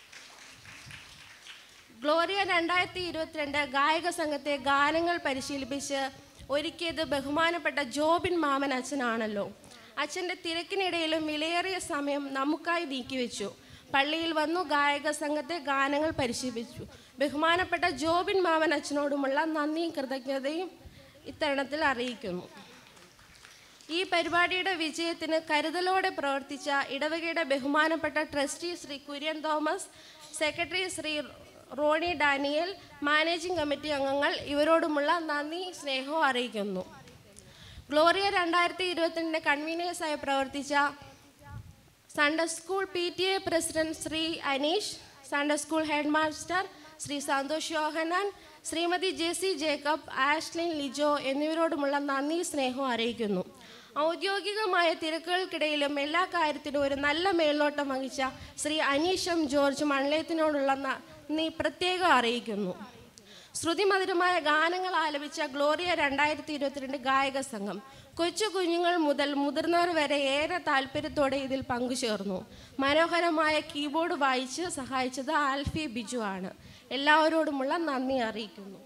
ഗ്ലോറിയ രണ്ടായിരത്തി ഇരുപത്തിരണ്ട് ഗായക സംഘത്തെ ഗാനങ്ങൾ പരിശീലിപ്പിച്ച് ഒരുക്കിയത് ബഹുമാനപ്പെട്ട ജോബിൻ മാമൻ അച്ഛനാണല്ലോ അച്ഛൻ്റെ തിരക്കിനിടയിലും വിലയേറിയ സമയം നമുക്കായി നീക്കിവെച്ചു പള്ളിയിൽ വന്നു ഗായക സംഘത്തെ ഗാനങ്ങൾ പരിശീലിപ്പിച്ചു ബഹുമാനപ്പെട്ട ജോബിൻ മാമൻ അച്ഛനോടുമുള്ള നന്ദിയും കൃതജ്ഞതയും ഇത്തരുണത്തിൽ അറിയിക്കുന്നു ഈ പരിപാടിയുടെ വിജയത്തിന് കരുതലോടെ പ്രവർത്തിച്ച ഇടവകയുടെ ബഹുമാനപ്പെട്ട trustee Shri Kurian Thomas secretary Shri Ronnie Daniel managing committee അംഗങ്ങൾ ഇവരോടുമുള്ള നന്ദി സ്നേഹവും അറിയിക്കുന്നു ഗ്ലോറിയ രണ്ടായിരത്തി ഇരുപത്തിരണ്ടിൻ്റെ കൺവീനിയേഴ്സായി പ്രവർത്തിച്ച Sunday school P T A president Shri Aneesh Sunday school head master Shri Santhosh Yohannan Shrimati J C Jacob Ashlin Lijo എന്നിവരോടുമുള്ള നന്ദി സ്നേഹവും അറിയിക്കുന്നു ഔദ്യോഗികമായ തിരക്കുകൾക്കിടയിലും എല്ലാ കാര്യത്തിനും ഒരു നല്ല മേൽനോട്ടം വഹിച്ച ശ്രീ അനീഷം ജോർജ് മൺലയത്തിനോടുള്ള നന്ദി പ്രത്യേകം അറിയിക്കുന്നു ശ്രുതിമധുരമായ ഗാനങ്ങൾ ആലപിച്ച ഗ്ലോറിയ രണ്ടായിരത്തി ഇരുപത്തിരണ്ട് ഗായക സംഘം കൊച്ചു കുഞ്ഞുങ്ങൾ മുതൽ മുതിർന്നവർ വരെ ഏറെ താല്പര്യത്തോടെ ഇതിൽ പങ്കുചേർന്നു മനോഹരമായ കീബോർഡ് വായിച്ച് സഹായിച്ചത് ആൽഫി ബിജു ആണ് എല്ലാവരോടുമുള്ള നന്ദി അറിയിക്കുന്നു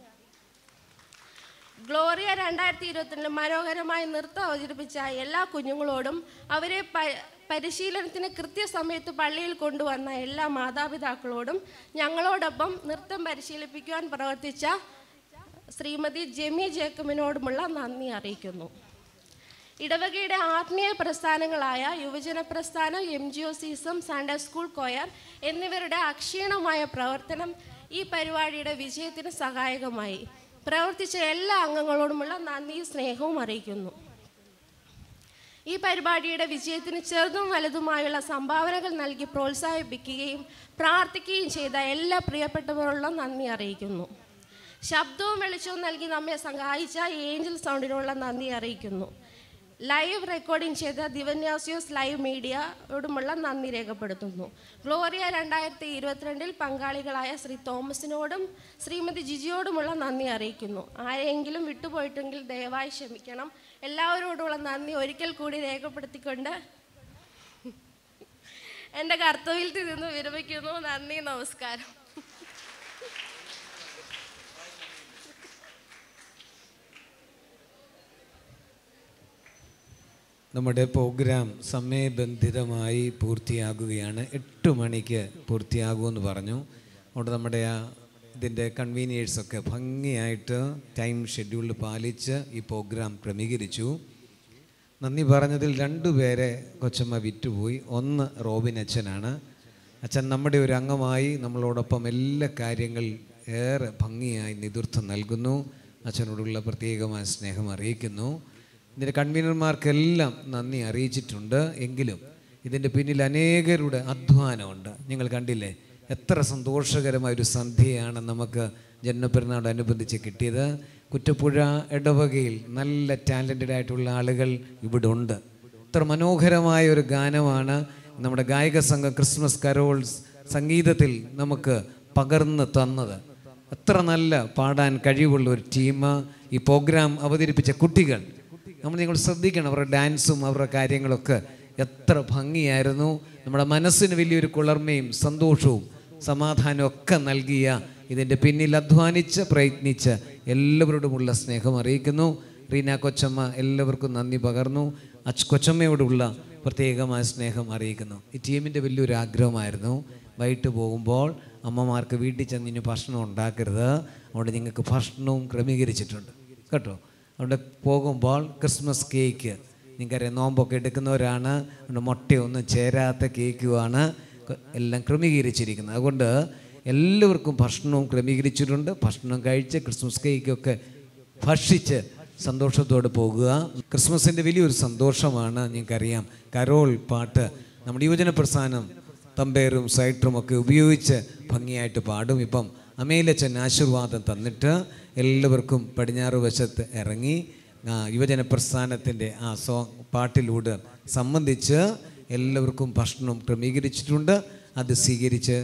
ഗ്ലോറിയ രണ്ടായിരത്തി ഇരുപത്തിരണ്ടിൽ മനോഹരമായി നൃത്തം അവതരിപ്പിച്ച എല്ലാ കുഞ്ഞുങ്ങളോടും അവരെ പ- പരിശീലനത്തിന് കൃത്യസമയത്ത് പള്ളിയിൽ കൊണ്ടുവന്ന എല്ലാ മാതാപിതാക്കളോടും ഞങ്ങളോടൊപ്പം നൃത്തം പരിശീലിപ്പിക്കുവാൻ പ്രവർത്തിച്ച ശ്രീമതി ജെമി ജേക്കബിനോടുമുള്ള നന്ദി അറിയിക്കുന്നു ഇടവകയുടെ ആത്മീയ പ്രസ്ഥാനങ്ങളായ യുവജന പ്രസ്ഥാനം M G O CSM Sunday school choir എന്നിവരുടെ അക്ഷീണമായ പ്രവർത്തനം ഈ പരിപാടിയുടെ വിജയത്തിന് സഹായകമായി പ്രവർത്തിച്ച എല്ലാ അംഗങ്ങളോടുമുള്ള നന്ദിയും സ്നേഹവും അറിയിക്കുന്നു ഈ പരിപാടിയുടെ വിജയത്തിന് ചെറുതും വലുതുമായുള്ള സംഭാവനകൾ നൽകി പ്രോത്സാഹിപ്പിക്കുകയും പ്രാർത്ഥിക്കുകയും ചെയ്ത എല്ലാ പ്രിയപ്പെട്ടവരോടുള്ള നന്ദി അറിയിക്കുന്നു ശബ്ദവും വെളിച്ചവും നൽകി നമ്മെ സഹായിച്ച ഏഞ്ചൽ സൗണ്ടിനുള്ള നന്ദി അറിയിക്കുന്നു ലൈവ് റെക്കോർഡിംഗ് ചെയ്ത ദിവന്യാസ്യോസ് ലൈവ് മീഡിയയോടുമുള്ള നന്ദി രേഖപ്പെടുത്തുന്നു ഗ്ലോറിയ രണ്ടായിരത്തി ഇരുപത്തിരണ്ടിൽ പങ്കാളികളായ ശ്രീ തോമസിനോടും ശ്രീമതി ജിജിയോടുമുള്ള നന്ദി അറിയിക്കുന്നു ആരെങ്കിലും വിട്ടുപോയിട്ടെങ്കിൽ ദയവായി ക്ഷമിക്കണം എല്ലാവരോടുമുള്ള നന്ദി ഒരിക്കൽ കൂടി രേഖപ്പെടുത്തിക്കൊണ്ട് എൻ്റെ കർത്തവ്യത്തിൽ നിന്ന് വിരമിക്കുന്നു നന്ദി നമസ്കാരം നമ്മുടെ പ്രോഗ്രാം സമയബന്ധിതമായി പൂർത്തിയാകുകയാണ് എട്ട് മണിക്ക് പൂർത്തിയാകുമെന്ന് പറഞ്ഞു അതുകൊണ്ട് നമ്മുടെ ആ ഇതിൻ്റെ കൺവീനിയേഴ്സൊക്കെ ഭംഗിയായിട്ട് ടൈം ഷെഡ്യൂൾ പാലിച്ച് ഈ പ്രോഗ്രാം ക്രമീകരിച്ചു നന്ദി പറഞ്ഞതിൽ രണ്ടുപേരെ കൊച്ചമ്മ വിറ്റുപോയി ഒന്ന് റോബിൻ അച്ഛനാണ് അച്ഛൻ നമ്മുടെ ഒരു അംഗമായി നമ്മളോടൊപ്പം എല്ലാ കാര്യങ്ങൾ ഏറെ ഭംഗിയായി നേതൃത്വം നൽകുന്നു അച്ഛനോടുള്ള പ്രത്യേകമായ സ്നേഹം അറിയിക്കുന്നു ഇതിൻ്റെ കൺവീനർമാർക്കെല്ലാം നന്ദി അറിയിച്ചിട്ടുണ്ട് എങ്കിലും ഇതിൻ്റെ പിന്നിൽ അനേകരുടെ അധ്വാനമുണ്ട് നിങ്ങൾ കണ്ടില്ലേ എത്ര സന്തോഷകരമായ ഒരു സന്ധ്യയാണ് നമുക്ക് ജന്മപ്പെരുന്നാളോടനുബന്ധിച്ച് കിട്ടിയത് കുറ്റപ്പുഴ ഇടവകയിൽ നല്ല ടാലൻറ്റഡ് ആയിട്ടുള്ള ആളുകൾ ഇവിടെ ഉണ്ട് ഇത്ര മനോഹരമായ ഒരു ഗാനമാണ് നമ്മുടെ ഗായക സംഘം ക്രിസ്മസ് കരോൾസ് സംഗീതത്തിൽ നമുക്ക് പകർന്ന് തന്നത് എത്ര നല്ല പാടാൻ കഴിവുള്ള ഒരു ടീം ഈ പ്രോഗ്രാം അവതരിപ്പിച്ച കുട്ടികൾ നമ്മൾ നിങ്ങൾ ശ്രദ്ധിക്കണം അവരുടെ ഡാൻസും അവരുടെ കാര്യങ്ങളൊക്കെ എത്ര ഭംഗിയായിരുന്നു നമ്മുടെ മനസ്സിന് വലിയൊരു കുളിർമയും സന്തോഷവും സമാധാനവും ഒക്കെ നൽകിയ ഇതിൻ്റെ പിന്നിൽ അധ്വാനിച്ച് പ്രയത്നിച്ച് എല്ലാവരോടുമുള്ള സ്നേഹം അറിയിക്കുന്നു റീന കൊച്ചമ്മ എല്ലാവർക്കും നന്ദി പകർന്നു അച്ച് കൊച്ചമ്മയോടുള്ള പ്രത്യേകമായ സ്നേഹം അറിയിക്കുന്നു ഈ ടീമിൻ്റെ വലിയൊരു ആഗ്രഹമായിരുന്നു വൈകിട്ട് പോകുമ്പോൾ അമ്മമാർക്ക് വീട്ടിൽ ചെന്ന് ഇനി ഭക്ഷണം ഉണ്ടാക്കരുത് അവിടെ നിങ്ങൾക്ക് ഭക്ഷണവും ക്രമീകരിച്ചിട്ടുണ്ട് കേട്ടോ അവിടെ പോകുമ്പോൾ ക്രിസ്മസ് കേക്ക് നിങ്ങൾക്കറിയാം നോമ്പൊക്കെ എടുക്കുന്നവരാണ് അതുകൊണ്ട് മുട്ടയൊന്നും ചേരാത്ത കേക്കുമാണ് ക- എല്ലാം ക്രമീകരിച്ചിരിക്കുന്നത് അതുകൊണ്ട് എല്ലാവർക്കും ഭക്ഷണവും ക്രമീകരിച്ചിട്ടുണ്ട് ഭക്ഷണം കഴിച്ച് ക്രിസ്മസ് കേക്കൊക്കെ ഭക്ഷിച്ച് സന്തോഷത്തോടെ പോകുക ക്രിസ്മസിൻ്റെ വലിയൊരു സന്തോഷമാണ് നിങ്ങൾക്കറിയാം കരോൾ പാട്ട് നമ്മുടെ യുവജന പ്രസ്ഥാനം തമ്പേറും സൈറ്ററും ഒക്കെ ഉപയോഗിച്ച് ഭംഗിയായിട്ട് പാടും ഇപ്പം അമേലച്ചൻ ആശീർവാദം തന്നിട്ട് എല്ലാവർക്കും പടിഞ്ഞാറ് വശത്ത് ഇറങ്ങി ആ, യുവജന പ്രസ്ഥാനത്തിൻ്റെ ആ സോ പാട്ടിലൂടെ സംബന്ധിച്ച് എല്ലാവർക്കും ഭക്ഷണം ക്രമീകരിച്ചിട്ടുണ്ട് അത് സ്വീകരിച്ച്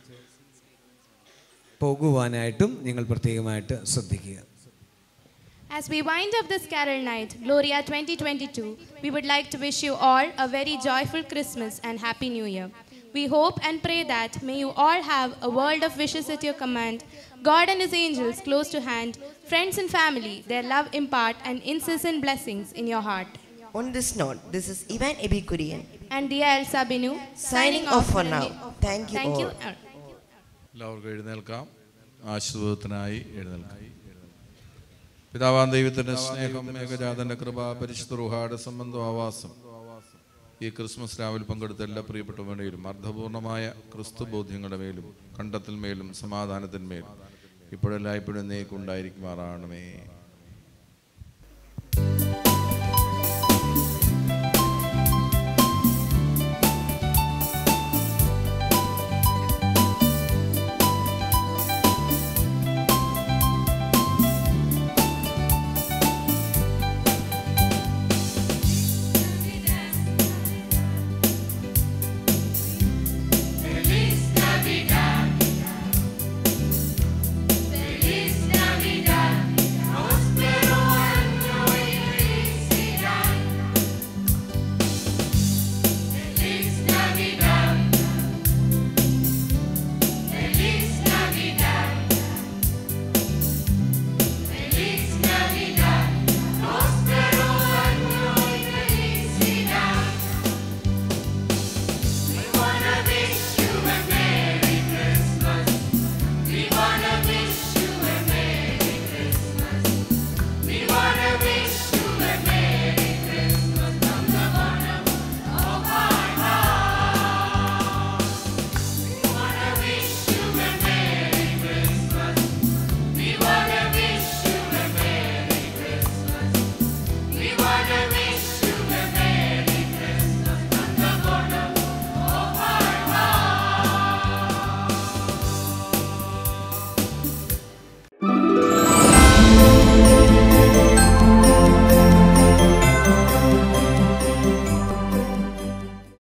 പോകുവാനായിട്ടും നിങ്ങൾ പ്രത്യേകമായിട്ട് ശ്രദ്ധിക്കുക As we wind up this carol night, Gloria 2022, we would like to wish you all a very joyful Christmas and Happy New Year. We hope and pray that may you all have a world of wishes at your command, God and His angels close to hand, friends and family, their love impart, and incessant blessings in your heart. On this note, this is Ivan Ebikurian And Dia El Sabinu, signing off for now. Thank you Thank you. all. എല്ലാവർക്കും എഴുന്നേൽക്കാം ആശീർവാദത്തിനായി എഴുന്നേൽക്കാം പിതാവാൻ ദൈവത്തിന്റെ സ്നേഹം ഏകജാതന്റെ കൃപ പരിശുദ്ധ റുഹാട് സംബന്ധം ആവാസം ഈ Christmas രാവിലെ പങ്കെടുത്ത എല്ലാ പ്രിയപ്പെട്ടവരുടെയും അർത്ഥപൂർണമായ ക്രിസ്തു ബോധ്യങ്ങളുടെ മേലും കണ്ടത്തിൽ മേലും സമാധാനത്തിന്മേലും ഇപ്പോഴെല്ലാം ഇപ്പോഴും നീക്കുണ്ടായിരിക്കുമാറാണമേ